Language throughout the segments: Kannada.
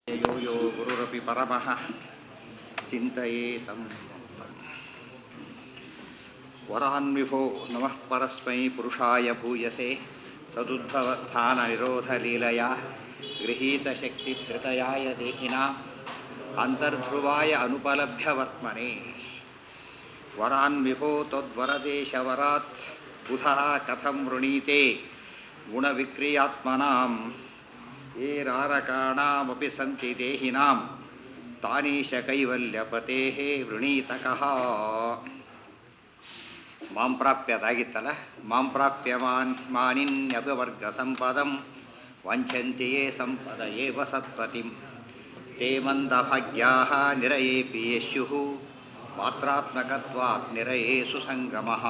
यो यो गुरुरपि परमः चिन्तयेतं वरान्विभो नमः परस्मै पुरुषाय भूयसे सदुद्भवस्थाननिरोधलीलया गृहीतशक्तिधृतयाय देहिनाम् अन्तर्ध्रुवाय अनुपलभ्यवर्त्मने वरान्विभो त्वद्वरदेशवरात् बुधः कथं वृणीते गुणविक्रियात्मनां ये रारकाणामपि सन्ति देहिनां तानीश कैवल्यपतेः ವೃಣೀತಕಃ ಮಾಂ ಪ್ರಾಪ್ಯದಾಗಿತ್ತಲ್ಲ ಮಾಂ ಪ್ರಾಪ್ಯ ಮಾನ್ ಮಾನಿನ್ಯಪವರ್ಗ ಸಂಪದಂ ವಂಚಂತಿ ಯೇ ಸಂಪದ ಏವ ಸತ್ಪತಿಂ ತೇ ಮಂದಭಾಗ್ಯಾಃ ನಿರಯೇಪಿ ಯಸ್ಯುಃ ಮಾತ್ರಾತ್ಮಕತ್ವಾತ್ ನಿರಯೇ ಸುಸಂಗಮಃ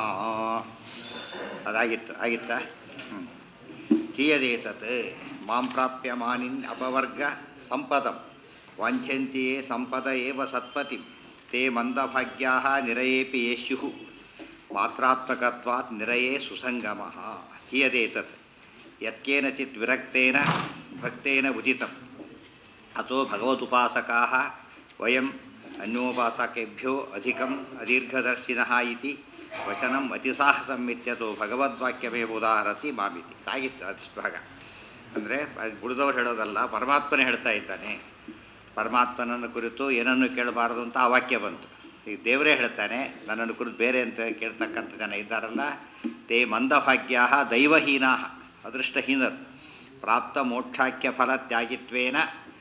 ಅದಾಗಿತ್ತು ಆಗಿತ್ತಾ ಹ್ಞೂ ಕಿಯದೇತತ್ ಮಾಂ ಪ್ರಾಪ್ಯ ಮಾನಿನ್ ಅಪವರ್ಗ ಸಂಪದಂ ವಾಂಛಂತಿಯೇ ಸಂಪದ ಏವ ಸತ್ಪತಿಂ ತೇ ಮಂದಭಾಗ್ಯಾಃ ನಿರಯೇಪಿ ಯೇಷ್ಯುಃ ಮಾತ್ರಾತ್ಮಕತ್ವಾತ್ ನಿರಯೇ ಸುಸಂಗಮಃ ಕಿಯದೇತತ್ ಯತ್ಕೇನಚಿತ್ ವಿರಕ್ತೇನ ಭಕ್ತೇನ ಉದಿತಂ ಅತೋ ಭಗವದುಪಾಸಕಾಃ ವಯಂ ಅನ್ಯೋಪಾಸಕೇಭ್ಯೋ ಅಧಿಕಂ ಅದೀರ್ಘದರ್ಶಿನಃ ಇತಿ ವಚನಂ ಅತಿಸಾಹಸಂ ಇತ್ಯತೋ ಭಗವದ್ವಾಕ್ಯವೇ ಉದಾಹರತಿ ಮಾಮಿತಿ ಆಗಿತ್ತು ಅದಿಷ್ಟು ಭಾಗ ಅಂದರೆ ಉಳಿದವ್ರು ಹೇಳೋದಲ್ಲ ಪರಮಾತ್ಮನೇ ಹೇಳ್ತಾ ಇದ್ದಾನೆ ಪರಮಾತ್ಮನನ್ನು ಕುರಿತು ಏನನ್ನು ಕೇಳಬಾರದು ಅಂತ ಆ ವಾಕ್ಯ ಬಂತು ಈಗ ದೇವರೇ ಹೇಳ್ತಾನೆ ನನ್ನನ್ನು ಕುರಿತು ಬೇರೆ ಅಂತ ಕೇಳ್ತಕ್ಕಂಥ ಜನ ಇದ್ದಾರಲ್ಲ ತೇ ಮಂದಭಾಗ್ಯಾ ದೈವಹೀನಾ ಅದೃಷ್ಟಹೀನರು ಪ್ರಾಪ್ತ ಮೋಕ್ಷಾಖ್ಯ ಫಲ ತ್ಯಾಗಿತ್ವೇನ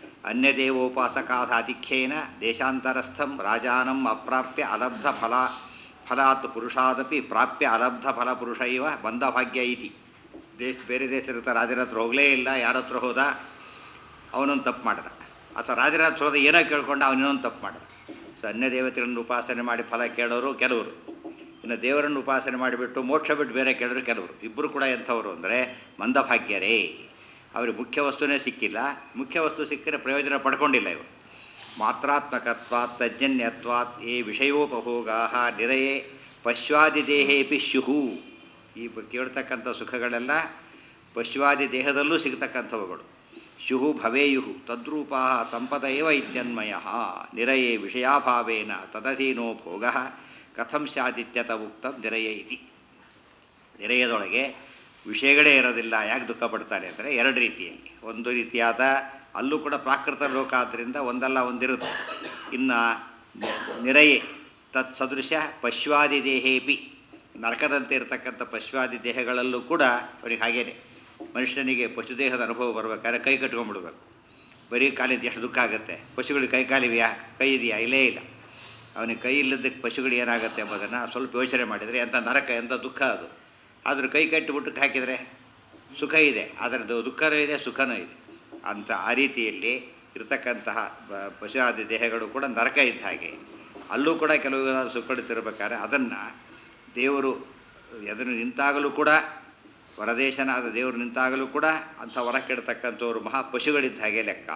ಅನ್ಯದೇವೋಪಾಸಕಾಧಾಧಿಕ್ಯೇನ ದೇಶಾಂತರಸ್ಥಂ ರಾಜಾನಂ ಅಪ್ರಾಪ್ಯ ಅಲಬ್ಧ ಫಲ ಫಲಾತ್ ಪುರುಷಾದಪಿ ಪ್ರಾಪ್ಯ ಅಲಬ್ಧ ಫಲ ಪುರುಷ ಇವ ಬಂಧಭಾಗ್ಯ ಇತಿ ದೇಶ ಬೇರೆ ದೇಶದ ರಾಜರ ಹತ್ರ ಹೋಗಲೇ ಇಲ್ಲ ಯಾರ ಹತ್ರ ಹೋದ ಅವನೊಂದು ತಪ್ಪು ಮಾಡಿದ ಅಥವಾ ರಾಜರ ಹತ್ರ ಹೋದ ಏನೋ ಕೇಳ್ಕೊಂಡು ಅವನಿನ್ನೊಂದು ತಪ್ಪು ಮಾಡಿದ ಸೊ ಅನ್ಯ ದೇವತೆಗಳನ್ನು ಉಪಾಸನೆ ಮಾಡಿ ಫಲ ಕೇಳೋರು ಕೆಲವರು ಇನ್ನು ದೇವರನ್ನು ಉಪಾಸನೆ ಮಾಡಿಬಿಟ್ಟು ಮೋಕ್ಷ ಬಿಟ್ಟು ಬೇರೆ ಕೇಳೋರು ಕೆಲವರು ಇಬ್ಬರು ಕೂಡ ಎಂಥವರು ಅಂದರೆ ಮಂದಭಾಗ್ಯರೇ ಅವ್ರಿಗೆ ಮುಖ್ಯ ವಸ್ತುನೇ ಸಿಕ್ಕಿಲ್ಲ ಮುಖ್ಯ ವಸ್ತು ಸಿಕ್ಕರೆ ಪ್ರಯೋಜನ ಪಡ್ಕೊಂಡಿಲ್ಲ ಇವರು ಮಾತ್ರಾತ್ಮಕತ್ವಾತ್ ತಜ್ಜನ್ಯತ್ವಾತ್ ಏ ವಿಷಯೋಪಭೋಗಾ ನಿರಯೇ ಪಶ್ವಾದಿದೇಹೇಪಿ ಸ್ಯುಹು ಈ ಕೇಳ್ತಕ್ಕಂಥ ಸುಖಗಳೆಲ್ಲ ಪಶ್ವಾದಿ ದೇಹದಲ್ಲೂ ಸಿಗ್ತಕ್ಕಂಥವುಗಳು ಶುಹು ಭವೇಯು ತದ್ರೂಪ ಸಂಪದ ಏವ ಇತ್ಯನ್ಮಯ ನಿರಯೇ ವಿಷಯಾಭಾವೇನ ತದಧೀನೋ ಭೋಗ ಕಥಂ ಸ್ಯಾದಿತ್ಯತ ಉಕ್ತಂ ನಿರಯ ಇತಿ ನಿರಯದೊಳಗೆ ವಿಷಯಗಳೇ ಇರೋದಿಲ್ಲ ಯಾಕೆ ದುಃಖ ಪಡ್ತಾರೆ ಅಂದರೆ ಎರಡು ರೀತಿಯಲ್ಲಿ ಒಂದು ರೀತಿಯಾದ ಅಲ್ಲೂ ಕೂಡ ಪ್ರಾಕೃತ ಲೋಕ ಆದ್ದರಿಂದ ಒಂದಲ್ಲ ಒಂದಿರುತ್ತೆ ಇನ್ನು ನಿರಯೆ ತತ್ ಸದೃಶ ಪಶ್ವಾದಿ ದೇಹೇಪಿ ನರಕದಂತೆ ಇರತಕ್ಕಂಥ ಪಶ್ವಾದಿ ದೇಹಗಳಲ್ಲೂ ಕೂಡ ಅವರಿಗೆ ಹಾಗೇನೆ ಮನುಷ್ಯನಿಗೆ ಪಶುದೇಹದ ಅನುಭವ ಬರ್ಬೇಕಾದ್ರೆ ಕೈ ಕಟ್ಕೊಂಡ್ಬಿಡ್ಬೇಕು ಬರೀ ಕಾಲಿದ್ದು ಎಷ್ಟು ದುಃಖ ಆಗುತ್ತೆ ಪಶುಗಳಿಗೆ ಕೈ ಕಾಲಿವೆಯಾ ಕೈ ಇದೆಯಾ ಇಲ್ಲೇ ಇಲ್ಲ ಅವನಿಗೆ ಕೈ ಇಲ್ಲದಕ್ಕೆ ಪಶುಗಳು ಏನಾಗುತ್ತೆ ಎಂಬುದನ್ನು ಸ್ವಲ್ಪ ಯೋಚನೆ ಮಾಡಿದರೆ ಎಂಥ ನರಕ ಎಂಥ ದುಃಖ ಅದು ಆದರೂ ಕೈ ಕಟ್ಟಿಬಿಟ್ಟು ಹಾಕಿದರೆ ಸುಖ ಇದೆ ಅದರದ್ದು ದುಃಖನೂ ಇದೆ ಸುಖನೂ ಇದೆ ಅಂತ ಆ ರೀತಿಯಲ್ಲಿ ಇರತಕ್ಕಂತಹ ಪಶುವಾದಿ ದೇಹಗಳು ಕೂಡ ನರಕ ಇದ್ದ ಹಾಗೆ ಅಲ್ಲೂ ಕೂಡ ಕೆಲವು ಸುಖಡಿತಿರ್ಬೇಕಾದ್ರೆ ಅದನ್ನು ದೇವರು ಎದುರು ನಿಂತಾಗಲೂ ಕೂಡ ವರದೇಶನಾದ ದೇವರು ನಿಂತಾಗಲೂ ಕೂಡ ಅಂಥ ವರ ಕೆಡ್ತಕ್ಕಂಥವ್ರು ಮಹಾ ಪಶುಗಳಿದ್ದ ಹಾಗೆ ಲೆಕ್ಕ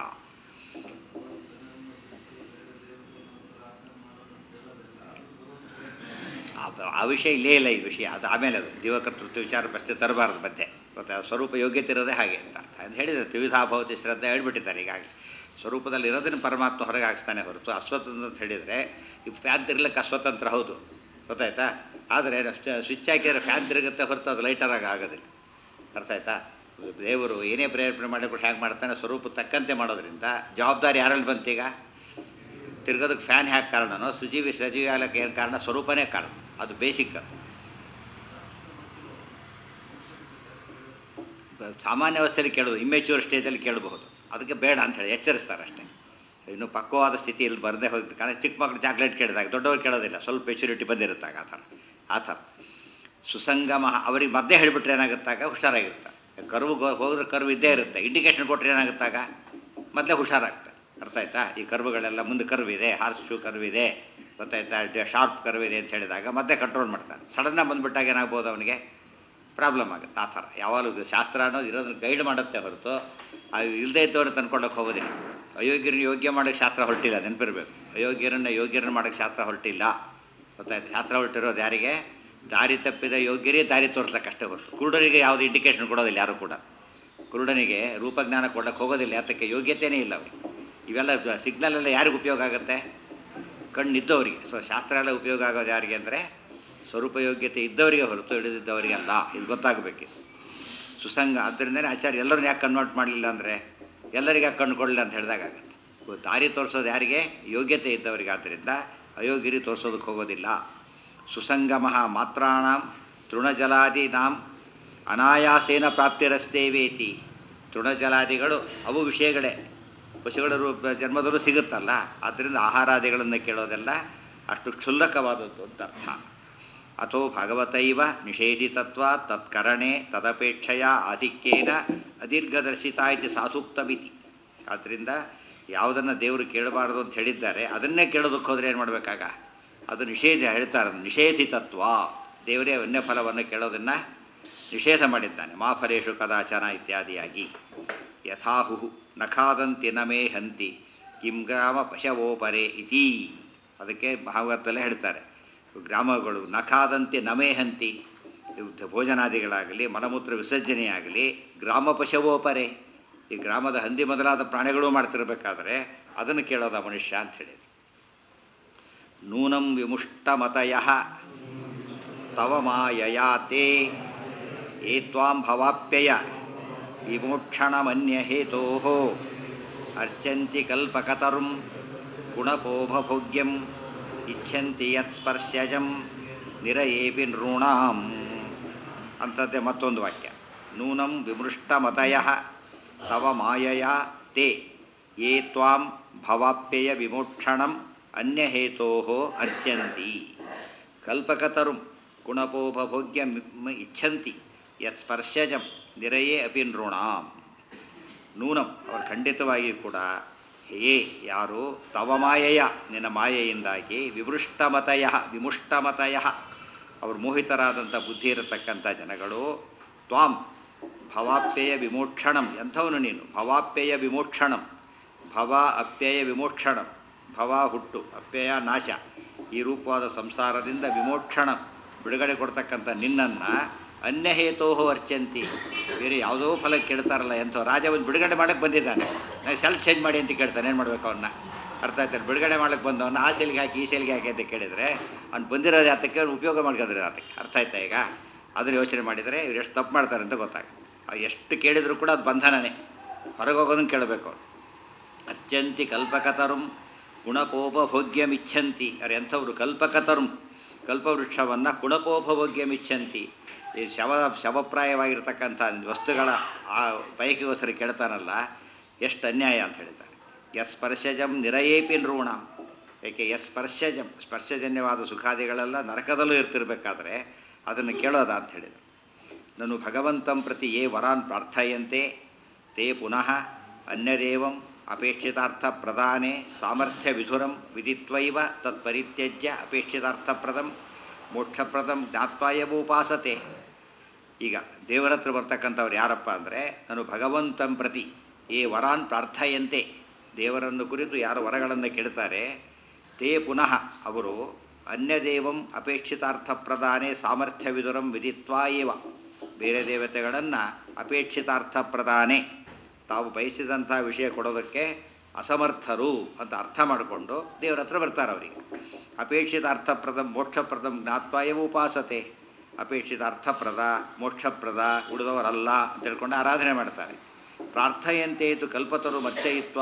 ಅದು ಆ ವಿಷಯ ಇಲ್ಲೇ ಇಲ್ಲ ಈ ವಿಷಯ ಅದು ಆಮೇಲೆ ಅದು ಜೀವಕರ್ತೃತ್ವ ವಿಚಾರ ಪ್ರಶ್ನೆ ತರಬಾರ್ದು ಮಧ್ಯೆ ಮತ್ತು ಸ್ವರೂಪ ಯೋಗ್ಯತೆ ಇರೋದೇ ಹಾಗೆ ಅಂತ ಅಂತ ಹೇಳಿದರೆ ತ್ರಿವಿಧಾಭವತಿ ಶ್ರದ್ಧೆ ಹೇಳ್ಬಿಟ್ಟಿದ್ದಾರೆ ಈಗಾಗಲೇ ಸ್ವರೂಪದಲ್ಲಿ ಇರೋದನ್ನು ಪರಮಾತ್ಮ ಹೊರಗೆ ಹಾಕ್ಸ್ತಾನೆ ಹೊರತು ಅಸ್ವತಂತ್ರ ಅಂತ ಹೇಳಿದರೆ ಈ ಫ್ಯಾನ್ ತಿರ್ಲಿಕ್ಕೆ ಅಸ್ವತಂತ್ರ ಹೌದು ಗೊತ್ತಾಯ್ತಾ ಆದರೆ ಸ್ವಿಚ್ ಹಾಕಿದರೆ ಫ್ಯಾನ್ ತಿರುಗುತ್ತೆ ಹೊರತು ಅದು ಲೈಟರಾಗಿ ಆಗೋದಿಲ್ಲ ಅರ್ಥ ಆಯ್ತಾ ದೇವರು ಏನೇ ಪ್ರೇರೇಪಣೆ ಮಾಡಿಬಿಟ್ಟು ಹ್ಯಾಂಗೆ ಮಾಡ್ತಾನೆ ಸ್ವರೂಪ ತಕ್ಕಂತೆ ಮಾಡೋದ್ರಿಂದ ಜವಾಬ್ದಾರಿ ಯಾರಲ್ಲಿ ಬಂತೀಗ ತಿರ್ಗೋದಕ್ಕೆ ಫ್ಯಾನ್ ಹ್ಯಾಕೆ ಕಾರಣನೋ ಸುಜೀವಿ ಸಜೀವಿ ಆಗಲಿಕ್ಕೆ ಏನು ಕಾರಣ ಸ್ವರೂಪನೇ ಕಾರಣ ಅದು ಬೇಸಿಕ್ ಸಾಮಾನ್ಯ ಅವಸ್ಥೆಯಲ್ಲಿ ಕೇಳೋದು ಇಮ್ಮೆಚ್ಯೂರ್ ಸ್ಟೇಜಲ್ಲಿ ಕೇಳಬಹುದು ಅದಕ್ಕೆ ಬೇಡ ಅಂತ ಹೇಳಿ ಎಚ್ಚರಿಸ್ತಾರೆ ಅಷ್ಟೇ ಇನ್ನು ಪಕ್ವವಾದ ಸ್ಥಿತಿಯಲ್ಲಿ ಬರದೇ ಹೋಗಿ ಕಾರಣ ಚಿಕ್ಕ ಮಕ್ಕಳು ಚಾಕ್ಲೇಟ್ ಕೇಳಿದಾಗ ದೊಡ್ಡವ್ರು ಕೇಳೋದಿಲ್ಲ ಸ್ವಲ್ಪ ಮೆಚುರಿಟಿ ಬಂದಿರುತ್ತಾಗ ಆ ಥರ ಆ ಥರ ಸುಸಂಗಮ ಅವ್ರಿಗೆ ಮದ್ದೇ ಹೇಳಿಬಿಟ್ರೆ ಏನಾಗುತ್ತಾಗ ಹುಷಾರಾಗಿರ್ತಾರೆ ಕರ್ವು ಹೋದ್ರೆ ಕರ್ವ್ ಇದ್ದೇ ಇರುತ್ತೆ ಇಂಡಿಕೇಶನ್ ಕೊಟ್ಟರೆ ಏನಾಗುತ್ತಾಗ ಮೊದಲೇ ಹುಷಾರಾಗ್ತಾರೆ ಅರ್ಥ ಆಯ್ತಾ ಈ ಕರ್ವುಗಳೆಲ್ಲ ಮುಂದೆ ಕರ್ವ್ ಇದೆ ಹಾರ್ಸ್ ಶೂ ಕರ್ವ್ ಇದೆ ಗೊತ್ತಾಯ್ತಾ ಶಾರ್ಪ್ ಕರ್ವ್ ಇದೆ ಅಂತ ಹೇಳಿದಾಗ ಮತ್ತೆ ಕಂಟ್ರೋಲ್ ಮಾಡ್ತಾನೆ ಸಡನ್ನಾಗಿ ಬಂದುಬಿಟ್ಟಾಗ ಏನಾಗ್ಬೋದು ಅವನಿಗೆ ಪ್ರಾಬ್ಲಮ್ ಆಗುತ್ತೆ ಆ ಥರ ಯಾವಾಗಲೂ ಶಾಸ್ತ್ರ ಅನ್ನೋದು ಇರೋದನ್ನ ಗೈಡ್ ಮಾಡುತ್ತೆ ಹೊರತು ಅದು ಇಲ್ಲದೇ ಇದ್ದವ್ರು ತಂದ್ಕೊಳ್ಳೋಕೆ ಹೋಗೋದಿಲ್ಲ ಅಯೋಗ್ಯರನ್ನ ಯೋಗ್ಯ ಮಾಡೋಕ್ಕೆ ಶಾಸ್ತ್ರ ಹೊರಟಿಲ್ಲ ನೆನಪಿರ್ಬೇಕು ಅಯೋಗ್ಯರನ್ನ ಯೋಗ್ಯರನ್ನ ಮಾಡೋಕ್ಕೆ ಶಾಸ್ತ್ರ ಹೊರಟಿಲ್ಲ ಗೊತ್ತಾಯ್ತು ಶಾಸ್ತ್ರ ಹೊರಟಿರೋದು ಯಾರಿಗೆ ದಾರಿ ತಪ್ಪಿದ ಯೋಗ್ಯರೇ ದಾರಿ ತೋರಿಸ್ಲಿಕ್ಕಷ್ಟೇ ಹೊರತು ಕುರುಡರಿಗೆ ಯಾವುದು ಇಂಡಿಕೇಶನ್ ಕೊಡೋದಿಲ್ಲ ಯಾರು ಕೂಡ ಕುರುಡನಿಗೆ ರೂಪಜ್ಞಾನ ಕೊಡಕ್ಕೆ ಹೋಗೋದಿಲ್ಲ ಯಾತಕ್ಕೆ ಯೋಗ್ಯತೆಯೇ ಇಲ್ಲ ಅವ್ರಿಗೆ ಇವೆಲ್ಲ ಸಿಗ್ನಲ್ ಎಲ್ಲ ಯಾರಿಗೆ ಉಪಯೋಗ ಆಗುತ್ತೆ ಕಣ್ಣಿದ್ದವರಿಗೆ ಸೊ ಶಾಸ್ತ್ರ ಎಲ್ಲ ಉಪಯೋಗ ಆಗೋದು ಯಾರಿಗೆ ಅಂದರೆ ಸ್ವರೂಪಯೋಗ್ಯತೆ ಇದ್ದವರಿಗೆ ಹೊರತು ಹಿಡಿದಿದ್ದವರಿಗೆ ಅಲ್ಲ ಇದು ಗೊತ್ತಾಗಬೇಕು ಸುಸಂಗ ಆದ್ದರಿಂದನೇ ಆಚಾರ್ಯ ಎಲ್ಲರನ್ನ ಯಾಕೆ ಕನ್ವರ್ಟ್ ಮಾಡಲಿಲ್ಲ ಅಂದರೆ ಎಲ್ಲರಿಗೆ ಯಾಕೆ ಕಣ್ಣು ಕೊಡಲಿಲ್ಲ ಅಂತ ಹೇಳಿದಾಗುತ್ತೆ ದಾರಿ ತೋರಿಸೋದು ಯಾರಿಗೆ ಯೋಗ್ಯತೆ ಇದ್ದವರಿಗೆ ಆದ್ದರಿಂದ ಅಯೋಗ್ಯರಿ ತೋರಿಸೋದಕ್ಕೆ ಹೋಗೋದಿಲ್ಲ ಸುಸಂಗಮ ಮಾತ್ರಾಣ ತೃಣಜಲಾದೀನಾಂ ಅನಾಯಾಸೇನ ಪ್ರಾಪ್ತಿರಸ್ತೇವೇತಿ ತೃಣಜಲಾದಿಗಳು ಅವು ವಿಷಯಗಳೇ ಪಶುಗಳ ರೂಪ ಜನ್ಮದಲ್ಲೂ ಸಿಗುತ್ತಲ್ಲ ಆದ್ದರಿಂದ ಆಹಾರಾದಿಗಳನ್ನು ಕೇಳೋದೆಲ್ಲ ಅಷ್ಟು ಕ್ಷುಲ್ಲಕವಾದದ್ದು ಅಂತ ಅರ್ಥ ಅಥೋ ಭಗವತೈವ ನಿಷೇಧಿತತ್ವ ತತ್ಕರಣೆ ತದಪೇಕ್ಷೆಯ ಆಧಿಕ್ಯೇನ ಅದೀರ್ಘದರ್ಶಿತ ಇತಿ ಸಾಸೂಕ್ತಮಿತಿ ಆದ್ದರಿಂದ ಯಾವುದನ್ನು ದೇವರು ಕೇಳಬಾರದು ಅಂತ ಹೇಳಿದ್ದಾರೆ ಅದನ್ನೇ ಕೇಳೋದಕ್ಕೆ ಹೋದರೆ ಏನು ಮಾಡಬೇಕಾಗ ಅದು ನಿಷೇಧ ಹೇಳ್ತಾರೆ ನಿಷೇಧಿತತ್ವ ದೇವರೇ ಅನ್ಯ ಫಲವನ್ನು ಕೇಳೋದನ್ನು ನಿಷೇಧ ಮಾಡಿದ್ದಾನೆ ಮಾ ಫಲೇಶು ಕದಾಚನ ಇತ್ಯಾದಿಯಾಗಿ ಯಥಾಹು ನಖಾದಂತಿ ನಮೇ ಹಂತಿ ಕಿಂ ಗ್ರಾಮ ಪಶವೋಪರೆ ಇತಿ ಅದಕ್ಕೆ ಭಾಗವತಲ್ಲೇ ಹೇಳ್ತಾರೆ ಗ್ರಾಮಗಳು ನಖಾದಂತೆ ನಮೇ ಹಂತಿ ಇವು ಭೋಜನಾದಿಗಳಾಗಲಿ ಮಲಮೂತ್ರ ವಿಸರ್ಜನೆಯಾಗಲಿ ಗ್ರಾಮ ಪಶವೋಪರೆ ಈ ಗ್ರಾಮದ ಹಂದಿ ಮೊದಲಾದ ಪ್ರಾಣಿಗಳು ಮಾಡ್ತಿರ್ಬೇಕಾದ್ರೆ ಅದನ್ನು ಕೇಳೋದ ಮನುಷ್ಯ ಅಂತ ಹೇಳಿ ನೂನಂ ವಿಮುಷ್ಟಮತಯ ತವ ಮಾಯಯಾತೆ ಏ ತ್ವಾಂ ಭವಾಪ್ಯಯ ವಿಮೋಕ್ಷಣಮನ್ಯಹೇತೋ ಅರ್ಚಂತಿ ಕಲ್ಪಕತರುಂ ಗುಣಪೋಭಭೋಗ್ಯಂ ಇಚ್ಛಂತಿ ಯತ್ಸ್ಪರ್ಶಜಂ ನಿರಯೇಪಿ ನೃಣಾಂ ಅಂತದ್ದೇ ಮತ್ತೊಂದು ವಾಕ್ಯ ನೂನಂ ವಿಮೃಷ್ಟಮತಯ ತವ ಮಾಯಯ ತೇ ಯೇ ತ್ವಾಂ ಭವಾಪ್ಯಯ ವಿಮೋಕ್ಷಣಂ ಅನ್ಯಹೇತೋ ಅರ್ಚಂತಿ ಕಲ್ಪಕತರುಂ ಗುಣಪೋಪಭೋಗ್ಯಂ ಇಚ್ಛಂತಿ ಯತ್ ಸ್ಪರ್ಶಜಂ ನಿರಯೇ ಅಪಿ ನೃಣಾಂ ನೂನಂ ಅವರು ಖಂಡಿತವಾಗಿ ಕೂಡ ಹೇ ಯಾರು ತವ ಮಾಯೆಯ ನಿನ್ನ ಮಾಯೆಯಿಂದಾಗಿ ವಿಮೃಷ್ಟಮತಯ ವಿಮುಷ್ಟಮತಯ ಅವರು ಮೋಹಿತರಾದಂಥ ಬುದ್ಧಿ ಇರತಕ್ಕಂಥ ಜನಗಳು ತ್ವಾಂ ಭವಾಪ್ಯಯ ವಿಮೋಕ್ಷಣಂ ಎಂಥವನು ನೀನು ಭವಾಪ್ಯಯ ವಿಮೋಕ್ಷಣಂ ಭವ ಅಪ್ಯಯ ವಿಮೋಕ್ಷಣಂ ಭವ ಹುಟ್ಟು ಅಪ್ಯಯ ನಾಶ ಈ ರೂಪವಾದ ಸಂಸಾರದಿಂದ ವಿಮೋಕ್ಷಣಂ ಬಿಡುಗಡೆ ಕೊಡ್ತಕ್ಕಂಥ ನಿನ್ನನ್ನು ಅನ್ಯಹೇತೋ ಅರ್ಚಂತಿ ಬೇರೆ ಯಾವುದೋ ಫಲ ಕೇಳ್ತಾರಲ್ಲ ಎಂಥ ರಾಜ ಒಂದು ಬಿಡುಗಡೆ ಮಾಡಕ್ಕೆ ಬಂದಿದ್ದಾನೆ ನಾನು ಸೆಲ್ಫ್ ಚೇಂಜ್ ಮಾಡಿ ಅಂತ ಕೇಳ್ತಾನೆ ಏನು ಮಾಡಬೇಕು ಅವನ್ನ ಅರ್ಥ ಆಯ್ತಾರೆ ಬಿಡುಗಡೆ ಮಾಡಕ್ಕೆ ಬಂದವನ್ನ ಆ ಸೆಲ್ಗೆ ಹಾಕಿ ಈ ಸೆಲ್ಗೆ ಹಾಕಿ ಅಂತ ಕೇಳಿದರೆ ಅವ್ನು ಬಂದಿರೋದು ಯಾತಕ್ಕೆ ಅವ್ನು ಉಪಯೋಗ ಮಾಡ್ಕೊಂಡ್ರೆ ಯಾತಕ್ಕೆ ಅರ್ಥ ಆಯ್ತಾ ಈಗ ಅದನ್ನು ಯೋಚನೆ ಮಾಡಿದರೆ ಇವ್ರು ಎಷ್ಟು ತಪ್ಪು ಮಾಡ್ತಾರೆ ಅಂತ ಗೊತ್ತಾಗುತ್ತೆ ಎಷ್ಟು ಕೇಳಿದರೂ ಕೂಡ ಅದು ಬಂಧನನೇ ಹೊರಗೆ ಹೋಗೋದನ್ನು ಕೇಳಬೇಕು ಅವ್ರು ಅರ್ಚಂತಿ ಕಲ್ಪಕತರುಂ ಗುಣಪೋಪಭೋಗ್ಯಮಿಚ್ಛಂತಿ ಅವ್ರು ಎಂಥವ್ರು ಕಲ್ಪಕತರುಂ ಕಲ್ಪವೃಕ್ಷವನ್ನು ಗುಣಪೋಪಭೋಗ್ಯಮಿಚ್ಛಂತಿ ಈ ಶವ ಶವಪ್ರಾಯವಾಗಿರ್ತಕ್ಕಂಥ ವಸ್ತುಗಳ ಆ ಬಯಕೆಗೋಸ್ಕರ ಕೇಳ್ತಾನಲ್ಲ ಎಷ್ಟು ಅನ್ಯಾಯ ಅಂತ ಹೇಳ್ತಾರೆ ಯಸ್ ಸ್ಪರ್ಶಜಂ ನಿರಯೇಪಿ ನೃಣ ಏಕೆ ಯಸ್ ಸ್ಪರ್ಶಜಂ ಸ್ಪರ್ಶಜನ್ಯವಾದ ಸುಖಾದಿಗಳೆಲ್ಲ ನರಕದಲ್ಲೂ ಇರ್ತಿರ್ಬೇಕಾದ್ರೆ ಅದನ್ನು ಕೇಳೋದ ಅಂತ ಹೇಳಿದರು ನಾನು ಭಗವಂತಂ ಪ್ರತಿ ಯೇ ವರಾನ್ ಪ್ರಾರ್ಥಯಂತೆ ತೇ ಪುನಃ ಅನ್ಯದೇವಂ ಅಪೇಕ್ಷಿತಾರ್ಥ ಪ್ರದಾನೆ ಸಾಮರ್ಥ್ಯ ವಿಧುರಂ ವಿದಿತ್ವೈವ ತತ್ಪರಿತ್ಯಜ್ಯ ಅಪೇಕ್ಷಿತಾರ್ಥಪ್ರದಂ ಮೋಕ್ಷಪ್ರದಂ ಜ್ಞಾತ್ವಾಯವೋಪಾಸತೆ ಈಗ ದೇವರ ಹತ್ರ ಬರ್ತಕ್ಕಂಥವ್ರು ಯಾರಪ್ಪ ಅಂದರೆ ನಾನು ಭಗವಂತಂ ಪ್ರತಿ ಏ ವರಾನ್ ಪ್ರಾರ್ಥಯಂತೆ ದೇವರನ್ನು ಕುರಿತು ಯಾರು ವರಗಳನ್ನು ಕೇಳ್ತಾರೆ ತೇ ಪುನಃ ಅವರು ಅನ್ಯದೇವಂ ಅಪೇಕ್ಷಿತಾರ್ಥ ಪ್ರದಾನೆ ಸಾಮರ್ಥ್ಯ ವಿದುರಂ ವಿದಿತ್ವಾ ಏವ ಬೇರೆ ದೇವತೆಗಳನ್ನು ಅಪೇಕ್ಷಿತಾರ್ಥ ಪ್ರದಾನೆ ತಾವು ಬಯಸಿದಂಥ ವಿಷಯ ಕೊಡೋದಕ್ಕೆ ಅಸಮರ್ಥರು ಅಂತ ಅರ್ಥ ಮಾಡಿಕೊಂಡು ದೇವರ ಹತ್ರ ಬರ್ತಾರೆ ಅವರಿಗೆ ಅಪೇಕ್ಷಿತ ಅರ್ಥಪ್ರದ ಮೋಕ್ಷಪ್ರದಂ ಜ್ಞಾತ್ವಾಯವ ಉಪಾಸತೆ ಅಪೇಕ್ಷಿತ ಅರ್ಥಪ್ರದ ಮೋಕ್ಷಪ್ರದ ಉಳಿದವರಲ್ಲ ಅಂತ ತಿಳ್ಕೊಂಡು ಆರಾಧನೆ ಮಾಡ್ತಾರೆ ಪ್ರಾರ್ಥಯಂತೇತು ಕಲ್ಪತರು ಮಚ್ಚಯಿತ್ವ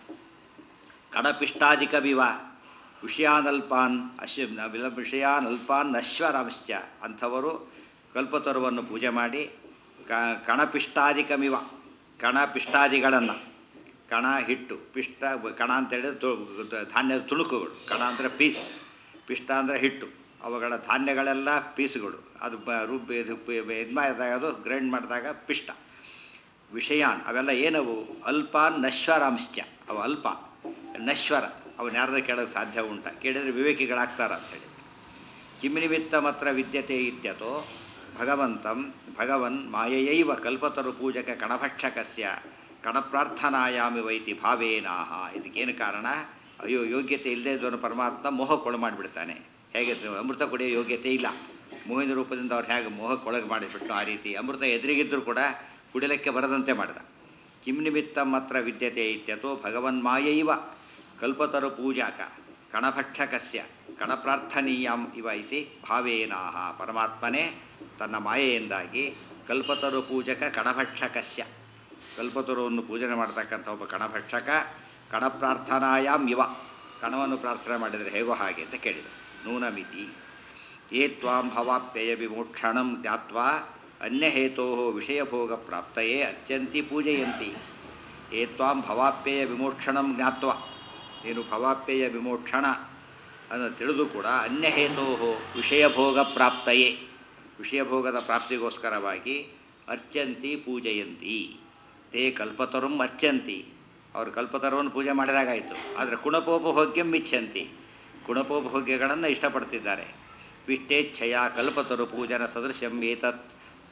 ಕಡಪಿಷ್ಟಾಧಿಕ ವಿವ ವಿಷಯಾನಲ್ಪಾನ್ ಅಶ ವಿಷಯಾನಲ್ಪಾನ್ ನಶ್ವರಂಶ್ಚ ಅಂಥವರು ಕಲ್ಪತರುವನ್ನು ಪೂಜೆ ಮಾಡಿ ಕ ಕಣಪಿಷ್ಟಾಧಿಕಮಿವ ಕಣ ಪಿಷ್ಟಾದಿಗಳನ್ನು ಕಣ ಹಿಟ್ಟು ಪಿಷ್ಟ ಕಣ ಅಂತೇಳಿದ್ರೆ ಧಾನ್ಯದ ತುಣುಕುಗಳು ಕಣ ಅಂದರೆ ಪೀಸ್ ಪಿಷ್ಟ ಅಂದರೆ ಹಿಟ್ಟು ಅವುಗಳ ಧಾನ್ಯಗಳೆಲ್ಲ ಪೀಸ್ಗಳು ಅದು ಬ ರುಬ್ಬಿ ಇದು ಇದು ಮಾಡಿದಾಗ ಅದು ಗ್ರೈಂಡ್ ಮಾಡಿದಾಗ ಪಿಷ್ಟ ವಿಷಯಾನ್ ಅವೆಲ್ಲ ಏನವು ಅಲ್ಪಾನ್ ನಶ್ವರಾಂಶ್ಚ ಅವು ಅಲ್ಪ ನಶ್ವರ ಅವನ್ನ ಯಾರಾದ್ರೂ ಕೇಳೋಕ್ಕೆ ಸಾಧ್ಯ ಉಂಟ ಕೇಳಿದರೆ ವಿವೇಕಿಗಳಾಗ್ತಾರ ಅಂಥೇಳಿ ಕಿಮ್ನಿಮಿತ್ತ ಮಾತ್ರ ವಿದ್ಯತೆ ಇತ್ಯತೋ ಭಗವಂತಂ ಭಗವನ್ ಮಾಯೈವ ಕಲ್ಪತರು ಪೂಜಕ ಕಣಭಕ್ಷಕಸ್ಯ ಕಣಪ್ರಾರ್ಥನಾಯಾಮಿ ವೈತಿ ಭಾವೇನಾಹ ಇದಕ್ಕೇನು ಕಾರಣ ಅಯ್ಯೋ ಯೋಗ್ಯತೆ ಇಲ್ಲದೆ ಇದ್ದವನು ಪರಮಾತ್ಮ ಮೋಹಕ್ಕೊಳು ಮಾಡಿಬಿಡ್ತಾನೆ ಹೇಗೆ ಅಮೃತ ಕುಡಿಯೋ ಯೋಗ್ಯತೆ ಇಲ್ಲ ಮೋಹಿನ ರೂಪದಿಂದ ಅವ್ರು ಹೇಗೆ ಮೋಹಕ್ಕೊಳಗೆ ಮಾಡಿಬಿಟ್ಟು ಆ ರೀತಿ ಅಮೃತ ಎದುರಿಗಿದ್ದರೂ ಕೂಡ ಕುಡಿಲಿಕ್ಕೆ ಬರದಂತೆ ಮಾಡಿದ ಕಿಂ ನಿಮಿತ್ತಂ ಅತ್ರ ವಿದ್ಯತೆ ಇತ್ಯತೋ ಭಗವನ್ಮಾಯೈವ ಕಲ್ಪತರು ಪೂಜಾಕ ಕಣಭಕ್ಷಕಸ್ಯ ಕಣಪ್ರಾರ್ಥನೀಯಂ ಇವ ಇತಿ ಭಾವೇನಾಹ ಪರಮಾತ್ಮನೇ ತನ್ನ ಮಾಯೆಯಿಂದಾಗಿ ಕಲ್ಪತರು ಪೂಜಕ ಕಣಭಕ್ಷಕಸ್ಯ ಕಲ್ಪತರುವನ್ನು ಪೂಜನೆ ಮಾಡ್ತಕ್ಕಂಥ ಒಬ್ಬ ಕಣಭಕ್ಷಕ ಕಣಪ್ರಾರ್ಥನಾಯಾಮ್ ಇವ ಕಣವನ್ನು ಪ್ರಾರ್ಥನೆ ಮಾಡಿದರೆ ಹೇಗೋ ಹಾಗೆ ಅಂತ ಕೇಳಿದರು ನೂನಮಿತಿ ಯೇ ತ್ವಾಂ ಭವಾಪ್ಯಯ ವಿಮೋಕ್ಷಣಂ ಜ್ಞಾತ್ವಾ ಅನ್ಯಹೇತೋ ವಿಷಯಭೋಗ ಪ್ರಾಪ್ತಯೇ ಅರ್ಚಂತಿ ಪೂಜಯಂತಿ ಯೇ ತ್ವಾಂ ಭವಾಪ್ಯಯ ವಿಮೋಕ್ಷಣಂ ಜ್ಞಾತ್ವ ನೀನು ಭವಾಪ್ಯಯ ವಿಮೋಕ್ಷಣ ಅನ್ನು ತಿಳಿದು ಕೂಡ ಅನ್ಯಹೇತೋ ವಿಷಯಭೋಗ ಪ್ರಾಪ್ತಯೇ ವಿಷಯಭೋಗದ ಪ್ರಾಪ್ತಿಗೋಸ್ಕರವಾಗಿ ಅರ್ಚಂತಿ ಪೂಜಯಂತಿ ತೇ ಕಲ್ಪತರುಂ ಅರ್ಚಂತಿ ಅವರು ಕಲ್ಪತರುವನ್ನು ಪೂಜೆ ಮಾಡಿದಾಗಾಯಿತು ಆದರೆ ಕುಣಪೋಪಭೋಗ್ಯಂ ಮಿಚ್ಚಂತಿ ಕುಣಪೋಪಭೋಗ್ಯಗಳನ್ನು ಇಷ್ಟಪಡ್ತಿದ್ದಾರೆ ವಿಷ್ಟೇಚ್ಛಯ ಕಲ್ಪತರು ಪೂಜನ ಸದೃಶ್ಯಂ ಏತತ್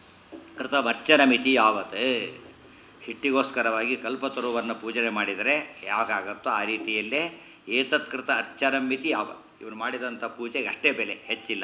ಕೃತಮರ್ಚನಮಿತಿ ಯಾವತ್ ಹಿಟ್ಟಿಗೋಸ್ಕರವಾಗಿ ಕಲ್ಪತರುವನ್ನು ಪೂಜನೆ ಮಾಡಿದರೆ ಯಾವಾಗಾಗುತ್ತೋ ಆ ರೀತಿಯಲ್ಲೇ ಏತತ್ಕೃತ ಅರ್ಚನಮಿತಿ ಯಾವತ್ ಇವನು ಮಾಡಿದಂಥ ಪೂಜೆಗೆ ಅಷ್ಟೇ ಬೆಲೆ ಹೆಚ್ಚಿಲ್ಲ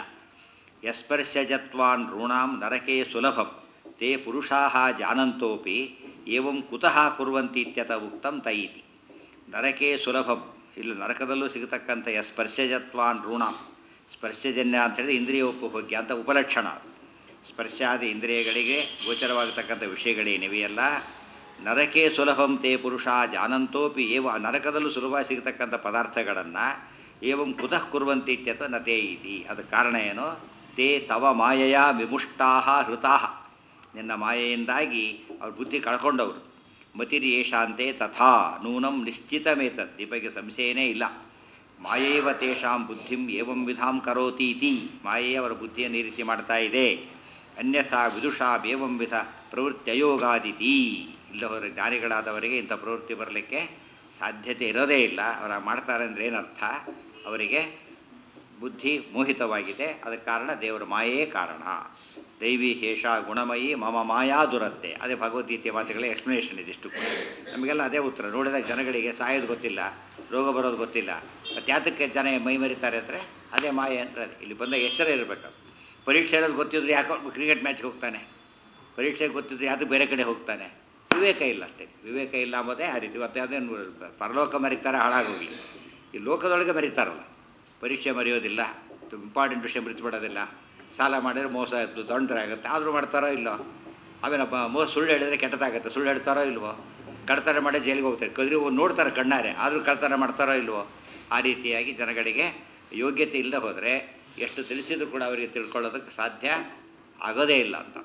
ಯಸ್ಪರ್ಶಜತ್ವಾನ್ ಋಣಾಂ ನರಕೆ ಸುಲಭಂ ತೇ ಪುರುಷಾ ಜಾನಂತೋಪಿ ಏವಂ ಕುತಃ ಕುರ್ವಂತಿ ಇತ್ಯತ ಉಕ್ತಂ ತೈತಿ ನರಕೆ ಸುಲಭಂ ಇಲ್ಲಿ ನರಕದಲ್ಲೂ ಸಿಗತಕ್ಕಂಥ ಯಸ್ಪರ್ಶಜತ್ವಾನ್ ಋಣಾಂ ಸ್ಪರ್ಶಜನ್ಯ ಅಂತ ಹೇಳಿದ್ರೆ ಇಂದ್ರಿಯೋಪಭೋಗ್ಯ ಅಂತ ಉಪಲಕ್ಷಣ ಸ್ಪರ್ಶಾದಿ ಇಂದ್ರಿಯಗಳಿಗೆ ಗೋಚರವಾಗತಕ್ಕಂಥ ವಿಷಯಗಳೇನಿವೆಯಲ್ಲ ನರಕೆ ಸುಲಭಂ ತೇ ಪುರುಷ ಜಾನಂತೋಪಿ ಏವ ನರಕದಲ್ಲೂ ಸುಲಭ ಸಿಗತಕ್ಕಂಥ ಪದಾರ್ಥಗಳನ್ನು ಏವಂ ಕುತಃ ಕುರ್ವಂತಿ ಇತ್ಯತ ನತೇ ಇತಿ ಅದಕ್ಕೆ ಕಾರಣ ಏನು ತೇ ತವ ಮಾಯೆಯ ವಿಮುಷ್ಟಾಹ ಹೃತಾಹ ನಿನ್ನ ಮಾಯೆಯಿಂದಾಗಿ ಅವ್ರ ಬುದ್ಧಿ ಕಳ್ಕೊಂಡವರು ಮತಿರಿ ಏಷಾಂತೆ ತಥಾ ನೂನಂ ನಿಶ್ಚಿತಮೇತದ್ ಈ ಬಗ್ಗೆ ಸಂಶಯನೇ ಇಲ್ಲ ಮಾಯೇವ ತೇಷಾಂ ಬುದ್ಧಿಂ ಏವಂ ವಿಧಾಂ ಕರೋತೀತಿ ಮಾಯೆಯೇ ಅವರ ಬುದ್ಧಿಯನ್ನು ಈ ರೀತಿ ಮಾಡ್ತಾ ಇದೆ ಅನ್ಯಥಾ ವಿದುಷಾ ಏವಂ ವಿಧ ಪ್ರವೃತ್ತಿಯೋಗಾದಿತಿ ಇಲ್ಲ ಹೊರ ಜ್ಞಾನಿಗಳಾದವರಿಗೆ ಇಂಥ ಪ್ರವೃತ್ತಿ ಬರಲಿಕ್ಕೆ ಸಾಧ್ಯತೆ ಇರೋದೇ ಇಲ್ಲ ಅವರ ಮಾಡ್ತಾರೆ ಅಂದರೆ ಏನರ್ಥ ಅವರಿಗೆ ಬುದ್ಧಿ ಮೋಹಿತವಾಗಿದೆ ಅದಕ್ಕೆ ಕಾರಣ ದೇವರ ಮಾಯೇ ಕಾರಣ ದೈವಿ ಶೇಷ ಗುಣಮಯಿ ಮಮ ಮಾಯಾ ದುರತ್ತೆ ಅದೇ ಭಗವದ್ಗೀತೆ ಮಾತುಗಳ ಎಕ್ಸ್ಪ್ಲನೇಷನ್ ಇದಿಷ್ಟು ಕೂಡ ನಮಗೆಲ್ಲ ಅದೇ ಉತ್ತರ ನೋಡಿದಾಗ ಜನಗಳಿಗೆ ಸಾಯೋದು ಗೊತ್ತಿಲ್ಲ ರೋಗ ಬರೋದು ಗೊತ್ತಿಲ್ಲ ಮತ್ತು ಯಾತಕ್ಕೆ ಜನ ಮೈ ಮರಿತಾರೆ ಅಂದರೆ ಅದೇ ಮಾಯೆ ಅಂತ ಅದೇ ಇಲ್ಲಿ ಬಂದಾಗ ಎಚ್ಚರ ಇರಬೇಕು ಪರೀಕ್ಷೆ ಇರೋದು ಗೊತ್ತಿದ್ರೆ ಯಾಕೋ ಕ್ರಿಕೆಟ್ ಮ್ಯಾಚ್ಗೆ ಹೋಗ್ತಾನೆ ಪರೀಕ್ಷೆಗೆ ಗೊತ್ತಿದ್ರೆ ಯಾವುದು ಬೇರೆ ಕಡೆ ಹೋಗ್ತಾನೆ ವಿವೇಕ ಇಲ್ಲ ಅಷ್ಟೇ ವಿವೇಕ ಇಲ್ಲ ಅಂಬೋದೇ ಆ ರೀತಿ ಇವತ್ತು ಅದೇನು ಪರಲೋಕ ಮರಿತಾರೆ ಹಾಳಾಗೋಗಿ ಈ ಲೋಕದೊಳಗೆ ಮರಿತಾರಲ್ಲ ಪರೀಕ್ಷೆ ಮರೆಯೋದಿಲ್ಲ ಇಂಪಾರ್ಟೆಂಟ್ ವಿಷಯ ಮರೆತುಬಿಡೋದಿಲ್ಲ ಸಾಲ ಮಾಡಿದ್ರೆ ಮೋಸ ಆಯಿತು ತೊಂದರೆ ಆಗುತ್ತೆ ಆದರೂ ಮಾಡ್ತಾರೋ ಇಲ್ಲೋ ಆಮೇಲೆ ಮೋಸ ಸುಳ್ಳು ಹೇಳಿದ್ರೆ ಕೆಟ್ಟದಾಗುತ್ತೆ ಸುಳ್ಳು ಹೇಳ್ತಾರೋ ಇಲ್ವೋ ಕಳ್ತನ ಮಾಡಿ ಜೈಲಿಗೆ ಹೋಗ್ತಾರೆ ಕದ್ರಿ ನೋಡ್ತಾರೆ ಕಣ್ಣಾರೆ ಆದರೂ ಕಳ್ತನ ಮಾಡ್ತಾರೋ ಇಲ್ವೋ ಆ ರೀತಿಯಾಗಿ ಜನಗಳಿಗೆ ಯೋಗ್ಯತೆ ಇಲ್ಲದೆ ಹೋದರೆ ಎಷ್ಟು ತಿಳಿಸಿದ್ರು ಕೂಡ ಅವರಿಗೆ ತಿಳ್ಕೊಳ್ಳೋದಕ್ಕೆ ಸಾಧ್ಯ ಆಗೋದೇ ಇಲ್ಲ ಅಂತ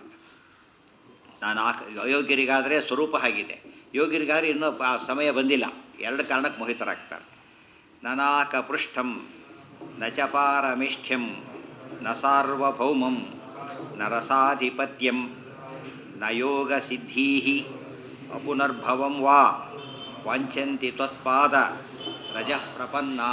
ನಾನು ಆ ಅಯೋಗ್ಯರಿಗಾದರೆ ಸ್ವರೂಪ ಆಗಿದೆ ಯೋಗ್ಯರಿಗಾದರೆ ಇನ್ನೂ ಆ ಸಮಯ ಬಂದಿಲ್ಲ ಎರಡು ಕಾರಣಕ್ಕೆ ಮೋಹಿತರಾಗ್ತಾರೆ ನನಾಕ ಪೃಷ್ಠಂ ನ ಚ ಪಾರಮಿಷ್ಠ್ಯಂ ನ ಸಾರ್ವಭೌಮಂ ನ ರಸಾಧಿಪತ್ಯಂ ನ ಯೋಗ ಸಿದ್ಧೀ ಅಪುನರ್ಭವಂ ವಾ ವಾಂಛಂತಿ ತ್ವತ್ಪಾದ ರಜಃ ಪ್ರಪನ್ನಾ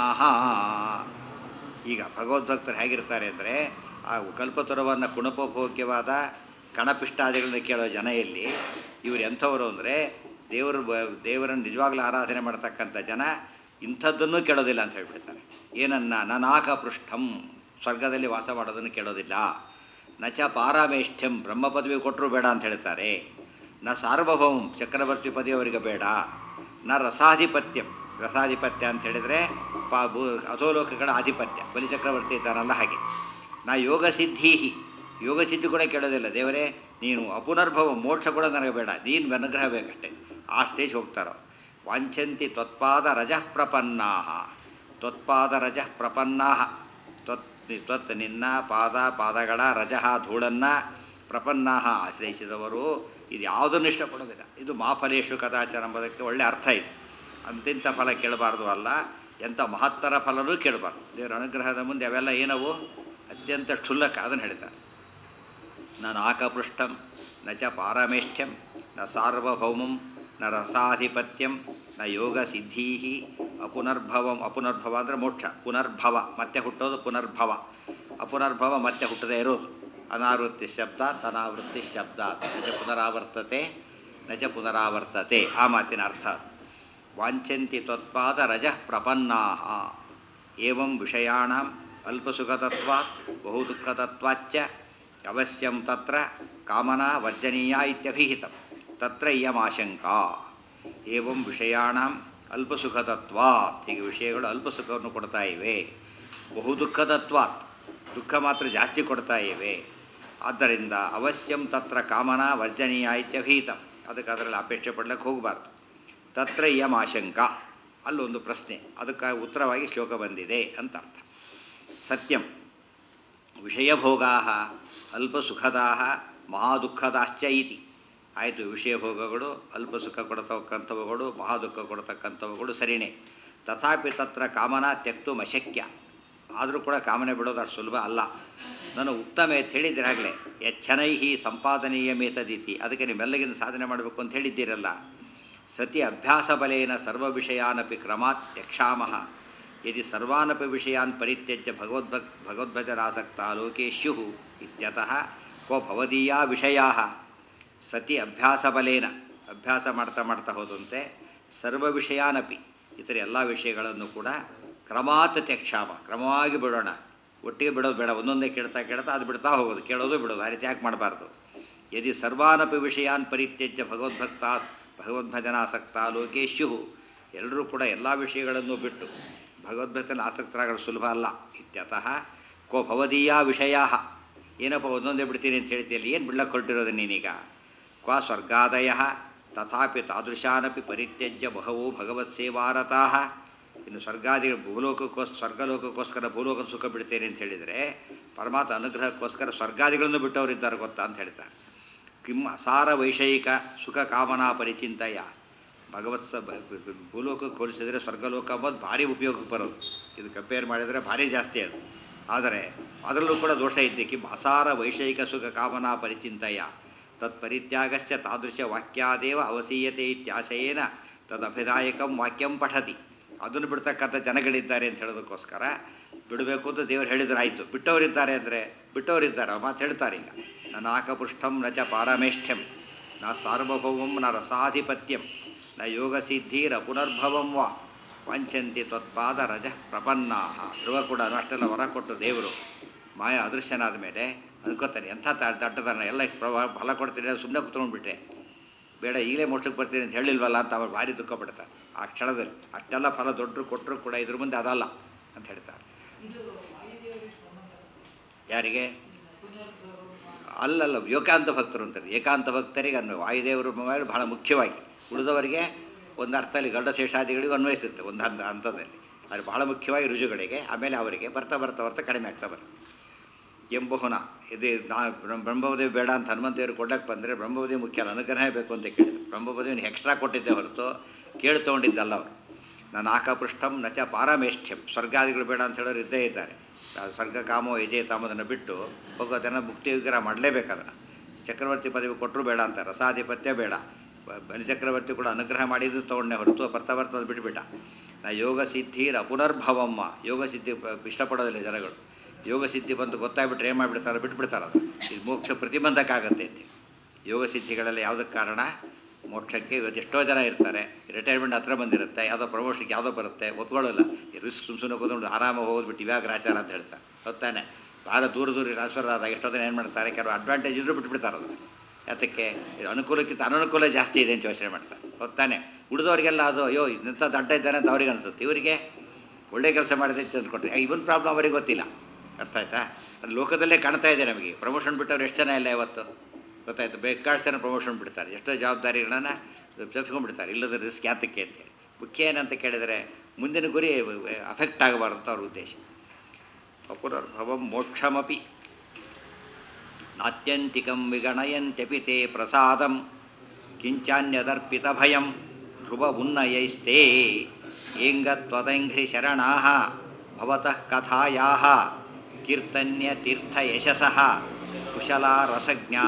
ಈಗ ಭಗವದ್ಭಕ್ತರು ಹೇಗಿರ್ತಾರೆ ಅಂದರೆ ಆ ಕಲ್ಪತುರವನ್ನು ಕುಣಪಭೋಗ್ಯವಾದ ಕಣಪಿಷ್ಟಾದಿಗಳನ್ನ ಕೇಳೋ ಜನ ಎಲ್ಲಿ ಇವರು ಎಂಥವರು ಅಂದರೆ ದೇವರು ದೇವರನ್ನು ನಿಜವಾಗ್ಲೂ ಆರಾಧನೆ ಮಾಡ್ತಕ್ಕಂಥ ಜನ ಇಂಥದ್ದನ್ನು ಕೇಳೋದಿಲ್ಲ ಅಂತ ಹೇಳ್ಬಿಡ್ತಾರೆ ಏನನ್ನ ನನಾಕ ಪೃಷ್ಠಂ ಸ್ವರ್ಗದಲ್ಲಿ ವಾಸ ಮಾಡೋದನ್ನು ಕೇಳೋದಿಲ್ಲ ನಚ ಪಾರಾಮೇಷ್ಠ್ಯಂ ಬ್ರಹ್ಮ ಪದವಿ ಕೊಟ್ಟರು ಬೇಡ ಅಂತ ಹೇಳ್ತಾರೆ ನ ಸಾರ್ವಭೌಮ್ ಚಕ್ರವರ್ತಿ ಪದವಿ ಅವರಿಗೆ ಬೇಡ ನ ರಸಾಧಿಪತ್ಯಂ ರಸಾಧಿಪತ್ಯ ಅಂತ ಹೇಳಿದರೆ ಪಾ ಭೂ ಅಧೋಲೋಕಗಳ ಆಧಿಪತ್ಯ ಬಲಿಚಕ್ರವರ್ತಿ ಇದ್ದಾನಲ್ಲ ಹಾಗೆ ನಾ ಯೋಗ ಸಿದ್ಧಿ ಯೋಗ ಸಿದ್ಧಿ ಕೂಡ ಕೇಳೋದಿಲ್ಲ ದೇವರೇ ನೀನು ಅಪುನರ್ಭವ ಮೋಕ್ಷ ಕೂಡ ನನಗೆ ಬೇಡ ನೀನು ಅನುಗ್ರಹ ಬೇಕಷ್ಟೇ ಆ ಸ್ಟೇಜ್ ಹೋಗ್ತಾರೋ ವಾಂಛಂತಿ ತ್ವತ್ಪಾದ ರಜಃ ಪ್ರಪನ್ನಾ ತ್ವತ್ಪಾದ ರಜಃ ಪ್ರಪನ್ನಾ ತ್ವತ್ ತ್ವತ್ ನಿನ್ನ ಪಾದ ಪಾದಗಳ ರಜಃ ಧೂಳನ್ನು ಪ್ರಪನ್ನಾ ಆಶ್ರಯಿಸಿದವರು ಇದು ಯಾವುದನ್ನು ಇಷ್ಟಪಡೋದಿಲ್ಲ ಇದು ಮಾಫಲೇಶು ಕದಾಚಾರ ಎಂಬುದಕ್ಕೆ ಒಳ್ಳೆ ಅರ್ಥ ಇದೆ ಅಂತಿಂಥ ಫಲ ಕೇಳಬಾರ್ದು ಅಲ್ಲ ಎಂಥ ಮಹತ್ತರ ಫಲನೂ ಕೇಳಬಾರ್ದು ದೇವರ ಅನುಗ್ರಹದ ಮುಂದೆ ಅವೆಲ್ಲ ಏನವು ಅತ್ಯಂತ ಕ್ಷುಲ್ಲಕ ಅದನ್ನು ಹೇಳ್ತಾರೆ ನಾನು ಆಕಪೃಷ್ಠಂ ನ ಚ ಪಾರಮೇಷ್ಠ್ಯಂ ನ ಸಾರ್ವಭೌಮಂ ನ ರಸಾಧಿಪತ್ಯಂ ನ ಯೋಗ ಸಿದ್ಧೀ ಅಪುನರ್ಭವಂ ಅಪುನರ್ಭವ ಅಂದರೆ ಮೋಕ್ಷ ಪುನರ್ಭವ ಮತ್ತೆ ಹುಟ್ಟೋದು ಪುನರ್ಭವ ಅಪುನರ್ಭವ ಮತ್ತೆ ಹುಟ್ಟದೇ ಇರೋದು ಅನಾವೃತ್ತಿ ಶಬ್ದ ತನಾವೃತ್ತಿ ಶಬ್ದ ನಚ ಪುನರಾವರ್ತತೆ ನಚ ಪುನರಾವರ್ತತೆ ಆ ಮಾತಿನ ಅರ್ಥ ವಾಂಛಂತಿ ತ್ವತ್ಪಾದ ರಜಃ ಪ್ರಪನ್ನಾ ಏವಂ ವಿಷಯಾಣ ಅಲ್ಪಸುಖತತ್ವಾತ್ ಬಹುದುಃಖತತ್ವಾಚ್ಚ ಅವಶ್ಯಂ ತತ್ರ ಕಾಮನಾ ವರ್ಜನೀಯ ಇತ್ಯಭಿಹಿತಂ ತತ್ರ ಇಯಮಾಶಂಕಾ ಏವಂ ವಿಷಯಾಣ ಅಲ್ಪ ಸುಖತತ್ವ ಹೀಗೆ ವಿಷಯಗಳು ಅಲ್ಪ ಸುಖವನ್ನು ಕೊಡ್ತಾ ಇವೆ ಬಹು ದುಃಖದತ್ವಾತ್ ದುಃಖ ಮಾತ್ರ ಜಾಸ್ತಿ ಕೊಡ್ತಾ ಇವೆ ಆದ್ದರಿಂದ ಅವಶ್ಯಂ ತತ್ರ ಕಾಮನ ವರ್ಜನೀಯ ಇತ್ಯಭೀತಂ ಅದಕ್ಕೆ ಅದರಲ್ಲಿ ಅಪೇಕ್ಷೆ ಪಡ್ಲಿಕ್ಕೆ ಹೋಗಬಾರ್ದು ತತ್ರ ಇಯಂ ಆಶಂಕ ಅಲ್ಲೊಂದು ಪ್ರಶ್ನೆ ಅದಕ್ಕೆ ಉತ್ತರವಾಗಿ ಶ್ಲೋಕ ಬಂದಿದೆ ಅಂತ ಅರ್ಥ ಸತ್ಯಂ ವಿಷಯಭೋಗಾ ಅಲ್ಪ ಸುಖದಾ ಮಹಾದುಃಖದಾಶ್ಚ ಇತಿ ಆಯಿತು ವಿಷಯ ಭೋಗಗಳು ಅಲ್ಪ ಸುಖ ಕೊಡತಕ್ಕಂಥವುಗಳು ಮಹಾ ದುಃಖ ಕೊಡತಕ್ಕಂಥವುಗಳು ಸರಿಯೇ ತಥಾಪಿ ತತ್ರ ಕಾಮನ ತ್ಯಕ್ತು ಅಶಕ್ಯ ಆದರೂ ಕೂಡ ಕಾಮನೆ ಬಿಡೋದು ಅಷ್ಟು ಸುಲಭ ಅಲ್ಲ ನಾನು ಉತ್ತಮ ಅಂತ ಹೇಳಿದ್ದೀರಾಗಲೇ ಎಚ್ಚನೈಹಿ ಸಂಪಾದನೀಯ ಮೇತದಿತಿ ಅದಕ್ಕೆ ನಿಮ್ಮೆಲ್ಲಗಿನ ಸಾಧನೆ ಮಾಡಬೇಕು ಅಂತ ಹೇಳಿದ್ದೀರಲ್ಲ ಸತಿ ಅಭ್ಯಾಸ ಬಲೇನ ಸರ್ವ ವಿಷಯಾನಪಿ ಕ್ರಮಾತ್ ತ್ಯಕ್ಷಾಮಃ ಯದಿ ಸರ್ವಾನಪಿ ವಿಷಯಾನ್ ಪರಿತ್ಯಜ್ಯ ಭಗವದ್ಭಕ್ ಭಗವದ್ಭಜರಾಸಕ್ತ ಲೋಕೆ ಸ್ಯುಃ ಇತ್ಯತಃ ಕೋ ಭವದೀಯಾ ವಿಷಯಾ ಸತಿ ಅಭ್ಯಾಸ ಬಲೇನ ಅಭ್ಯಾಸ ಮಾಡ್ತಾ ಮಾಡ್ತಾ ಹೋದಂತೆ ಸರ್ವ ವಿಷಯಾನಪಿ ಇತರ ಎಲ್ಲ ವಿಷಯಗಳನ್ನು ಕೂಡ ಕ್ರಮಾತ್ ತ್ಯಕ್ಷಾಮ ಕ್ರಮವಾಗಿ ಬಿಡೋಣ ಒಟ್ಟಿಗೆ ಬಿಡೋದು ಬೇಡ ಒಂದೊಂದೇ ಕೇಳ್ತಾ ಕೇಳ್ತಾ ಅದು ಬಿಡ್ತಾ ಹೋಗೋದು ಕೇಳೋದು ಬಿಡೋದು ಆ ರೀತಿ ಯಾಕೆ ಮಾಡಬಾರ್ದು ಯದಿ ಸರ್ವಾನಪಿ ವಿಷಯಾನ್ ಪರಿತ್ಯಜ್ಯ ಭಗವದ್ಭಕ್ತ ಭಗವದ್ಭಜನಾಸಕ್ತ ಲೋಕೇಶ್ಯು ಎಲ್ಲರೂ ಕೂಡ ಎಲ್ಲ ವಿಷಯಗಳನ್ನು ಬಿಟ್ಟು ಭಗವದ್ಭಕ್ತನ ಆಸಕ್ತರಾಗಲು ಸುಲಭ ಅಲ್ಲ ಇತ್ಯತಃ ಕೋ ಭವದೀಯ ವಿಷಯ ಏನಪ್ಪ ಒಂದೊಂದೇ ಬಿಡ್ತೀನಿ ಅಂತ ಹೇಳ್ತೀಯಲ್ಲಿ ಏನು ಬಿಡ್ಲಕ್ಕೆ ಹೊರಟಿರೋದು ನೀನೀಗ ಕ್ವ ಸ್ವರ್ಗಾದಯ ತಥಾಪಿ ತಾದೃಶಾನಪಿ ಪರಿತ್ಯಜ್ಯ ಬಹವೋ ಭಗವತ್ಸೇವಾರತಾ ಇನ್ನು ಸ್ವರ್ಗಾದಿ ಭೂಲೋಕಕ್ಕೋಸ್ ಸ್ವರ್ಗಲೋಕಕ್ಕೋಸ್ಕರ ಭೂಲೋಕದ ಸುಖ ಬಿಡ್ತೇನೆ ಅಂತ ಹೇಳಿದರೆ ಪರಮಾತ್ಮ ಅನುಗ್ರಹಕ್ಕೋಸ್ಕರ ಸ್ವರ್ಗಾದಿಗಳನ್ನು ಬಿಟ್ಟವರಿದ್ದಾರೆ ಗೊತ್ತಾ ಅಂತ ಹೇಳ್ತಾರೆ ಕಿಂ ಅಸಾರ ವೈಷಯಿಕ ಸುಖ ಕಾಮನಾ ಪರಿಚಿಂತಯ ಭಗವತ್ ಸ ಭೂಲೋಕಕ್ಕೆ ಹೋಲಿಸಿದರೆ ಸ್ವರ್ಗಲೋಕ ಅಂಬೋದು ಭಾರಿ ಉಪಯೋಗಕ್ಕೆ ಬರೋದು ಇದು ಕಂಪೇರ್ ಮಾಡಿದರೆ ಭಾರಿ ಜಾಸ್ತಿ ಅದು ಆದರೆ ಅದರಲ್ಲೂ ಕೂಡ ದೋಷ ಇದ್ದೆ ಕಿಂ ಅಸಾರ ವೈಷಯಿಕ ಸುಖ ಕಾಮನಾ ಪರಿಚಿಂತಯ ತತ್ಪರಿತ್ಯಾಗಶ್ಚ ತಾದೃಶ ವಾಕ್ಯಾದೇವ ಅವಸೀಯತೆ ಇತ್ಯಾಶಯೇನ ತದಭಿದಾಯಕಂ ವಾಕ್ಯಂ ಪಠತಿ ಅದನ್ನು ಬಿಡ್ತಕ್ಕಂಥ ಜನಗಳಿದ್ದಾರೆ ಅಂತ ಹೇಳೋದಕ್ಕೋಸ್ಕರ ಬಿಡಬೇಕು ಅಂತ ದೇವರು ಹೇಳಿದ್ರೆ ಆಯಿತು ಬಿಟ್ಟವರಿದ್ದಾರೆ ಅಂದರೆ ಬಿಟ್ಟವರಿದ್ದಾರೆ ಆ ಮಾತು ಹೇಳ್ತಾರೆ ಈಗ ನ ನಾಕಪೃಷ್ಠಂ ನ ಚ ಪಾರಮೇಷ್ಠ್ಯಂ ನ ಸಾರ್ವಭೌಮಂ ನ ರಸಾಧಿಪತ್ಯಂ ನ ಯೋಗಸಿದ್ಧಿರ ಪುನರ್ಭವಂ ವಾ ವಾಂಛಂತಿ ತ್ವತ್ಪಾದ ರಜ ಪ್ರಪನ್ನಾ ಧ್ರುವ ಕೂಡ ಅಷ್ಟೆಲ್ಲ ವರ ಕೊಟ್ಟು ದೇವರು ಮಾಯ ಅದೃಶ್ಯನಾದ ಮೇಲೆ ಅನ್ಕೋತಾನೆ ಎಂಥ ದಟ್ಟದನ್ನ ಎಲ್ಲ ಪ್ರಭಾ ಫಲ ಕೊಡ್ತೀನಿ ಸುಮ್ಮನೆ ಕುತ್ಕೊಂಡ್ಬಿಟ್ಟೆ ಬೇಡ ಈಗಲೇ ಮೋಕ್ಷಕ್ಕೆ ಬರ್ತೀನಿ ಅಂತ ಹೇಳಿಲ್ವಲ್ಲ ಅಂತ ಅವ್ರು ಭಾರಿ ದುಃಖ ಪಡ್ತಾರೆ ಆ ಕ್ಷಣದಲ್ಲಿ ಅಷ್ಟೆಲ್ಲ ಫಲ ದೊಡ್ಡರು ಕೊಟ್ಟರು ಕೂಡ ಇದ್ರ ಮುಂದೆ ಅದಲ್ಲ ಅಂತ ಹೇಳ್ತಾರೆ ಯಾರಿಗೆ ಅಲ್ಲಲ್ಲ ಏಕಾಂತ ಭಕ್ತರು ಅಂತಾರೆ ಏಕಾಂತ ಭಕ್ತರಿಗೆ ಅನ್ವಯ ವಾಯುದೇವರು ಮೇಲೆ ಬಹಳ ಮುಖ್ಯವಾಗಿ ಉಳಿದವರಿಗೆ ಒಂದು ಅರ್ಥದಲ್ಲಿ ಗರುಡ ಶೇಷಾದಿಗಳಿಗೂ ಅನ್ವಯಿಸುತ್ತೆ ಒಂದು ಹಂತ ಹಂತದಲ್ಲಿ ಆದರೆ ಬಹಳ ಮುಖ್ಯವಾಗಿ ರುಜುಗಳಿಗೆ ಆಮೇಲೆ ಅವರಿಗೆ ಬರ್ತಾ ಬರ್ತಾ ಬರ್ತಾ ಕಡಿಮೆ ಆಗ್ತಾ ಬರುತ್ತೆ ಎಂಬಹುನ ಇದು ನಾ ಬ್ರಹ್ಮಪದವಿ ಬೇಡ ಅಂತ ಹನುಮಂತೇವರು ಕೊಡಕ್ಕೆ ಬಂದರೆ ಬ್ರಹ್ಮಪದವಿ ಮುಖ್ಯ ಅಲ್ಲ ಅನುಗ್ರಹ ಬೇಕು ಅಂತ ಕೇಳಿದ್ರು ಬ್ರಹ್ಮಪದವಿನ ಎಕ್ಸ್ಟ್ರಾ ಕೊಟ್ಟಿದ್ದೆ ಹೊರತು ಕೇಳಿ ತೊಗೊಂಡಿದ್ದಲ್ಲ ಅವರು ನಾನು ಆಕಪೃಷ್ಠಂ ನಚ ಪಾರಮೇಷ್ಠ್ಯಂ ಸ್ವರ್ಗಾದಿಗಳು ಬೇಡ ಅಂತ ಹೇಳೋರು ಇದ್ದೇ ಇದ್ದಾರೆ ಸ್ವರ್ಗ ಕಾಮೋ ಯಜೆ ತಾಮದನ್ನು ಬಿಟ್ಟು ಹೋಗೋದನ್ನು ಮುಕ್ತಿ ವಿಗ್ರಹ ಮಾಡಲೇಬೇಕು ಅದನ್ನು ಚಕ್ರವರ್ತಿ ಪದವಿ ಕೊಟ್ಟರು ಬೇಡ ಅಂತ ರಸಾಧಿಪತ್ಯ ಬೇಡ ಬಲಿಚಕ್ರವರ್ತಿ ಕೂಡ ಅನುಗ್ರಹ ಮಾಡಿದ್ದು ತೊಗೊಂಡೆ ಹೊರತು ಬರ್ತಾ ಬರ್ತಾ ಅದು ಬಿಟ್ಬಿಟ್ಟ ನಾ ಯೋಗ ಸಿದ್ಧಿರ ಪುನರ್ಭವಮ್ಮ ಯೋಗ ಸಿದ್ಧಿ ಇಷ್ಟಪಡೋದಿಲ್ಲ ಜನಗಳು ಯೋಗ ಸಿದ್ಧಿ ಬಂದು ಗೊತ್ತಾಗ್ಬಿಟ್ರೆ ಏನು ಮಾಡಿಬಿಡ್ತಾರೆ ಬಿಟ್ಬಿಡ್ತಾರೆ ಅದು ಇದು ಮೋಕ್ಷ ಪ್ರತಿಬಂಧಕ ಆಗುತ್ತೆ ಅಂತ ಯೋಗ ಸಿದ್ಧಿಗಳಲ್ಲಿ ಯಾವುದಕ್ಕೆ ಕಾರಣ ಮೋಕ್ಷಕ್ಕೆ ಇವತ್ತು ಎಷ್ಟೋ ಜನ ಇರ್ತಾರೆ ರಿಟೈರ್ಮೆಂಟ್ ಹತ್ರ ಬಂದಿರುತ್ತೆ ಯಾವುದೋ ಪ್ರಮೋಷನ್ಗೆ ಯಾವುದೋ ಬರುತ್ತೆ ಒಪ್ಕೊಳ್ಳಲ್ಲ ರಿಸ್ಕ್ ಸುಮ್ ಸುಮ್ಮನೆ ಕೂತ್ಕೊಂಡು ಆರಾಮಾಗಿ ಹೋಗ್ಬಿಟ್ಟು ಇವಾಗ ಆಚಾರ ಅಂತ ಹೇಳ್ತಾರೆ ಹೊತ್ತಾನೆ ಭಾಳ ದೂರ ದೂರ ಟ್ರಾನ್ಸ್ಫರ್ ಆದಾಗ ಎಷ್ಟೋ ಜನ ಏನು ಮಾಡ್ತಾರೆ ಕೆಲವು ಅಡ್ವಾಂಟೇಜ್ ಇದ್ರೂ ಬಿಟ್ಬಿಡ್ತಾರೆ ಅದನ್ನು ಯಾತಕ್ಕೆ ಇದು ಅನುಕೂಲಕ್ಕಿಂತ ಅನನುಕೂಲ ಜಾಸ್ತಿ ಇದೆ ಅಂತ ಯೋಚನೆ ಮಾಡ್ತಾರೆ ಹೊತ್ತಾನೆ ಉಳಿದವರಿಗೆಲ್ಲ ಅದು ಅಯ್ಯೋ ಇಂಥ ದಡ್ಡ ಇದ್ದಾನೆ ಅಂತ ಅವ್ರಿಗೆ ಅನಿಸುತ್ತೆ ಇವರಿಗೆ ಒಳ್ಳೆ ಕೆಲಸ ಮಾಡಿದೆ ಅಂತ ಅಂದ್ಕೊಟ್ರೆ ಇವನ್ ಪ್ರಾಬ್ಲಮ್ ಅವರಿಗೆ ಗೊತ್ತಿಲ್ಲ ಅರ್ಥ ಆಯ್ತಾ ಅದು ಲೋಕದಲ್ಲೇ ಕಾಣ್ತಾ ಇದೆ ನಮಗೆ ಪ್ರಮೋಷನ್ ಬಿಟ್ಟವ್ರು ಎಷ್ಟು ಜನ ಇಲ್ಲ ಇವತ್ತು ಗೊತ್ತಾಯ್ತು ಬೇಕಾಷ್ಟು ಜನ ಪ್ರಮೋಷನ್ ಬಿಡ್ತಾರೆ ಎಷ್ಟೋ ಜವಾಬ್ದಾರಿಗಳನ್ನ ತಪ್ಪಿಸ್ಕೊಂಡ್ಬಿಡ್ತಾರೆ ಇಲ್ಲದ ರಿಸ್ಕ್ ಯಾತಕ್ಕೆ ಅಂತೇಳಿ ಮುಖ್ಯ ಏನಂತ ಕೇಳಿದರೆ ಮುಂದಿನ ಗುರಿ ಅಫೆಕ್ಟ್ ಆಗಬಾರ್ದು ಅಂತ ಅವ್ರ ಉದ್ದೇಶ ಅಪುನರ್ಭವಂ ಮೋಕ್ಷಮಪಿ ನಾತ್ಯಂತಿಕಂ ವಿಗಣಯಂತ್ಯಪಿ ತೇ ಪ್ರಸಾದಂ ಕಿಂಚಾನ್ಯದರ್ಪಿತ ಭಯಂ ಧ್ರುವ ಉನ್ನಯೈಸ್ತೆ ಏಂಗತ್ವದಂಘ್ರಿ ಶರಣಾ ಭವತಃ ಕಥಾಯಾ ಕೀರ್ತನ್ಯ ತೀರ್ಥ ಯಶಸಃ ಕುಶಲ ರಸಜ್ಞಾ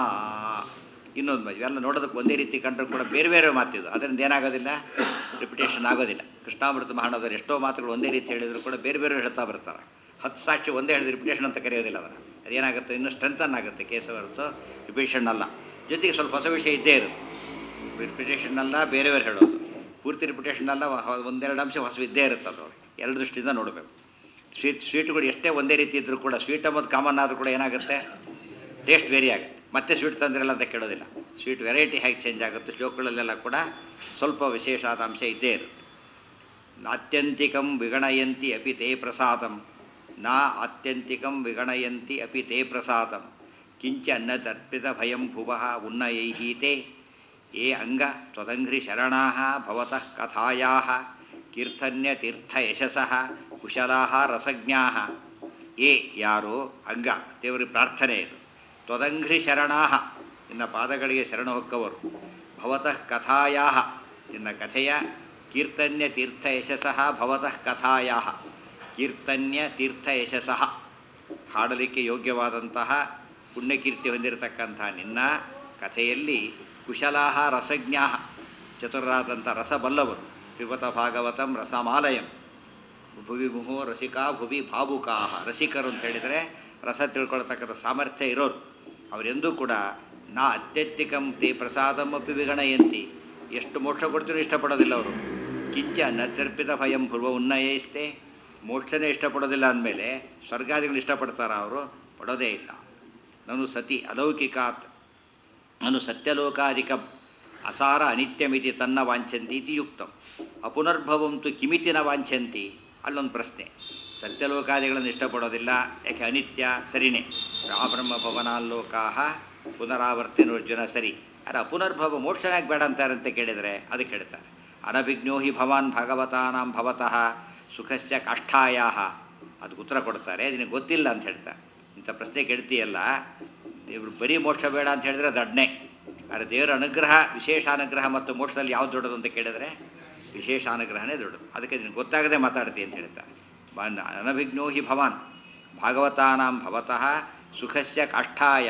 ಇನ್ನೊಂದು ಇವೆಲ್ಲ ನೋಡೋದಕ್ಕೆ ಒಂದೇ ರೀತಿ ಕಂಡ್ರೂ ಕೂಡ ಬೇರೆ ಬೇರೆ ಮಾತಿದ್ದು ಅದರಿಂದ ಏನಾಗೋದಿಲ್ಲ ರಿಪಿಟೇಷನ್ ಆಗೋದಿಲ್ಲ ಕೃಷ್ಣಾಮೃತ ಮಹಾಣದವ್ರು ಎಷ್ಟೋ ಮಾತುಗಳು ಒಂದೇ ರೀತಿ ಹೇಳಿದ್ರು ಕೂಡ ಬೇರೆ ಬೇರೆ ಹೇಳ್ತಾ ಬರ್ತಾರೆ ಹತ್ತು ಸಾಕ್ಷಿ ಒಂದೇ ಹೇಳಿದ್ರೆ ರಿಪಿಟೇಷನ್ ಅಂತ ಕರೆಯೋದಿಲ್ಲ ಅದನ್ನು ಅದೇನಾಗುತ್ತೆ ಇನ್ನೂ ಸ್ಟ್ರೆಂತನ್ ಆಗುತ್ತೆ ಕೇಸ ಹೊರತು ರಿಪಿಟೇಷನ್ ಅಲ್ಲ ಜೊತೆಗೆ ಸ್ವಲ್ಪ ಹೊಸ ವಿಷಯ ಇದ್ದೇ ಇರುತ್ತೆ ರಿಪಿಟೇಷನ್ ಅಲ್ಲ ಬೇರೆ ಬೇರೆ ಹೇಳೋದು ಪೂರ್ತಿ ರಿಪಿಟೇಷನ್ ಅಲ್ಲ ಒಂದೆರಡು ಅಂಶ ಹೊಸ ಇದ್ದೇ ಇರುತ್ತೆ ಅದರೊಳಗೆ ಎರಡು ದೃಷ್ಟಿಯಿಂದ ನೋಡಬೇಕು ಸ್ವೀಟ್ ಸ್ವೀಟ್ಗಳು ಎಷ್ಟೇ ಒಂದೇ ರೀತಿ ಇದ್ದರೂ ಕೂಡ ಸ್ವೀಟ್ ಅಂಬೋದು ಕಾಮನ್ ಆದರೂ ಕೂಡ ಏನಾಗುತ್ತೆ ಟೇಸ್ಟ್ ವೇರಿ ಆಗುತ್ತೆ ಮತ್ತೆ ಸ್ವೀಟ್ ತಂದಿರಲ್ಲ ಅಂತ ಕೇಳೋದಿಲ್ಲ ಸ್ವೀಟ್ ವೆರೈಟಿ ಹೇಗೆ ಚೇಂಜ್ ಆಗುತ್ತೆ ಶ್ಲೋಕಗಳಲ್ಲೆಲ್ಲ ಕೂಡ ಸ್ವಲ್ಪ ವಿಶೇಷಾದ ಅಂಶ ಇದ್ದೇ ಇರುತ್ತೆ ನಾತ್ಯಂತಿಕಂ ವಿಗಣಯಂತಿ ಅಪಿ ತೇ ಪ್ರಸಾದಂ ನಾ ಆತ್ಯಂತಿಕಂ ವಿಗಣಯಂತಿ ಅಪಿ ತೇ ಪ್ರಸಾದಂ ಕಿಂಚ ಅನ್ನತರ್ಪಿತ ಭಯಂ ಭುವಃ ಉನ್ನಯೈಹೀತೆ ಯೇ ಅಂಗ ತ್ವದಂಘ್ರಿ ಶರಣಾಃ ಭವತಃ ಕಥಾಯಾಃ ಕೀರ್ತನ್ಯ ತೀರ್ಥ ಯಶಸಃ ಕುಶಲಾಃ ರಸಜ್ಞಾಃ ಏ ಯಾರು ಅಂಗ ದೇವರಿಗೆ ಪ್ರಾರ್ಥನೆ ಇದು ತ್ವದಂಘ್ರಿ ಶರಣಾಃ ನಿನ್ನ ಪಾದಗಳಿಗೆ ಶರಣ ಹೊಕ್ಕವರು ಭವತಃ ಕಥಾಯಾಃ ನಿನ್ನ ಕಥೆಯ ಕೀರ್ತನ್ಯ ತೀರ್ಥ ಯಶಸಃ ಭವತಃ ಕಥಾಯಾಃ ಕೀರ್ತನ್ಯ ತೀರ್ಥ ಯಶಸಃ ಹಾಡಲಿಕ್ಕೆ ಯೋಗ್ಯವಾದಂತಹ ಪುಣ್ಯಕೀರ್ತಿ ಹೊಂದಿರತಕ್ಕಂಥ ನಿನ್ನ ಕಥೆಯಲ್ಲಿ ಕುಶಲಾಹ ರಸಜ್ಞಾ ಚತುರರಾದಂಥ ರಸಬಲ್ಲವರು ಪಿಬತ ಭಾಗವತಂ ರಸಮಾಲಯಂ ಭುವಿ ಮುಹು ರಸಿಕಾ ಭುವಿ ಭಾವುಕಾಹ ರಸಿಕರು ಅಂತ ಹೇಳಿದರೆ ರಸ ತಿಳ್ಕೊಳ್ತಕ್ಕಂಥ ಸಾಮರ್ಥ್ಯ ಇರೋರು ಅವರೆಂದೂ ಕೂಡ ನಾ ಅತ್ಯಂತಿಕಂ ತೇ ಪ್ರಸಾದಂ ಅಪಿ ವಿಗಣಯಂತಿ ಎಷ್ಟು ಮೋಕ್ಷ ಕೊಡ್ತೀರೋ ಇಷ್ಟಪಡೋದಿಲ್ಲ ಅವರು ಕಿಂಚ ನರ್ಪಿತ ಭಯಂ ಪೂರ್ವ ಉನ್ನಯಿಸ್ತೆ ಮೋಕ್ಷನೇ ಇಷ್ಟಪಡೋದಿಲ್ಲ ಅಂದಮೇಲೆ ಸ್ವರ್ಗಾದಿಗಳು ಇಷ್ಟಪಡ್ತಾರ ಅವರು ಪಡೋದೇ ಇಲ್ಲ ನಾನು ಸತಿ ಅಲೌಕಿಕಾತ್ ನಾನು ಸತ್ಯಲೋಕಾಧಿಕಂ ಅಸಾರ ಅನಿತ್ಯಮಿತಿ ತನ್ನ ವಾಂಛಂತಿ ಇತಿ ಯುಕ್ತಂ ಅಪುನರ್ಭವಂತು ಕಿಮಿತಿ ನ ವಾಂಛಂತಿ ಅಲ್ಲೊಂದು ಪ್ರಶ್ನೆ ಸತ್ಯಲೋಕಾದಿಗಳನ್ನು ಇಷ್ಟಪಡೋದಿಲ್ಲ ಯಾಕೆ ಅನಿತ್ಯ ಸರಿನೇ ರಾಬ್ರಹ್ಮ ಭವನಾಲ್ಲೋಕಾಹ ಪುನರಾವರ್ತಿನೋರ್ಜುನ ಸರಿ ಅರೆ ಅಪುನರ್ಭವ ಮೋಕ್ಷನಾಗಿ ಬೇಡ ಅಂತಾರಂತೆ ಕೇಳಿದರೆ ಅದಕ್ಕೆ ಹೇಳ್ತಾರೆ ಅನಭಿಜ್ಞೋ ಹಿ ಭವಾನ್ ಭಗವತಾನಾಂ ಭವತಃ ಸುಖಸ್ಯ ಕಾಷ್ಠಾಯ ಅದಕ್ಕೆ ಉತ್ತರ ಕೊಡ್ತಾರೆ ನಿನಗೆ ಗೊತ್ತಿಲ್ಲ ಅಂತ ಹೇಳ್ತಾರೆ ಇಂಥ ಪ್ರಶ್ನೆ ಕೇಳ್ತೀಯಲ್ಲ ಇವರು ಬರೀ ಮೋಕ್ಷ ಬೇಡ ಅಂತ ಹೇಳಿದ್ರೆ ದಡ್ನೆ ಆದರೆ ದೇವರ ಅನುಗ್ರಹ ವಿಶೇಷ ಅನುಗ್ರಹ ಮತ್ತು ಮೋಕ್ಷದಲ್ಲಿ ಯಾವ್ದು ದೊಡ್ಡದು ಅಂತ ಕೇಳಿದರೆ ವಿಶೇಷ ಅನುಗ್ರಹನೇ ದೊಡ್ಡದು ಅದಕ್ಕೆ ನಿನಗೆ ಗೊತ್ತಾಗದೆ ಮಾತಾಡ್ತಿ ಅಂತ ಹೇಳ್ತಾರೆ ಬ- ಅನಭಿಜ್ಞೋ ಹಿ ಭವಾನ್ ಭಾಗವತಾನಾಂ ಭವತಃ ಸುಖಸ್ಯ ಕಾಷ್ಠಾಯ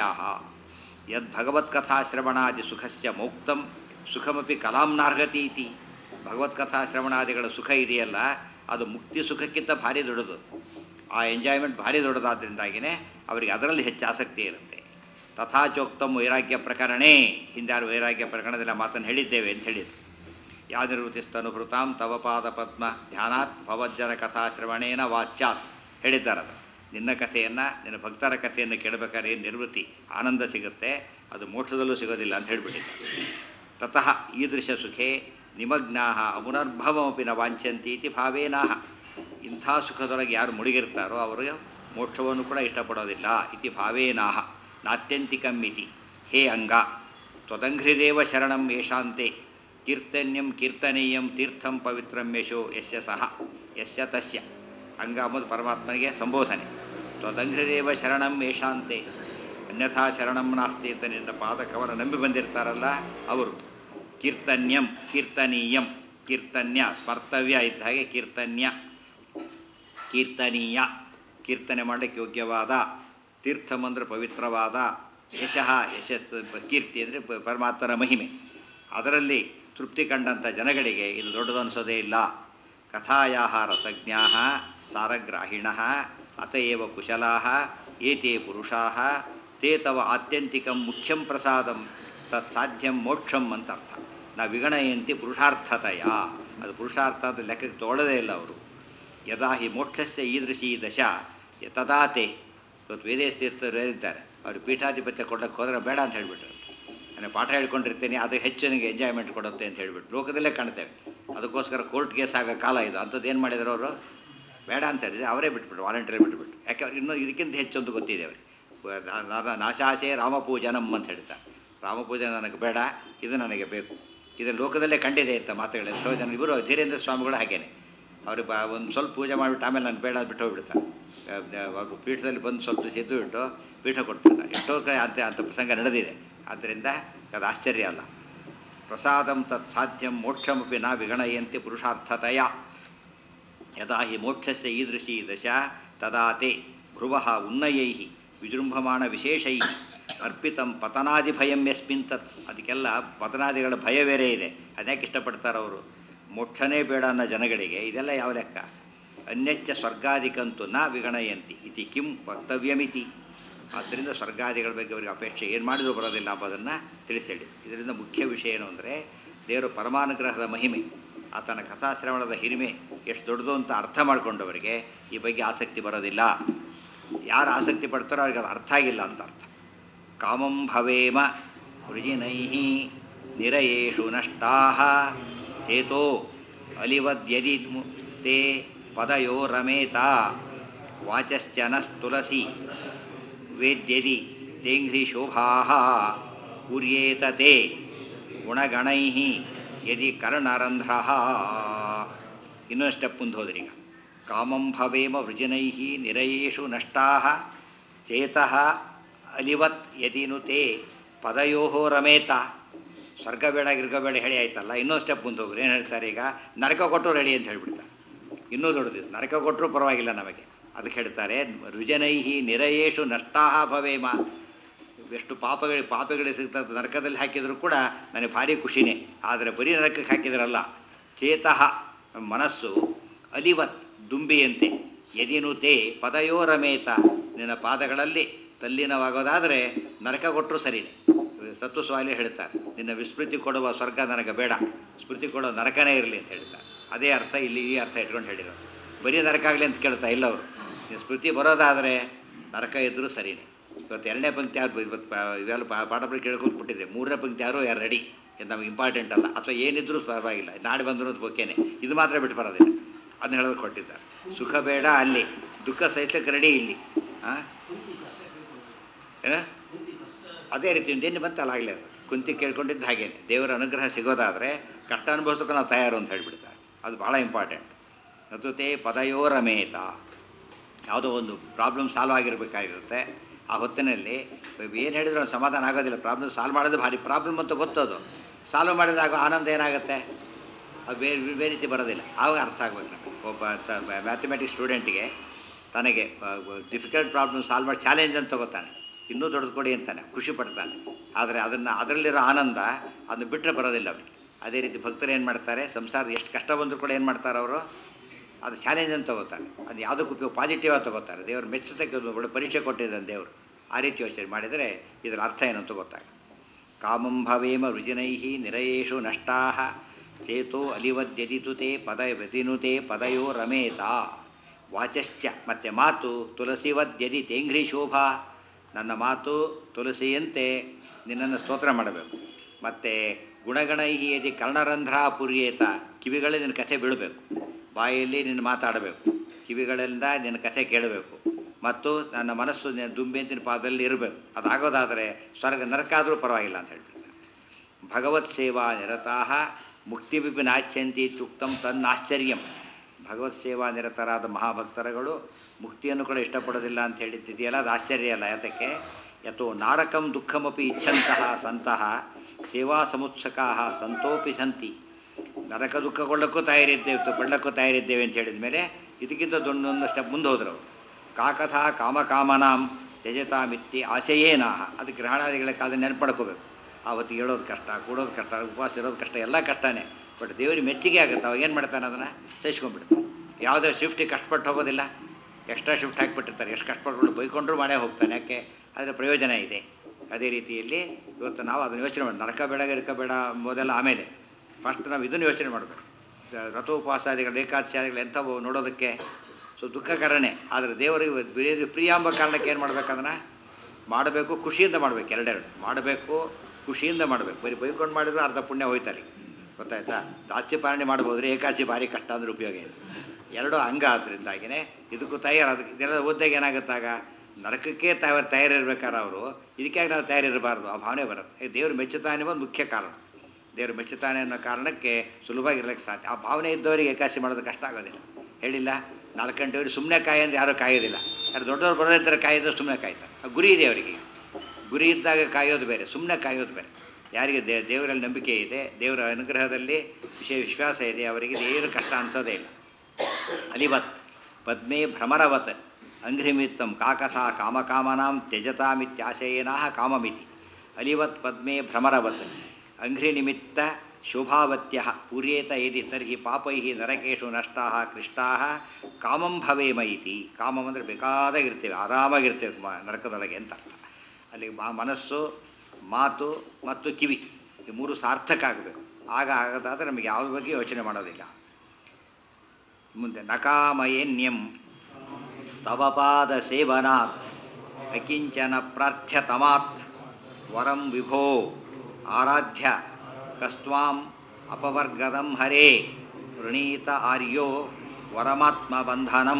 ಯದ್ ಭಗವತ್ಕಥಾಶ್ರವಣಾದಿ ಸುಖಸ್ಯ ಮೌಕ್ತಂ ಸುಖಮಪಿ ಕಲಾಂನಾರ್ಹತಿ ಇತಿ ಭಗವತ್ಕಥಾಶ್ರವಣಾದಿಗಳ ಸುಖ ಇದೆಯಲ್ಲ ಅದು ಮುಕ್ತಿ ಸುಖಕ್ಕಿಂತ ಭಾರಿ ದೊಡ್ಡದು ಆ ಎಂಜಾಯ್ಮೆಂಟ್ ಭಾರಿ ದೊಡ್ಡದಾದ್ದರಿಂದಾಗಿಯೇ ಅವರಿಗೆ ಅದರಲ್ಲಿ ಹೆಚ್ಚು ಆಸಕ್ತಿ ಇರುತ್ತೆ ತಥಾಚೋಕ್ತಂ ವೈರಾಗ್ಯ ಪ್ರಕರಣೇ ಹಿಂದಾರು ವೈರಾಗ್ಯ ಪ್ರಕರಣದಲ್ಲಿ ಆ ಮಾತನ್ನು ಹೇಳಿದ್ದೇವೆ ಅಂತ ಹೇಳಿದ್ರು ಯಾದಿರ್ವತಿಸ್ತನುಭೃತಾಂ ತವ ಪಾದ ಪದ್ಮ ಧ್ಯಾನಾತ್ ಭವಜ್ಜನ ಕಥಾಶ್ರವಣೇನ ವಾಸ್ಯಾತ್ ಹೇಳಿದ್ದಾರದು ನಿನ್ನ ಕಥೆಯನ್ನು ನಿನ್ನ ಭಕ್ತರ ಕಥೆಯನ್ನು ಕೇಳಬೇಕಾದ್ರೆ ಏನು ನಿರ್ವೃತ್ತಿ ಆನಂದ ಸಿಗುತ್ತೆ ಅದು ಮೋಕ್ಷದಲ್ಲೂ ಸಿಗೋದಿಲ್ಲ ಅಂತ ಹೇಳಿಬಿಟ್ಟಿದ್ದಾರೆ ತತಃ ಈದೃಶ ಸುಖೇ ನಿಮಗ್ನಾಹ ಅಮುನರ್ಭವಮಪಿ ನ ವಾಂಛಂತಿ ಇತಿ ಭಾವೇನಾಹ ಇಂಥ ಸುಖದೊಳಗೆ ಯಾರು ಮುಳುಗಿರ್ತಾರೋ ಅವರು ಮೋಕ್ಷವನ್ನು ಕೂಡ ಇಷ್ಟಪಡೋದಿಲ್ಲ ಇತಿ ಭಾವೇನಾಹ ನಾತ್ಯಂತಿಕಂ ಇತಿ ಹೇ ಅಂಗ ತ್ವದಂಘ್ರಿದೇವ ಶರಣಂ ಯಶಾಂತೆ ಕೀರ್ತನ್ಯಂ ಕೀರ್ತನೀಯಂ ತೀರ್ಥಂ ಪವಿತ್ರಂ ಯಶೋ ಯಸ್ಯ ಸಹ ಯಸ್ಯ ತಸ್ಯ ಅಂಗ ಅಂಬುದು ಪರಮಾತ್ಮನಿಗೆ ಸಂಬೋಧನೆ ತ್ವದಂಘ್ರಿದೇವ ಶರಣಂ ಯಶಾಂತೆ ಅನ್ಯಥಾ ಶರಣಂ ನಾಸ್ತಿ ಅಂತ ನಿನ್ನ ಪಾದಕವರ ನಂಬಿ ಬಂದಿರ್ತಾರಲ್ಲ ಅವರು ಕೀರ್ತನ್ಯಂ ಕೀರ್ತನೀಯಂ ಕೀರ್ತನ್ಯ ಸ್ಮರ್ತವ್ಯ ಇದ್ದ ಹಾಗೆ ಕೀರ್ತನ್ಯ ಕೀರ್ತನೀಯ ಕೀರ್ತನೆ ಮಾಡಲಿಕ್ಕೆ ಯೋಗ್ಯವಾದ ತೀರ್ಥಂ ಅಂದರೆ ಪವಿತ್ರವಾದ ಯಶಃ ಯಶಸ್ಸು ಕೀರ್ತಿ ಅಂದರೆ ಪರಮಾತ್ಮನ ಮಹಿಮೆ ಅದರಲ್ಲಿ ತೃಪ್ತಿ ಕಂಡಂಥ ಜನಗಳಿಗೆ ಇದು ದೊಡ್ಡದು ಅನಿಸೋದೇ ಇಲ್ಲ ಕಥಾಯಾ ರಸಜ್ಞಾ ಸಾರಗ್ರಾಹಿಣ ಅತಏವ ಕುಶಲಾ ಏತೇ ಪುರುಷಾ ತೇ ತವ ಆತ್ಯಂತಿಕಂ ಮುಖ್ಯಂ ಪ್ರಸಾದಂ ತತ್ ಸಾಧ್ಯಂ ಮೋಕ್ಷಂ ಅಂತ ಅರ್ಥ ನಾವು ವಿಗಣಯಂತಿ ಪುರುಷಾರ್ಥತೆಯ ಅದು ಪುರುಷಾರ್ಥ ಅಂತ ಲೆಕ್ಕಕ್ಕೆ ತೊಗೊಳ್ಳೋದೇ ಇಲ್ಲ ಅವರು ಯದಾ ಹಿ ಮೋಕ್ಷಸ್ಯ ಈದೃಶಿ ದಶ ತದಾತೆ ಇವತ್ತು ವೇದೇಶ ತೀರ್ಥರು ಹೇಳಿದ್ದಾರೆ ಅವರು ಪೀಠಾಧಿಪತ್ಯ ಕೊಡೋಕ್ಕೆ ಹೋದರೆ ಬೇಡ ಅಂತ ಹೇಳಿಬಿಟ್ರು ನಾನು ಪಾಠ ಹೇಳ್ಕೊಂಡಿರ್ತೀನಿ ಅದು ಹೆಚ್ಚು ನನಗೆ ಎಂಜಾಯ್ಮೆಂಟ್ ಕೊಡುತ್ತೆ ಅಂತ ಹೇಳಿಬಿಟ್ಟು ಲೋಕದಲ್ಲೇ ಕಾಣ್ತೇವೆ ಅದಕ್ಕೋಸ್ಕರ ಕೋರ್ಟ್ ಕೇಸ್ ಆಗೋ ಕಾಲ ಇದು ಅಂಥದ್ದು ಏನು ಮಾಡಿದ್ರು ಅವರು ಬೇಡ ಅಂತ ಹೇಳಿದ್ರೆ ಅವರೇ ಬಿಟ್ಬಿಟ್ರು ವಾಲಂಟಿಯರ್ ಬಿಟ್ಬಿಟ್ಟು ಯಾಕೆ ಅವ್ರಿಗೆ ಇನ್ನೂ ಇದಕ್ಕಿಂತ ಹೆಚ್ಚೊಂದು ಗೊತ್ತಿದೆ ಅವರಿಗೆ ನಾಶಾಸೆ ರಾಮಪೂಜನಂ ಅಂತ ಹೇಳ್ತಾರೆ ರಾಮಪೂಜೆ ನನಗೆ ಬೇಡ ಇದು ನನಗೆ ಬೇಕು ಇದು ಲೋಕದಲ್ಲೇ ಕಂಡಿದೆ ಅಂತ ಮಾತುಗಳು ಎಷ್ಟೋ ಜನ ಇವರು ಧೀರೇಂದ್ರ ಸ್ವಾಮಿಗಳು ಹಾಗೇನೆ ಅವ್ರಿಗೆ ಬ ಒಂದು ಸ್ವಲ್ಪ ಪೂಜೆ ಮಾಡಿಬಿಟ್ಟು ಆಮೇಲೆ ನಾನು ಬೇಡ ಬಿಟ್ಟು ಹೋಗ್ಬಿಡ್ತಾರೆ ಅವರು ಪೀಠದಲ್ಲಿ ಬಂದು ಸ್ವಲ್ಪ ದಿವಸ ಎದ್ದು ಬಿಟ್ಟು ಪೀಠ ಕೊಟ್ಬಿಡ್ತಾರೆ ಎಷ್ಟೋ ಕಡೆ ಅಂತ ಅಂಥ ಪ್ರಸಂಗ ನಡೆದಿದೆ ಆದ್ದರಿಂದ ಅದು ಆಶ್ಚರ್ಯ ಅಲ್ಲ ಪ್ರಸಾದಂ ತತ್ ಸಾಧ್ಯಂ ಮೋಕ್ಷಮಪಿ ನಾ ವಿಗಣಯಂತಿ ಪುರುಷಾರ್ಥತೆಯ ಯದಾ ಹಿ ಮೋಕ್ಷಸ್ಯ ಈದೃಶಿ ದಶ ತದಾ ತೇ ಭ್ರುವಃ ಉನ್ನಯೈ ವಿಜೃಂಭಮಾಣ ವಿಶೇಷೈ ಅರ್ಪಿತಂ ಪತನಾದಿ ಭಯಂ ಯಸ್ಮಿನ್ ತತ್ ಅದಕ್ಕೆಲ್ಲ ಪತನಾದಿಗಳ ಭಯ ಬೇರೆ ಇದೆ ಅದ್ಯಾಕೆ ಇಷ್ಟಪಡ್ತಾರೆ ಅವರು ಮೋಕ್ಷನೇ ಬೇಡ ಅನ್ನೋ ಜನಗಳಿಗೆ ಇದೆಲ್ಲ ಯಾವ ಲೆಕ್ಕ ಅನ್ಯಚ್ಚ ಸ್ವರ್ಗಾದಿಕಂತೂ ನ ವಿಗಣಯಂತಿ ಇತಿ ಕಿಂ ವಕ್ತವ್ಯಮಿತಿ ಆದ್ದರಿಂದ ಸ್ವರ್ಗಾದಿಗಳ ಬಗ್ಗೆ ಅವರಿಗೆ ಅಪೇಕ್ಷೆ ಏನು ಮಾಡಿದರೂ ಬರೋದಿಲ್ಲ ಎಂಬುದನ್ನು ತಿಳಿಸೇಳಿ ಇದರಿಂದ ಮುಖ್ಯ ವಿಷಯ ಏನು ಅಂದರೆ ದೇವರು ಪರಮಾನುಗ್ರಹದ ಮಹಿಮೆ ಆತನ ಕಥಾಶ್ರವಣದ ಹಿರಿಮೆ ಎಷ್ಟು ದೊಡ್ಡದು ಅಂತ ಅರ್ಥ ಮಾಡಿಕೊಂಡವರಿಗೆ ಈ ಬಗ್ಗೆ ಆಸಕ್ತಿ ಬರೋದಿಲ್ಲ ಯಾರು ಆಸಕ್ತಿ ಪಡ್ತಾರೋ ಅವ್ರಿಗೆ ಅದು ಅರ್ಥ ಆಗಿಲ್ಲ ಅಂತ ಅರ್ಥ ಕಾಮಂ ಭವೇಮ ವೃಜಿನೈ ನಿರಯೇಷು ನಷ್ಟಾ ಚೇತೋ ಅಲಿವದ್ಯದಿ ಮು- ತೇ ಪದಯೋ ರಮೇತ ವಾಚಶ್ಚ ನಸ್ತುಲಸಿ ವೇದ್ಯದಿ ತೇಂಘ್ರಿ ಶೋಭಾ ಉರ್ಯೇತ ತೇ ಗುಣಗಣೈ ಯದಿ ಕರ್ಣರಂಧ್ರ ಇನ್ನೊಂದು ಸ್ಟೆಪ್ ಮುಂದೆ ಹೋದ್ರಿ ಈಗ ಕಾಮಂ ಭವೇಮ ವೃಜನೈ ನಿರಯೇಷು ನಷ್ಟಾ ಚೇತಃ ಅಲಿವತ್ ಯದಿನು ತೇ ಪದಯೋ ರಮೇತ ಸ್ವರ್ಗ ಬೇಡ ಗಿರ್ಗ ಬೇಡ ಹೇಳಿ ಆಯ್ತಲ್ಲ ಇನ್ನೊಂದು ಸ್ಟೆಪ್ ಮುಂದೆ ಹೋಗ್ರಿ ಏನು ಹೇಳ್ತಾರೆ ಈಗ ನರಕ ಕೊಟ್ಟು ರೆಡಿ ಅಂತ ಹೇಳ್ಬಿಡ್ತಾರೆ ಇನ್ನೂ ದೊಡ್ಡದು ನರಕ ಕೊಟ್ಟರು ಪರವಾಗಿಲ್ಲ ನಮಗೆ ಅದಕ್ಕೆ ಹೇಳ್ತಾರೆ ರುಜನೈಹಿ ನಿರಯೇಷು ನಷ್ಟಾ ಭವೇಮ ಎಷ್ಟು ಪಾಪಗಳು ಪಾಪಗಳು ಸಿಗ್ತದೆ ನರಕದಲ್ಲಿ ಹಾಕಿದರೂ ಕೂಡ ನನಗೆ ಭಾರಿ ಖುಷಿನೇ ಆದರೆ ಬರೀ ನರಕಕ್ಕೆ ಹಾಕಿದ್ರಲ್ಲ ಚೇತಃ ಮನಸ್ಸು ಅಲಿವತ್ ದುಂಬಿಯಂತೆ ಎದಿನು ತೇ ಪದಯೋ ರಮೇತ ನಿನ್ನ ಪಾದಗಳಲ್ಲಿ ತಲ್ಲೀನವಾಗೋದಾದರೆ ನರಕ ಕೊಟ್ಟರು ಸರಿನೇ ಸತ್ತು ಸ್ವಾಲಿ ಹೇಳ್ತಾರೆ ನಿನ್ನ ವಿಸ್ಮೃತಿ ಕೊಡುವ ಸ್ವರ್ಗ ನನಗೆ ಬೇಡ ಸ್ಮೃತಿ ಕೊಡೋ ನರಕನೇ ಇರಲಿ ಅಂತ ಹೇಳ್ತಾರೆ ಅದೇ ಅರ್ಥ ಇಲ್ಲಿ ಈ ಅರ್ಥ ಇಟ್ಕೊಂಡು ಹೇಳಿರೋದು ಬರೀ ನರಕ ಆಗಲಿ ಅಂತ ಕೇಳ್ತಾ ಇಲ್ಲ ಅವರು ನೀನು ಸ್ಮೃತಿ ಬರೋದಾದರೆ ನರಕ ಇದ್ದರೂ ಸರಿನೇ ಇವತ್ತು ಎರಡನೇ ಪಂಕ್ತಿ ಯಾರು ಇವತ್ತು ಪಾ- ಇವೆಲ್ಲ ಪಾ- ಪಾಠ ಪರೀಕ್ಷೆ ಕೇಳ್ಕೊಂಡು ಬಿಟ್ಟಿದೆ ಮೂರನೇ ಪಂಕ್ತಿ ಯಾರು ಯಾರು ರೆಡಿ ಇದು ನಮಗೆ ಇಂಪಾರ್ಟೆಂಟ್ ಅಲ್ಲ ಅಥವಾ ಏನಿದ್ರೂ ಪರವಾಗಿಲ್ಲ ನಾಳೆ ಬಂದರೂ ಓಕೆನೆ ಇದು ಮಾತ್ರ ಬಿಟ್ಟು ಬರೋದಿಲ್ಲ ಅದನ್ನ ಹೇಳೋದು ಕೊಟ್ಟಿದ್ದಾರೆ ಸುಖ ಬೇಡ ಅಲ್ಲಿ ದುಃಖ ಸಹಿಸಕ್ಕೆ ರೆಡಿ ಇಲ್ಲಿ ಹಾಂ ಏನ ಅದೇ ರೀತಿ ನಿನ್ನೆ ಬಂತಲ್ಲ ಆಗಲೇ ಅದು ಕುಂತಿ ಕೇಳ್ಕೊಂಡಿದ್ದು ಹಾಗೇನೆ ದೇವರ ಅನುಗ್ರಹ ಸಿಗೋದಾದರೆ ಕಷ್ಟ ಅನುಭವಿಸೋಕೆ ನಾವು ತಯಾರು ಅಂತ ಹೇಳ್ಬಿಡ್ತಾರೆ ಅದು ಭಾಳ ಇಂಪಾರ್ಟೆಂಟ್ ನತುತೆ ಪದಯೋರಮೇತ ಯಾವುದೋ ಒಂದು ಪ್ರಾಬ್ಲಮ್ ಸಾಲ್ವ್ ಆಗಿರಬೇಕಾಗಿರುತ್ತೆ ಆ ಹೊತ್ತಿನಲ್ಲಿ ಏನು ಹೇಳಿದ್ರು ಅವ್ನು ಸಮಾಧಾನ ಆಗೋದಿಲ್ಲ ಪ್ರಾಬ್ಲಮ್ ಸಾಲ್ವ್ ಮಾಡೋದು ಭಾರಿ ಪ್ರಾಬ್ಲಮ್ ಅಂತ ಗೊತ್ತದು ಸಾಲ್ವ್ ಮಾಡಿದಾಗ ಆನಂದ ಏನಾಗುತ್ತೆ ಅದು ಬೇರೆ ಬೇರೆ ರೀತಿ ಬರೋದಿಲ್ಲ ಆವಾಗ ಅರ್ಥ ಆಗ್ಬೇಕು ನಮಗೆ ಒಬ್ಬ ಸ ಮ್ಯಾಥಮೆಟಿಕ್ಸ್ ಸ್ಟೂಡೆಂಟಿಗೆ ತನಗೆ ಡಿಫಿಕಲ್ಟ್ ಪ್ರಾಬ್ಲಮ್ ಸಾಲ್ವ್ ಮಾಡಿ ಚಾಲೆಂಜ್ ಅಂತ ತಗೋತಾನೆ ಇನ್ನೂ ದೊಡ್ಡದು ಕೊಡಿ ಅಂತಾನೆ ಖುಷಿ ಪಡ್ತಾನೆ ಆದರೆ ಅದನ್ನು ಅದರಲ್ಲಿರೋ ಆನಂದ ಅದನ್ನು ಬಿಟ್ಟರೆ ಬರೋದಿಲ್ಲ ಅವನಿಗೆ ಅದೇ ರೀತಿ ಭಕ್ತರು ಏನು ಮಾಡ್ತಾರೆ ಸಂಸಾರ ಎಷ್ಟು ಕಷ್ಟ ಬಂದರೂ ಕೂಡ ಏನು ಮಾಡ್ತಾರೆ ಅವರು ಅದು ಚಾಲೆಂಜ್ ಅಂತ ತಗೋತಾರೆ ಅದು ಯಾವುದಕ್ಕೂ ಉಪಯೋಗ ಪಾಸಿಟಿವ್ ಆಗಿ ತಗೋತಾರೆ ದೇವರು ಮೆಚ್ಚತಕ್ಕೆ ಒಂದು ಒಳ್ಳೆ ಪರೀಕ್ಷೆ ಕೊಟ್ಟಿದ್ದಾನೆ ದೇವರು ಆ ರೀತಿ ಯೋಚನೆ ಮಾಡಿದರೆ ಇದರ ಅರ್ಥ ಏನು ಅಂತ ಗೊತ್ತಾಗ ಕಾಮಂ ಭವೇಮ ರುಜಿನೈ ನಿರಯೇಷು ನಷ್ಟಾ ಚೇತೋ ಅಲಿವದ್ಯದಿತು ತೇ ಪದ ವ್ಯತಿನುತೆ ಪದಯೋ ರಮೇತ ವಾಚಶ್ಚ ಮತ್ತೆ ಮಾತು ತುಳಸಿವದ್ಯದಿ ತೇಂಘ್ರಿ ಶೋಭಾ ನನ್ನ ಮಾತು ತುಳಸಿಯಂತೆ ನಿನ್ನನ್ನು ಸ್ತೋತ್ರ ಮಾಡಬೇಕು ಮತ್ತು ಗುಣಗಣೈ ಯದಿ ಕರ್ಣರಂಧ್ರ ಪುರ್ಯೇತ ಕಿವಿಗಳಲ್ಲಿ ನಿನ್ನ ಕಥೆ ಬೀಳಬೇಕು ಬಾಯಲ್ಲಿ ನಿನ್ನ ಮಾತಾಡಬೇಕು ಕಿವಿಗಳಿಂದ ನಿನ್ನ ಕಥೆ ಕೇಳಬೇಕು ಮತ್ತು ನನ್ನ ಮನಸ್ಸು ನಿನ್ನ ದುಂಬೆಂತಿನ ಪಾದದಲ್ಲಿ ಇರಬೇಕು ಅದಾಗೋದಾದರೆ ಸ್ವರ್ಗ ನರಕ ಆದರೂ ಪರವಾಗಿಲ್ಲ ಅಂತ ಹೇಳ್ಬಿಡ್ತಾರೆ ಭಗವತ್ ಸೇವಾ ನಿರತಾ ಮುಕ್ತಿ ವಿಪಿನಾಚ್ಯಂತಿ ತುಕ್ತಂ ತನ್ನಾಶ್ಚರ್ಯಂ ಭಗವತ್ ಸೇವಾ ನಿರತರಾದ ಮಹಾಭಕ್ತರುಗಳು ಮುಕ್ತಿಯನ್ನು ಕೂಡ ಇಷ್ಟಪಡೋದಿಲ್ಲ ಅಂತ ಹೇಳಿದ್ದಿದೆಯಲ್ಲ ಅದು ಆಶ್ಚರ್ಯ ಅಲ್ಲ ಯಾತಕ್ಕೆ ಯಥೋ ನಾರಕಂ ದುಃಖಮಪಿ ಇಚ್ಛಂತಹ ಸಂತಹ ಸೇವಾ ಸಮುತ್ಸಕಾ ಸಂತೋಪಿ ಸಂತಿ ನರಕ ದುಃಖಗೊಳ್ಳಕ್ಕೂ ತಯಾರಿದ್ದೇವೆ ಪಡಲಕ್ಕೂ ತಯಾರಿದ್ದೇವೆ ಅಂತ ಹೇಳಿದ ಮೇಲೆ ಇದಕ್ಕಿಂತ ದೊಡ್ಡೊಂದು ಸ್ಟೆಪ್ ಮುಂದೆ ಹೋದ್ರು ಅವರು ಕಾಕಥಾ ಕಾಮಕಾಮನಾಂ ತ್ಯಜತಾಮಿತ್ತಿ ಆಶಯೇನಾಹ ಅದು ಗ್ರಹಣಾದಿಗಳ ಕಾಲ ನೆನ್ಪಡ್ಕೋಬೇಕು ಆವತ್ತಿಗೆ ಹೇಳೋದು ಕಷ್ಟ ಕೂಡೋದು ಕಷ್ಟ ಉಪವಾಸ ಇರೋದು ಕಷ್ಟ ಎಲ್ಲ ಕಷ್ಟನೇ ಬಟ್ ದೇವರಿಗೆ ಮೆಚ್ಚುಗೆ ಆಗುತ್ತೆ ಅವಾಗ ಏನು ಮಾಡ್ತಾನೆ ಅದನ್ನು ಸಹಿಸ್ಕೊಂಡ್ಬಿಡ್ತಾನೆ ಯಾವುದೇ ಶಿಫ್ಟಿಗೆ ಕಷ್ಟಪಟ್ಟು ಹೋಗೋದಿಲ್ಲ ಎಕ್ಸ್ಟ್ರಾ ಶಿಫ್ಟ್ ಹಾಕಿಬಿಟ್ಟಿರ್ತಾರೆ ಎಷ್ಟು ಕಷ್ಟಪಟ್ಟು ಬೈಕೊಂಡ್ರು ಮಾಡೇ ಹೋಗ್ತಾನೆ ಯಾಕೆ ಅದರ ಪ್ರಯೋಜನ ಇದೆ ಅದೇ ರೀತಿಯಲ್ಲಿ ಇವತ್ತು ನಾವು ಅದನ್ನು ಯೋಚನೆ ಮಾಡಿ ನರಕ ಬೇಡ ಗಿರಕ ಬೇಡ ಮೊದಲ ಆಮೇಲೆ ಫಸ್ಟ್ ನಾವು ಇದನ್ನು ಯೋಚನೆ ಮಾಡಬೇಕು ರಥೋಪವಾಸಾದಿಗಳು ಏಕಾದಶಾದಿಗಳು ಎಂಥವು ನೋಡೋದಕ್ಕೆ ಸೊ ದುಃಖಕರನೇ ಆದರೆ ದೇವರಿಗೆ ಬೇರೆ ಪ್ರಿಯ ಎಂಬ ಕಾರಣಕ್ಕೆ ಏನು ಮಾಡ್ಬೇಕು ಅದನ್ನು ಮಾಡಬೇಕು ಖುಷಿಯಿಂದ ಮಾಡಬೇಕು ಎರಡೆರಡು ಮಾಡಬೇಕು ಖುಷಿಯಿಂದ ಮಾಡಬೇಕು ಬರೀ ಬೈಕೊಂಡು ಮಾಡಿದ್ರು ಅರ್ಧ ಪುಣ್ಯ ಹೋಯ್ತಾರೆ ಗೊತ್ತಾಯ್ತಾ ದಾಸ್ಯ ಪಾಲನೆ ಮಾಡ್ಬೋದ್ರೆ ಏಕಾದಶಿ ಭಾರಿ ಕಷ್ಟ ಅಂದ್ರೆ ಉಪಯೋಗ ಏನು ಎರಡೂ ಅಂಗ ಆದ್ರಿಂದಾಗಿನೇ ಇದಕ್ಕೂ ತಯಾರು ಅದಕ್ಕೆ ಇದೆಲ್ಲ ಓದಿದಾಗ ಏನಾಗುತ್ತಾಗ ನರಕಕ್ಕೆ ತಯಾರು ತಯಾರಿರ್ಬೇಕಾದ್ರೆ ಅವರು ಇದಕ್ಕಾಗಿ ನಾವು ತಯಾರಿರಬಾರ್ದು ಆ ಭಾವನೆ ಬರುತ್ತೆ ದೇವರು ಮೆಚ್ಚುತ್ತಾನೆ ಒಂದು ಮುಖ್ಯ ಕಾರಣ ದೇವರು ಮೆಚ್ಚುತ್ತಾನೆ ಅನ್ನೋ ಕಾರಣಕ್ಕೆ ಸುಲಭವಾಗಿರ್ಲಿಕ್ಕೆ ಸಾಧ್ಯ ಆ ಭಾವನೆ ಇದ್ದವರಿಗೆ ಏಕಾದಶಿ ಮಾಡೋದು ಕಷ್ಟ ಆಗೋದಿಲ್ಲ ಹೇಳಿಲ್ಲ ನಾಲ್ಕು ಗಂಟೆವರೆಗೆ ಸುಮ್ಮನೆ ಕಾಯಿ ಅಂದರೆ ಯಾರೂ ಕಾಯೋದಿಲ್ಲ ಯಾರು ದೊಡ್ಡವ್ರು ಬರೋದಂತಾರೆ ಕಾಯಿದ್ರೆ ಸುಮ್ಮನೆ ಕಾಯ್ತಾರೆ ಆ ಗುರಿ ಇದೆ ಅವರಿಗೆ ಗುರಿ ಇದ್ದಾಗ ಕಾಯೋದು ಬೇರೆ ಸುಮ್ಮನೆ ಕಾಯೋದು ಬೇರೆ ಯಾರಿಗೆ ದೇ ದೇವರಲ್ಲಿ ನಂಬಿಕೆ ಇದೆ ದೇವರ ಅನುಗ್ರಹದಲ್ಲಿ ವಿಷಯ ವಿಶ್ವಾಸ ಇದೆ ಅವರಿಗೆ ಏನು ಕಷ್ಟ ಅನಿಸೋದೇ ಇಲ್ಲ ಅಲಿವತ್ ಪದ್ಮೇ ಭ್ರಮರವತ್ ಅಂಘ್ರಿಮಿತ್ತಂ ಕಾಕಥಾ ಕಾಮಕಾಮನಾಂ ತ್ಯಜತಾಮಿತ್ಯಾಶಯೇನಃ ಕಾಮಮಿತಿ ಅಲಿವತ್ ಪದ್ಮೇ ಭ್ರಮರವತ್ ಅಂಘ್ರಿನಿಮಿತ್ತ ಶೋಭಾವತ್ಯ ಪೂರ್ಯೇತ ಯದಿ ತರ್ಹಿ ಪಾಪೈ ನರಕೇಶು ನಷ್ಟಾ ಕೃಷ್ಟಾ ಕಾಮಂ ಭವೇಮ ಇತಿ ಕಾಮಂ ಅಂದರೆ ಬೇಕಾದಾಗಿರ್ತೇವೆ ಆರಾಮಾಗಿರ್ತೇವೆ ಮ- ನರಕದೊಳಗೆ ಅಂತ ಅರ್ಥ ಅಲ್ಲಿ ಮಾ ಮನಸ್ಸು ಮಾತು ಮತ್ತು ಕಿವಿ ಈ ಮೂರು ಸಾರ್ಥಕ ಆಗಬೇಕು ಆಗ ಆಗೋದಾದರೆ ನಮಗೆ ಯಾವ ಬಗ್ಗೆ ಯೋಚನೆ ಮಾಡೋದಿಲ್ಲ ಮುಂದೆ ನಕಾಮಯೇನ್ಯಂ ತವ ಪಾದ ಸೇವನಾತ್ ಅಕಿಂಚನ ಪ್ರಾರ್ಥ್ಯತಮಾತ್ ವರಂ ವಿಭೋ ಆರಾಧ್ಯ ಕಸ್ತ್ವಾಂ ಅಪವರ್ಗದಂ ಹರೇ ವೃಣೀತ ಆರ್ಯೋ ವರಮಾತ್ಮ ಬಂಧನಂ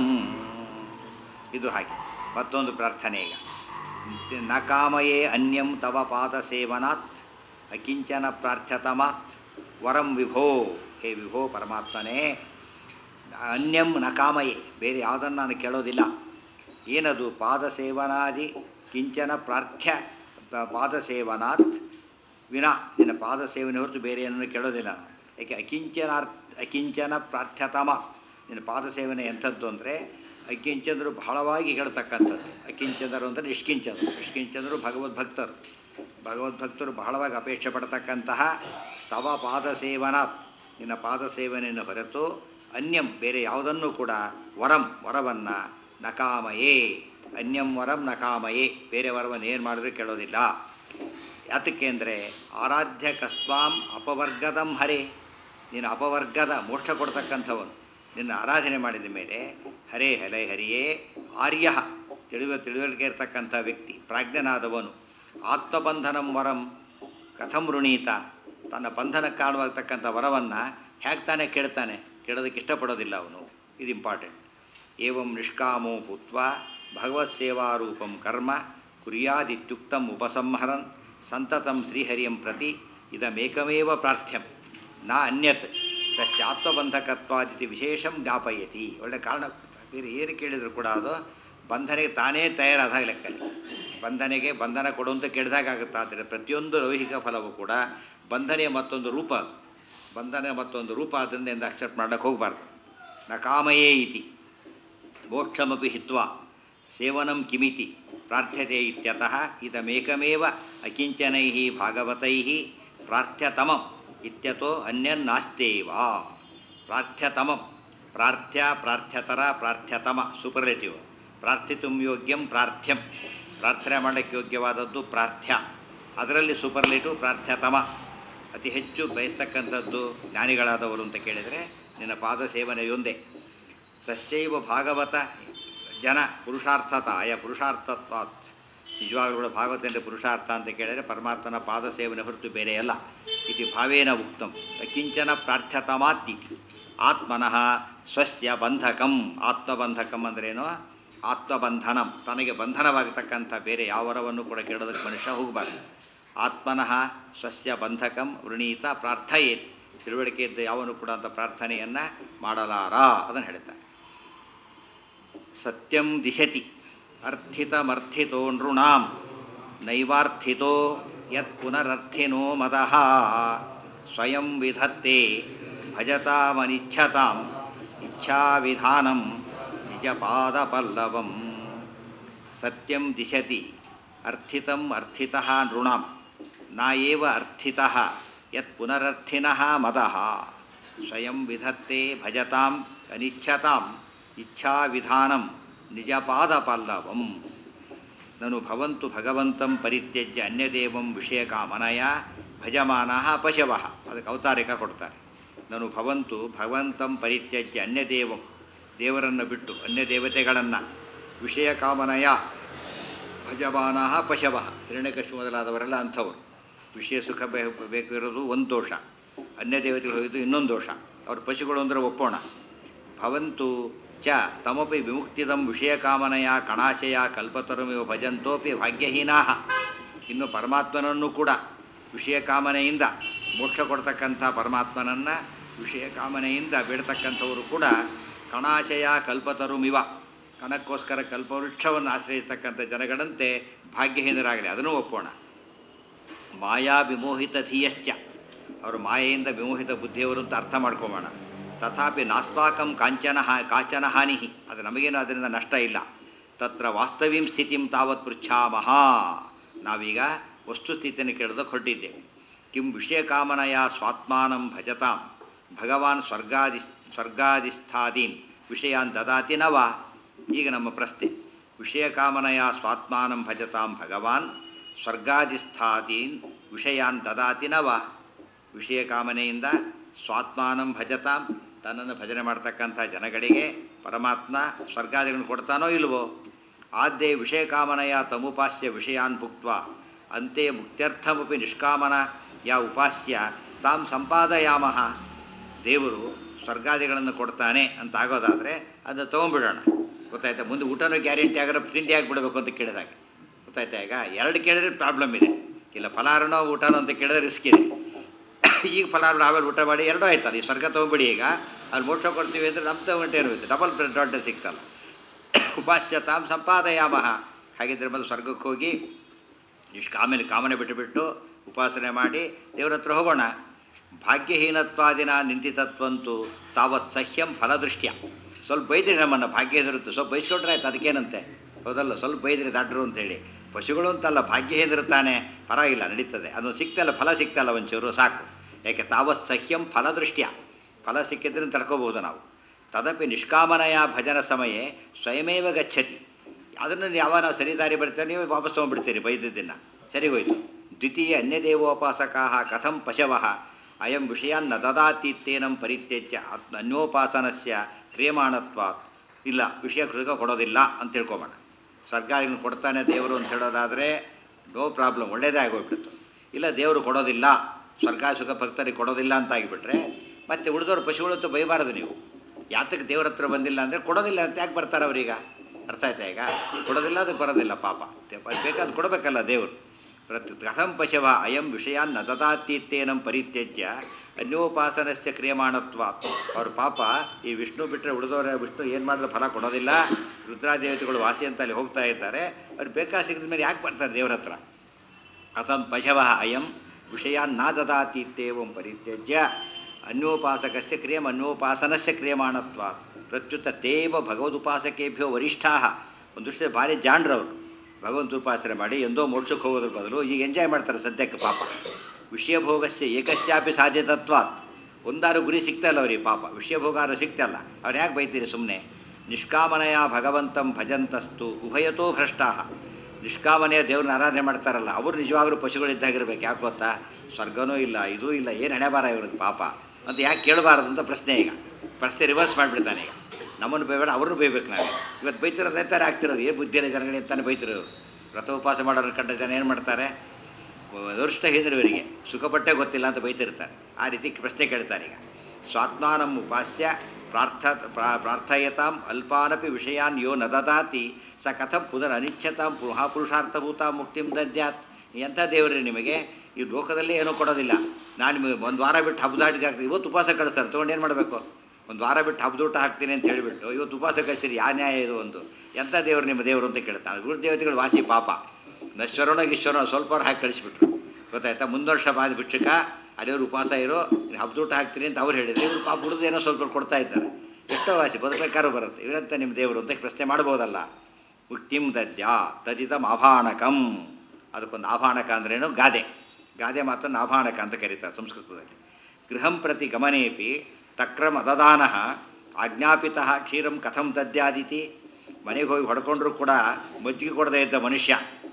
ಇದು ಹಾಗೆ ಮತ್ತೊಂದು ಪ್ರಾರ್ಥನೆ ಈಗ ನ ಕಾಮಯೇ ಅನ್ಯಂ ತವ ಪಾದ ಸೇವನಾತ್ ಅಕಿಂಚನ ಪ್ರಾರ್ಥ್ಯತಮಾತ್ ವರಂ ವಿಭೋ ಹೇ ವಿಭೋ ಪರಮಾತ್ಮನೇ ಅನ್ಯಂ ನ ಕಾಮಯೇ ಬೇರೆ ಯಾವುದನ್ನು ನಾನು ಕೇಳೋದಿಲ್ಲ ಏನದು ಪಾದ ಸೇವನಾದಿ ಕಿಂಚನ ಪ್ರಾರ್ಥ್ಯ ಪಾದ ಸೇವನಾತ್ ವಿನಾ ನಿನ್ನ ಪಾದ ಸೇವನೆ ಹೊರತು ಬೇರೆ ಏನನ್ನು ಕೇಳೋದಿಲ್ಲ ನಾನು ಯಾಕೆ ಅಕಿಂಚನಾರ್ ಅಕಿಂಚನ ಪ್ರಾರ್ಥ್ಯತಮ ನಿನ್ನ ಪಾದ ಸೇವನೆ ಎಂಥದ್ದು ಅಂದರೆ ಅಕಿಂಚನರು ಬಹಳವಾಗಿ ಹೇಳ್ತಕ್ಕಂಥದ್ದು ಅಕಿಂಚನರು ಅಂದರೆ ನಿಷ್ಕಿಂಚನರು ನಿಷ್ಕಿಂಚನರು ಭಗವದ್ಭಕ್ತರು ಭಗವದ್ಭಕ್ತರು ಬಹಳವಾಗಿ ಅಪೇಕ್ಷೆ ಪಡ್ತಕ್ಕಂತಹ ತವ ಪಾದ ಸೇವನಾತ್ ನಿನ್ನ ಪಾದ ಸೇವನೆಯನ್ನು ಹೊರತು ಅನ್ಯಂ ಬೇರೆ ಯಾವುದನ್ನು ಕೂಡ ವರಂ ವರವನ್ನು ನಕಾಮಯೇ ಅನ್ಯಂ ವರಂ ನಕಾಮಯೇ ಬೇರೆ ವರವನ್ನು ಏನು ಮಾಡಿದ್ರು ಕೇಳೋದಿಲ್ಲ ಯಾತಕ್ಕೆ ಅಂದರೆ ಆರಾಧ್ಯ ಕಸ್ವಾಂ ಅಪವರ್ಗದಂ ಹರೇ ನೀನು ಅಪವರ್ಗದ ಮೋಕ್ಷ ಕೊಡ್ತಕ್ಕಂಥವನು ನಿನ್ನ ಆರಾಧನೆ ಮಾಡಿದ ಮೇಲೆ ಹರೇ ಹರೇ ಹರಿಯೇ ಆರ್ಯ ತಿಳಿವ ತಿಳುವಳಿಕೆ ಇರತಕ್ಕಂಥ ವ್ಯಕ್ತಿ ಪ್ರಾಜ್ಞನಾದವನು ಆತ್ಮಬಂಧನಂ ವರಂ ಕಥಂ ಋಣೀತ ತನ್ನ ಬಂಧನಕ್ಕೆ ಕಾರಣವಾಗ್ತಕ್ಕಂಥ ವರವನ್ನು ಹೇಗೆ ತಾನೇ ಕೇಳ್ತಾನೆ ಕೇಳೋದಕ್ಕೆ ಇಷ್ಟಪಡೋದಿಲ್ಲ ಅವನು ಇದು ಇಂಪಾರ್ಟೆಂಟ್ ಏವಂ ನಿಷ್ಕಾಮೋ ಭೂತ್ವ ಭಗವತ್ ಸೇವಾರೂಪಂ ಕರ್ಮ ಕುರ್ಯಾದಿತ್ಯುಕ್ತಂ ಉಪಸಂಹರನ್ ಸಂತತಂ ಶ್ರೀಹರಿಯಂ ಪ್ರತಿ ಇದಮೇಕಮೇವ ಪ್ರಾರ್ಥ್ಯಂ ನ ಅನ್ಯತ್ ತಸ್ಯಾತ್ಮಬಂಧಕತ್ವಾದಿತಿ ವಿಶೇಷಂ ಜ್ಞಾಪಯತಿ ಒಳ್ಳೆ ಕಾರಣ ಬೇರೆ ಏನು ಕೇಳಿದ್ರು ಕೂಡ ಅದು ಬಂಧನೆಗೆ ತಾನೇ ತಯಾರಾದಾಗ ಲೆಕ್ಕಲ್ಲಿ ಬಂಧನೆಗೆ ಬಂಧನ ಕೊಡು ಅಂತ ಕೇಳಿದಾಗ ಆಗುತ್ತೆ ಆದರೆ ಪ್ರತಿಯೊಂದು ಲೌಹಿಕ ಫಲವೂ ಕೂಡ ಬಂಧನೆಯ ಮತ್ತೊಂದು ರೂಪ ಅದು ಬಂಧನ ಮತ್ತೊಂದು ರೂಪ ಅದರಿಂದ ಎಂದು ಅಕ್ಸೆಪ್ಟ್ ಮಾಡೋಕ್ಕೆ ಹೋಗಬಾರ್ದು ನ ಕಾಮಯೇ ಇತಿ ಮೋಕ್ಷಮಪಿ ಹಿತ್ವಾ ಸೇವನಂ ಕಿಮಿತಿ ಪ್ರಾರ್ಥ್ಯತೆ ಇತ್ಯತಃ ಇದಮೇಕಮೇವ ಅಕಿಂಚನೈ ಭಾಗವತೈ ಪ್ರಾರ್ಥ್ಯತಮಂ ಇತ್ಯತೋ ಅನ್ಯನ್ನಾಸ್ತೇವ ಪ್ರಾರ್ಥ್ಯತಮಂ ಪ್ರಾರ್ಥ್ಯ ಪ್ರಾರ್ಥ್ಯತರ ಪ್ರಾರ್ಥ್ಯತಮ ಸೂಪರ್ಲೇಟಿವ್ ಪ್ರಾರ್ಥಿತು ಯೋಗ್ಯಂ ಪ್ರಾರ್ಥ್ಯಂ ಪ್ರಾರ್ಥನೆ ಮಾಡಲಿಕ್ಕೆ ಯೋಗ್ಯವಾದದ್ದು ಪ್ರಾರ್ಥ್ಯ ಅದರಲ್ಲಿ ಸೂಪರ್ಲೇಟಿವ್ ಪ್ರಾರ್ಥ್ಯತಮ ಅತಿ ಹೆಚ್ಚು ಬಯಸ್ತಕ್ಕಂಥದ್ದು ಜ್ಞಾನಿಗಳಾದವರು ಅಂತ ಕೇಳಿದರೆ ನಿನ್ನ ಪಾದ ಸೇವನೆಯೊಂದೇ ತಸ್ಯೈವ ಭಾಗವತ ಜನ ಪುರುಷಾರ್ಥತ ಆಯ ಪುರುಷಾರ್ಥತ್ವಾತ್ ನಿಜವಾಗ್ಲೂ ಕೂಡ ಭಾಗವತ ಅಂದರೆ ಪುರುಷಾರ್ಥ ಅಂತ ಕೇಳಿದರೆ ಪರಮಾತ್ಮನ ಪಾದ ಸೇವನೆ ಹೊರತು ಬೇರೆ ಅಲ್ಲ ಇದು ಭಾವೇನ ಉಕ್ತಂ ಕಿಂಚನ ಪ್ರಾರ್ಥ್ಯತಮಾತ್ ಇತಿ ಆತ್ಮನಃ ಸ್ವಸ್ಯ ಬಂಧಕಂ ಆತ್ಮಬಂಧಕಂ ಅಂದ್ರೇನು ಆತ್ಮಬಂಧನಂ ತನಗೆ ಬಂಧನವಾಗತಕ್ಕಂಥ ಬೇರೆ ಯಾವ ವರವನ್ನು ಕೂಡ ಕೇಳೋದಕ್ಕೆ ಮನುಷ್ಯ ಹೋಗಬಾರ್ದು ಆತ್ಮನಃ ಸ್ವಸ್ಯ ಬಂಧಕಂ ವೃಣೀತ ಪ್ರಾರ್ಥಯೇತ್ ತಿಳುವಳಿಕೆ ಇದ್ದ ಯಾವನು ಕೂಡ ಅಂತ ಪ್ರಾರ್ಥನೆಯನ್ನು ಮಾಡಲಾರ ಅದನ್ನು ಹೇಳ್ತಾರೆ ಸತ್ಯಂ ದಿಶತಿ ಅರ್ಥಿತಮರ್ಥಿತೋ ನೃಣಾಂ ನೈವಾರ್ಥಿತೋ ಯತ್ ಪುನರರ್ಥಿನೋ ಮದಃ ಸ್ವಯಂ ವಿಧತ್ತೆ ಭಜತಾಮನಿಚ್ಛತಾಂ ಇಚ್ಛಾವಿಧಾನಂ ನಿಜಪಾದಪಲ್ಲವಂ ಸತ್ಯಂ ದಿಶತಿ ಅರ್ಥಿತಂ ಅರ್ಥಿತಃ ನೃಣಾಂ ನ ಏವ ಅರ್ಥಿತಃ ಯತ್ ಪುನರರ್ಥಿನಃ ಮದಃ ಸ್ವಯಂ ವಿಧತ್ತೆ ಭಜತಾಂ ಅನಿಚ್ಛತಾಂ ಇಚ್ಛಾವಿಧಾನಂ ನಿಜಪಾದಪಲ್ಲವಂ ನನು ಭವಂತು ಭಗವಂತಂ ಪರಿತ್ಯಜ್ಯ ಅನ್ಯದೇವಂ ವಿಷಯಕಾಮನಯ ಭಜಮಾನಃ ಪಶವಃ ಅದಕ್ಕೆ ಅವತಾರಿಕ ಕೊಡ್ತಾರೆ ನನು ಭವಂತು ಭಗವಂತಂ ಪರಿತ್ಯಜ್ಯ ಅನ್ಯದೇವಂ ದೇವರನ್ನು ಬಿಟ್ಟು ಅನ್ಯ ದೇವತೆಗಳನ್ನು ವಿಷಯ ಕಾಮನಯ ಭಜಮಾನಃ ಪಶವಃ ಹಿರಣ್ಯಕಶು ಮೊದಲಾದವರೆಲ್ಲ ಅಂಥವರು ವಿಷಯ ಸುಖ ಬೇಕು ಇರೋದು ಒಂದು ದೋಷ ಅನ್ಯ ದೇವತೆಗಳು ಹೋಗಿದ್ದು ಇನ್ನೊಂದು ದೋಷ ಅವ್ರ ಪಶುಗಳು ಅಂದರೆ ಒಪ್ಪೋಣ ಭವಂತು ಚ ತಮಪಿ ವಿಮುಕ್ತಿದಂ ವಿಷಯ ಕಾಮನೆಯ ಕಣಾಶಯ ಕಲ್ಪತರುಮಿವ ಭಜಂತೋಪಿ ಭಾಗ್ಯಹೀನಾ ಇನ್ನು ಪರಮಾತ್ಮನನ್ನು ಕೂಡ ವಿಷಯ ಕಾಮನೆಯಿಂದ ಮೋಕ್ಷ ಕೊಡ್ತಕ್ಕಂಥ ಪರಮಾತ್ಮನನ್ನು ವಿಷಯ ಕಾಮನೆಯಿಂದ ಬೇಡ್ತಕ್ಕಂಥವರು ಕೂಡ ಕಣಾಶಯ ಕಲ್ಪತರುಮಿವ ಕಣಕ್ಕೋಸ್ಕರ ಕಲ್ಪವೃಕ್ಷವನ್ನು ಆಶ್ರಯಿಸ್ತಕ್ಕಂಥ ಜನಗಳಂತೆ ಭಾಗ್ಯಹೀನರಾಗಲಿ ಅದನ್ನು ಒಪ್ಪೋಣ ಮಾಯಾ ವಿಮೋಹಿತ ಧೀಯಶ್ಚ ಅವರು ಮಾಯೆಯಿಂದ ವಿಮೋಹಿತ ಬುದ್ಧಿಯವರು ಅಂತ ಅರ್ಥ ಮಾಡ್ಕೊಬೋಣ ತಥಾಪಿ ನಾಸ್ಪಾಕಂ ಕಾಂಚನ ಹಾ ಕಾಚನ ಹಾನಿ ಅದು ನಮಗೇನು ಅದರಿಂದ ನಷ್ಟ ಇಲ್ಲ ತತ್ರ ವಾಸ್ತವೀಂ ಸ್ಥಿತಿಂ ತಾವತ್ ಪೃಚ್ಛಾಮಹ ನಾವೀಗ ವಸ್ತುಸ್ಥಿತಿಯನ್ನು ಕೇಳೋದಕ್ಕೆ ಹೊರಟಿದ್ದೇವೆ ಕಿಂ ವಿಷಯ ಕಾಮನಯ ಸ್ವಾತ್ಮಾನಂ ಭಜತಾಂ ಭಗವಾನ್ ಸ್ವರ್ಗಾದಿ ಸ್ವರ್ಗಾದಿಸ್ಥಾದೀನ್ ವಿಷಯಾನ್ ದದಾತಿ ನವ ಈಗ ನಮ್ಮ ಪ್ರಶ್ನೆ ವಿಷಯ ಕಾಮನಯ ಸ್ವಾತ್ಮಾನಂ ಭಜತಾಂ ಭಗವಾನ್ ಸ್ವರ್ಗಾದಿಸ್ಥಾದೀನ್ ವಿಷಯಾನ್ ದದಾತಿ ನವ ವಿಷಯ ಕಾಮನೆಯಿಂದ ಸ್ವಾತ್ಮಾನಂ ಭಜತಾಂ ತನ್ನನ್ನು ಭಜನೆ ಮಾಡ್ತಕ್ಕಂಥ ಜನಗಳಿಗೆ ಪರಮಾತ್ಮ ಸ್ವರ್ಗಾದಿಗಳನ್ನು ಕೊಡ್ತಾನೋ ಇಲ್ವೋ ಆದ್ಯೆ ವಿಷಯ ಕಾಮನೆಯ ತಮುಪಾಸ್ಯ ವಿಷಯಾನ್ ಭುಕ್ತ ಅಂತೆ ಮುಕ್ತ್ಯರ್ಥಮಪಿ ನಿಷ್ಕಾಮನ ಯಾ ಉಪಾಸ್ಯ ತಾಂ ಸಂಪಾದಯಾಮಹ ದೇವರು ಸ್ವರ್ಗಾದಿಗಳನ್ನು ಕೊಡ್ತಾನೆ ಅಂತ ಆಗೋದಾದರೆ ಅದನ್ನು ತೊಗೊಂಡ್ಬಿಡೋಣ ಗೊತ್ತಾಯ್ತಾ ಮುಂದೆ ಊಟನೂ ಗ್ಯಾರಂಟಿ ಆಗಿರೋ ತಿಂಡಿ ಆಗಿಬಿಡಬೇಕು ಅಂತ ಕೇಳಿದಾಗ ಗೊತ್ತಾಯ್ತಾ ಈಗ ಎರಡು ಕೇಳಿದ್ರೆ ಪ್ರಾಬ್ಲಮ್ ಇದೆ ಇಲ್ಲ ಫಲಾರನೋ ಊಟನೋ ಅಂತ ಕೇಳಿದ್ರೆ ರಿಸ್ಕ್ ಇದೆ ಈಗ ಫಲಾರ ಆಮೇಲೆ ಊಟ ಮಾಡಿ ಎರಡೂ ಆಯ್ತಲ್ಲ ಈ ಸ್ವರ್ಗ ತೊಗೊಂಬಿಡಿ ಈಗ ಅಲ್ಲಿ ಮೋಕ್ಷ ಕೊಡ್ತೀವಿ ಅಂದರೆ ನಮ್ಮ ತಗೊಂಡು ಏನು ಇರುತ್ತೆ ಡಬಲ್ ದೊಡ್ಡ ಸಿಗ್ತಲ್ಲ ಉಪಾಸ್ಯ ತಾಂ ಸಂಪಾದಯಾಮಹ ಹಾಗಿದ್ರೆ ಮೊದಲು ಸ್ವರ್ಗಕ್ಕೆ ಹೋಗಿ ಇಷ್ಟು ಆಮೇಲೆ ಕಾಮನೆ ಬಿಟ್ಟುಬಿಟ್ಟು ಉಪಾಸನೆ ಮಾಡಿ ದೇವ್ರ ಹತ್ರ ಹೋಗೋಣ ಭಾಗ್ಯಹೀನತ್ವಾದಿನ ನಿಂತಿತತ್ವಂತೂ ತಾವತ್ ಸಹ್ಯಂ ಫಲದೃಷ್ಟ್ಯ ಸ್ವಲ್ಪ ಬೈದ್ರಿ ನಮ್ಮನ್ನು ಭಾಗ್ಯಹೀನರುತ್ತೆ ಸ್ವಲ್ಪ ಬೈಸ್ಕೊಂಡ್ರೆ ಆಯ್ತು ಅದಕ್ಕೇನಂತೆ ಹೌದಲ್ಲ ಸ್ವಲ್ಪ ಬೈದ್ರಿ ದಾಟ್ರು ಅಂತೇಳಿ ಪಶುಗಳು ಅಂತಲ್ಲ ಭಾಗ್ಯಹೀನರುತ್ತಾನೆ ಪರವಾಗಿಲ್ಲ ನಡೀತದೆ ಅದು ಸಿಗ್ತಲ್ಲ ಫಲ ಸಿಗ್ತಲ್ಲ ಒಂಚೂರು ಸಾಕು ಯಾಕೆ ತಾವತ್ ಸಹ್ಯಂ ಫಲದೃಷ್ಟ್ಯ ಫಲ ಸಿಕ್ಕಿದ್ರೆ ತಡ್ಕೋಬಹುದು ನಾವು ತದಪಿ ನಿಷ್ಕಾಮನೆಯ ಭಜನ ಸಮಯೇ ಸ್ವಯಮೇವ ಗಚ್ಚತಿ ಅದನ್ನು ಯಾವ ನಾವು ಸರಿ ದಾರಿ ಬರ್ತೀವಿ ನೀವು ವಾಪಸ್ ತೊಗೊಂಡ್ಬಿಡ್ತೀರಿ ಬೈದದ್ದನ್ನು ಸರಿ ಹೋಯ್ತು ದ್ವಿತೀಯ ಅನ್ಯದೇವೋಪಾಸಕಾ ಕಥಂ ಪಶವಃ ಅಯಂ ವಿಷಯಾನ್ನ ದದಾತೀತ್ತೇನಂ ಪರಿತ್ಯಜ್ಯ ಆತ್ಮ ಅನ್ಯೋಪಾಸನಸ್ಯ ಕ್ರಿಯಮಾಣತ್ವ ಇಲ್ಲ ವಿಷಯ ಕೃಗ ಕೊಡೋದಿಲ್ಲ ಅಂತ ತಿಳ್ಕೊಬೋಣ ಸ್ವರ್ಗ ಇವ್ನು ಕೊಡ್ತಾನೆ ದೇವರು ಅಂತ ಹೇಳೋದಾದರೆ ನೋ ಪ್ರಾಬ್ಲಮ್ ಒಳ್ಳೇದೇ ಆಗೋಗ್ಬಿಡ್ತು ಇಲ್ಲ ದೇವರು ಕೊಡೋದಿಲ್ಲ ಸ್ವರ್ಗ ಸುಖ ಭಕ್ತರಿಗೆ ಕೊಡೋದಿಲ್ಲ ಅಂತ ಆಗಿಬಿಟ್ರೆ ಮತ್ತೆ ಉಳಿದವ್ರು ಪಶುಗಳಂತೂ ಬೈಬಾರದು ನೀವು ಯಾತಕ್ಕೆ ದೇವ್ರ ಹತ್ರ ಬಂದಿಲ್ಲ ಅಂದರೆ ಕೊಡೋದಿಲ್ಲ ಅಂತ ಯಾಕೆ ಬರ್ತಾರೆ ಅವರೀಗ ಅರ್ಥ ಆಯ್ತಾ ಈಗ ಕೊಡೋದಿಲ್ಲ ಅದಕ್ಕೆ ಬರೋದಿಲ್ಲ ಪಾಪ ಬೇಕಾದ್ರೆ ಕೊಡಬೇಕಲ್ಲ ದೇವರು ಪ್ರತಿ ಕಥಂ ಪಶವ ಅಯಂ ವಿಷಯಾನ್ನ ದದಾತೀತ್ತೇನಂ ಪರಿತ್ಯಜ್ಯ ಅನ್ಯೋಪಾಸನಸ್ಯ ಕ್ರಿಯಮಾಣತ್ವ ಅವ್ರ ಪಾಪ ಈ ವಿಷ್ಣು ಬಿಟ್ಟರೆ ಉಳಿದವರ ವಿಷ್ಣು ಏನು ಮಾಡಿದ್ರೆ ಫಲ ಕೊಡೋದಿಲ್ಲ ರುದ್ರಾದೇವತೆಗಳು ವಾಸಿ ಅಂತ ಅಲ್ಲಿ ಹೋಗ್ತಾ ಇದ್ದಾರೆ ಅವ್ರು ಬೇಕಾ ಸಿಗದ ಮೇಲೆ ಯಾಕೆ ಬರ್ತಾರೆ ದೇವ್ರ ಹತ್ರ ಕಥಂ ಪಶವ ಅಯಂ ವಿಷಯಾನ್ನ ದದಾತೀತ್ತೇವಂ ಪರಿತ್ಯಜ್ಯ ಅನ್ಯೋಪಾಸಕಸ್ಯ ಕ್ರಿಯಂ ಅನ್ಯೋಪಾಸನಸ್ಯ ಕ್ರಿಯಮಾಣತ್ವ ಪ್ರತ್ಯುತ್ತ ತೇವ ಭಗವದುಪಾಸಕೇಭ್ಯೋ ವರಿಷ್ಠಾ ಒಂದಷ್ಟು ಭಾರಿ ಜಾಣ್ರವರು ಭಗವಂತ ಉಪಾಸನೆ ಮಾಡಿ ಎಂದೋ ಮೋಕ್ಷಕ್ಕೆ ಹೋಗೋದ್ರ ಬದಲು ಈಗ ಎಂಜಾಯ್ ಮಾಡ್ತಾರೆ ಸದ್ಯಕ್ಕೆ ಪಾಪ ವಿಷಯಭೋಗಸ್ಯ ಏಕಸ್ಯಾಪಿ ಸಾಧ್ಯತತ್ವಾತ್ ಒಂದಾರು ಗುರಿ ಸಿಗ್ತಾಯಿಲ್ಲ ಅವ್ರಿಗೆ ಪಾಪ ವಿಷಯಭೋಗಾರು ಸಿಗ್ತಲ್ಲ ಅವ್ರು ಯಾಕೆ ಬೈತೀರಿ ಸುಮ್ಮನೆ ನಿಷ್ಕಾಮನೆಯ ಭಗವಂತಂ ಭಜಂತಸ್ತು ಉಭಯತೋ ಭ್ರಷ್ಟಾ ನಿಷ್ಕಾಮನೆಯ ದೇವ್ರನ್ನ ಆರಾಧನೆ ಮಾಡ್ತಾರಲ್ಲ ಅವರು ನಿಜವಾಗ್ಲೂ ಪಶುಗಳಿದ್ದಾಗಿರ್ಬೇಕು ಯಾಕೆ ಗೊತ್ತಾ ಸ್ವರ್ಗನೂ ಇಲ್ಲ ಇದೂ ಇಲ್ಲ ಏನು ಹಣೆಬಾರ ಇವ್ರದ್ದು ಪಾಪ ಅಂತ ಯಾಕೆ ಕೇಳಬಾರದು ಅಂತ ಪ್ರಶ್ನೆ ಈಗ ಪ್ರಶ್ನೆ ರಿವರ್ಸ್ ಮಾಡಿಬಿಡ್ತಾನೆ ಈಗ ನಮ್ಮನ್ನು ಬೈಬೇಡ ಅವ್ರನ್ನೂ ಬೈಬೇಕು ನಾವು ಇವತ್ತು ಬೈತಿರೋದು ಅಂತಾರೆ ಆಗ್ತಿರೋದು ಏನು ಬುದ್ಧಿಯಲ್ಲಿ ಜನಗಳಿಗೆ ಅಂತಾನೆ ಬೈತಿರೋರು ವ್ರತ ಉಪವಾಸ ಮಾಡೋರು ಕಂಡ ಜನ ಏನು ಮಾಡ್ತಾರೆ ಅದೃಷ್ಟ ಹಿಂದಿರುವರಿಗೆ ಸುಖಪಟ್ಟೆ ಗೊತ್ತಿಲ್ಲ ಅಂತ ಬೈತಿರ್ತಾರೆ ಆ ರೀತಿ ಪ್ರಶ್ನೆ ಕೇಳ್ತಾರೆ ಈಗ ಸ್ವಾತ್ಮಾನಂ ಉಪಾಸ್ಯ ಪ್ರಾರ್ಥ ಪ್ರಾರ್ಥಯತಾಂ ಅಲ್ಪಾನಪಿ ವಿಷಯಾನ್ ಯೋ ನ ದದಾತಿ ಸ ಕಥಂ ಪುನರ್ ಅನಿಚ್ಛತಾಂ ಮಹಾಪುರುಷಾರ್ಥಭೂತ ಮುಕ್ತಿಂ ದದ್ಯಾತ್ ಎಂಥ ದೇವರೇ ನಿಮಗೆ ಈ ಲೋಕದಲ್ಲೇ ಏನೂ ಕೊಡೋದಿಲ್ಲ ನಾನು ನಿಮಗೆ ಒಂದು ವಾರ ಬಿಟ್ಟು ಹಬ್ಬದಾಟಿಗೆ ಹಾಕ್ತೀನಿ ಇವತ್ತು ಉಪವಾಸ ಕಳಿಸ್ತಾರೆ ತೊಗೊಂಡು ಏನು ಮಾಡಬೇಕು ಒಂದು ವಾರ ಬಿಟ್ಟು ಹಬ್ಬದೂಟ ಹಾಕ್ತೀನಿ ಅಂತ ಹೇಳಿಬಿಟ್ಟು ಇವತ್ತು ಉಪವಾಸ ಕಳಿಸಿರಿ ಯಾ ನ್ಯಾಯ ಇದು ಒಂದು ಎಂಥ ದೇವರು ನಿಮ್ಮ ದೇವರು ಅಂತ ಕೇಳ್ತಾನೆ ಗುರುದೇವತೆಗಳು ವಾಸಿ ಪಾಪ ನಶ್ವರನೋ ಈಶ್ವರನೋ ಸ್ವಲ್ಪ ಅವ್ರು ಹಾಕಿ ಕಳಿಸ್ಬಿಟ್ರು ಗೊತ್ತಾಯ್ತಾ ಮುಂದೊರ್ಷ ಬಾದ ಭಿಕ್ಷಕ ಅದೇವ್ರು ಉಪವಾಸ ಇರೋ ಹಬ್ಬದೂಟ ಹಾಕ್ತೀನಿ ಅಂತ ಅವ್ರು ಹೇಳಿದ್ರು ಇವ್ರು ಪಾಪ ಹುಡುಗ ಏನೋ ಸ್ವಲ್ಪ ಕೊಡ್ತಾ ಇದ್ದಾರೆ ಎಷ್ಟೋ ವಾಸಿ ಬದುಕಬೇಕಾದ್ರೂ ಬರುತ್ತೆ ಇವರಂತ ನಿಮ್ಮ ದೇವರು ಅಂತ ಪ್ರಶ್ನೆ ಮಾಡ್ಬೋದಲ್ಲ ಮುಕ್ತಿಂ ದದ್ಯಾ ತದಿದಂ ಆಭಾಣಕಂ ಅದಕ್ಕೊಂದು ಆಭಾಣಕ ಅಂದ್ರೇನು ಗಾದೆ ಗಾದೆ ಮಾತನ್ನು ಆಭಾಣಕ ಅಂತ ಕರೀತಾರೆ ಸಂಸ್ಕೃತದಲ್ಲಿ ಗೃಹಂ ಪ್ರತಿ ಗಮನೇಪಿ ತಕ್ರಮ ಅದದಾನ ಆಜ್ಞಾಪಿತ ಕ್ಷೀರಂ ಕಥಂ ದದ್ಯಾದಿತಿ ಮನೆಗೆ ಹೋಗಿ ಹೊಡ್ಕೊಂಡ್ರು ಕೂಡ ಮಜ್ಜಿಗೆ ಕೊಡದೇ ಇದ್ದ ಮನುಷ್ಯ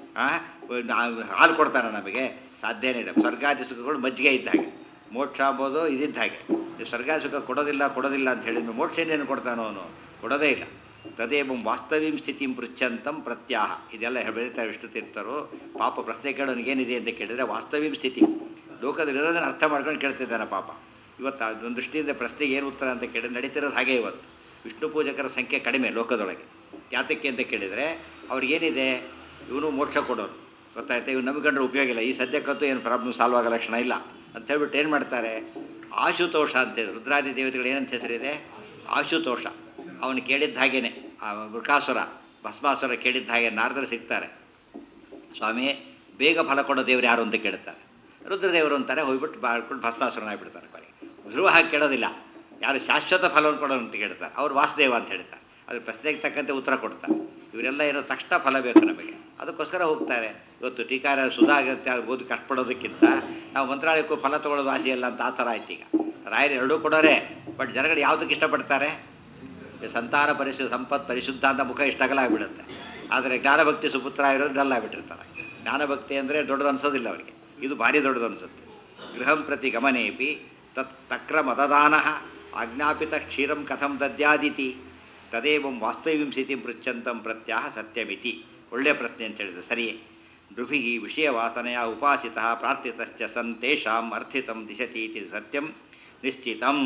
ಹಾಲು ಕೊಡ್ತಾನೆ ನಮಗೆ ಸಾಧ್ಯನೇ ಇಲ್ಲ ಸ್ವರ್ಗಾದಿ ಸುಖಗಳು ಮಜ್ಜಿಗೆ ಇದ್ದ ಹಾಗೆ ಮೋಕ್ಷ ಅಂಬೋದು ಇದಿದ್ದ ಹಾಗೆ ಸ್ವರ್ಗ ಸುಖ ಕೊಡೋದಿಲ್ಲ ಕೊಡೋದಿಲ್ಲ ಅಂತ ಹೇಳಿದ್ರೆ ಮೋಕ್ಷ ಏನೇನು ಕೊಡ್ತಾನೋ ಅವನು ಕೊಡೋದೇ ಇಲ್ಲ ತದೇವಂ ವಾಸ್ತವೀಂ ಸ್ಥಿತಿಂ ಪೃಚ್ಛಂತಂ ಪ್ರತ್ಯಾಹ ಇದೆಲ್ಲ ಬೆಳೀತಾರೆ ವಿಷ್ಣು ತೀರ್ಥರು ಪಾಪ ಪ್ರಶ್ನೆ ಕೇಳೋನಿಗೇನಿದೆ ಅಂತ ಕೇಳಿದರೆ ವಾಸ್ತವೀಂ ಸ್ಥಿತಿ ಲೋಕದಲ್ಲಿರೋದನ್ನು ಅರ್ಥ ಮಾಡ್ಕೊಂಡು ಕೇಳ್ತಿದ್ದಾನೆ ಪಾಪ ಇವತ್ತು ಅದೊಂದು ದೃಷ್ಟಿಯಿಂದ ಪ್ರಶ್ನೆಗೆ ಏನು ಉತ್ತರ ಅಂತ ಕೇಳಿದ್ರೆ ನಡೀತಿರೋದು ಹಾಗೆ ಇವತ್ತು ವಿಷ್ಣು ಪೂಜಕರ ಸಂಖ್ಯೆ ಕಡಿಮೆ ಲೋಕದೊಳಗೆ ಯಾತಕ್ಕೆ ಅಂತ ಕೇಳಿದರೆ ಅವ್ರಿಗೇನಿದೆ ಇವನು ಮೋಕ್ಷ ಕೊಡೋರು ಗೊತ್ತಾಯ್ತಾ ಇವ್ನು ನಂಬಿಕೊಂಡ್ರೆ ಉಪಯೋಗ ಇಲ್ಲ ಈ ಸದ್ಯಕ್ಕಂತೂ ಏನು ಪ್ರಾಬ್ಲಮ್ ಸಾಲ್ವ್ ಆಗೋ ಲಕ್ಷಣ ಇಲ್ಲ ಅಂತ ಹೇಳ್ಬಿಟ್ಟು ಏನು ಮಾಡ್ತಾರೆ ಆಶುತೋಷ ಅಂತೇಳಿ ರುದ್ರಾದಿ ದೇವತೆಗಳು ಏನಂತ ಹೆಸರಿದೆ ಆಶುತೋಷ ಅವನು ಕೇಳಿದ್ದ ಹಾಗೇನೆ ಆ ವೃಕಾಸುರ ಭಸ್ಮಾಸುರ ಕೇಳಿದ್ದ ಹಾಗೆ ನಾರದರು ಸಿಗ್ತಾರೆ ಸ್ವಾಮಿ ಬೇಗ ಫಲ ಕೊಡೋ ದೇವ್ರು ಯಾರು ಅಂತ ಕೇಳ್ತಾರೆ ರುದ್ರದೇವರು ಅಂತಾರೆ ಹೋಗ್ಬಿಟ್ಟು ಬಾಳ್ಕೊಂಡು ಭಸ್ಮಾಸುರನಾಗ್ಬಿಡ್ತಾರೆ ಕೊನೆಗೆ ಧ್ರುವ ಹಾಗೆ ಕೇಳೋದಿಲ್ಲ ಯಾರು ಶಾಶ್ವತ ಫಲವನ್ನು ಕೊಡೋರು ಅಂತ ಕೇಳ್ತಾರೆ ಅವ್ರು ವಾಸುದೇವ ಅಂತ ಹೇಳ್ತಾರೆ ಅದ್ರ ಪ್ರಶ್ನೆಗೆ ತಕ್ಕಂತೆ ಉತ್ತರ ಕೊಡ್ತಾರೆ ಇವರೆಲ್ಲ ಏನೋ ತಕ್ಷಣ ಫಲ ಬೇಕು ನಮಗೆ ಅದಕ್ಕೋಸ್ಕರ ಹೋಗ್ತಾರೆ ಇವತ್ತು ಟೀಕಾರ ಸುಧಾ ಆಗತ್ತೆ ಓದಿ ಕಷ್ಟಪಡೋದಕ್ಕಿಂತ ನಾವು ಮಂತ್ರಾಲಯಕ್ಕೂ ಫಲ ತೊಗೊಳ್ಳೋದು ಆಸೆ ಇಲ್ಲ ಅಂತ ಆ ಥರ ಆಯ್ತು ಈಗ ರಾಯರು ಎರಡೂ ಕೊಡೋರೆ ಬಟ್ ಜನಗಳು ಯಾವುದಕ್ಕೆ ಇಷ್ಟಪಡ್ತಾರೆ ಸಂತಾನ ಪರಿಶು ಸಂಪತ್ ಪರಿಶುದ್ಧ ಅಂತ ಮುಖ ಇಷ್ಟಾಗಲ್ಲ ಆಗಿಬಿಡುತ್ತೆ ಆದರೆ ಜ್ಞಾನಭಕ್ತಿ ಸುಪುತ್ರ ಇರೋದು ಡಲ್ ಆಗಿಬಿಟ್ಟಿರ್ತಾರೆ ಜ್ಞಾನಭಕ್ತಿ ಅಂದರೆ ದೊಡ್ಡದು ಅನ್ಸೋದಿಲ್ಲ ಅವರಿಗೆ ಇದು ಭಾರಿ ದೊಡ್ಡದು ಅನಿಸುತ್ತೆ ಗೃಹಂ ಪ್ರತಿ ಗಮನೇಪಿ ತತ್ ತಕ್ರ ಮತದಾನ ಆಜ್ಞಾಪಿತ ಕ್ಷೀರಂ ಕಥಂ ದದ್ಯಾದಿತಿ ತದೇವಂ ವಾಸ್ತವ್ಯಂ ಸ್ಥಿತಿ ಪೃಚ್ಛಂತಂ ಪ್ರತ್ಯಾಹ ಸತ್ಯಮಿತಿ ಒಳ್ಳೆಯ ಪ್ರಶ್ನೆ ಅಂತ ಹೇಳಿದ್ರೆ ಸರಿಯೇ ನೃಭಿ ವಿಷಯವಾಸನೆಯ ಉಪಾಸಿತ ಪ್ರಾರ್ಥಿತಶ್ಚ ಸನ್ ತೇಷಾಂ ಅರ್ಥಿತಂ ದಿಶತೀತಿ ಸತ್ಯಂ ನಿಶ್ಚಿತಂ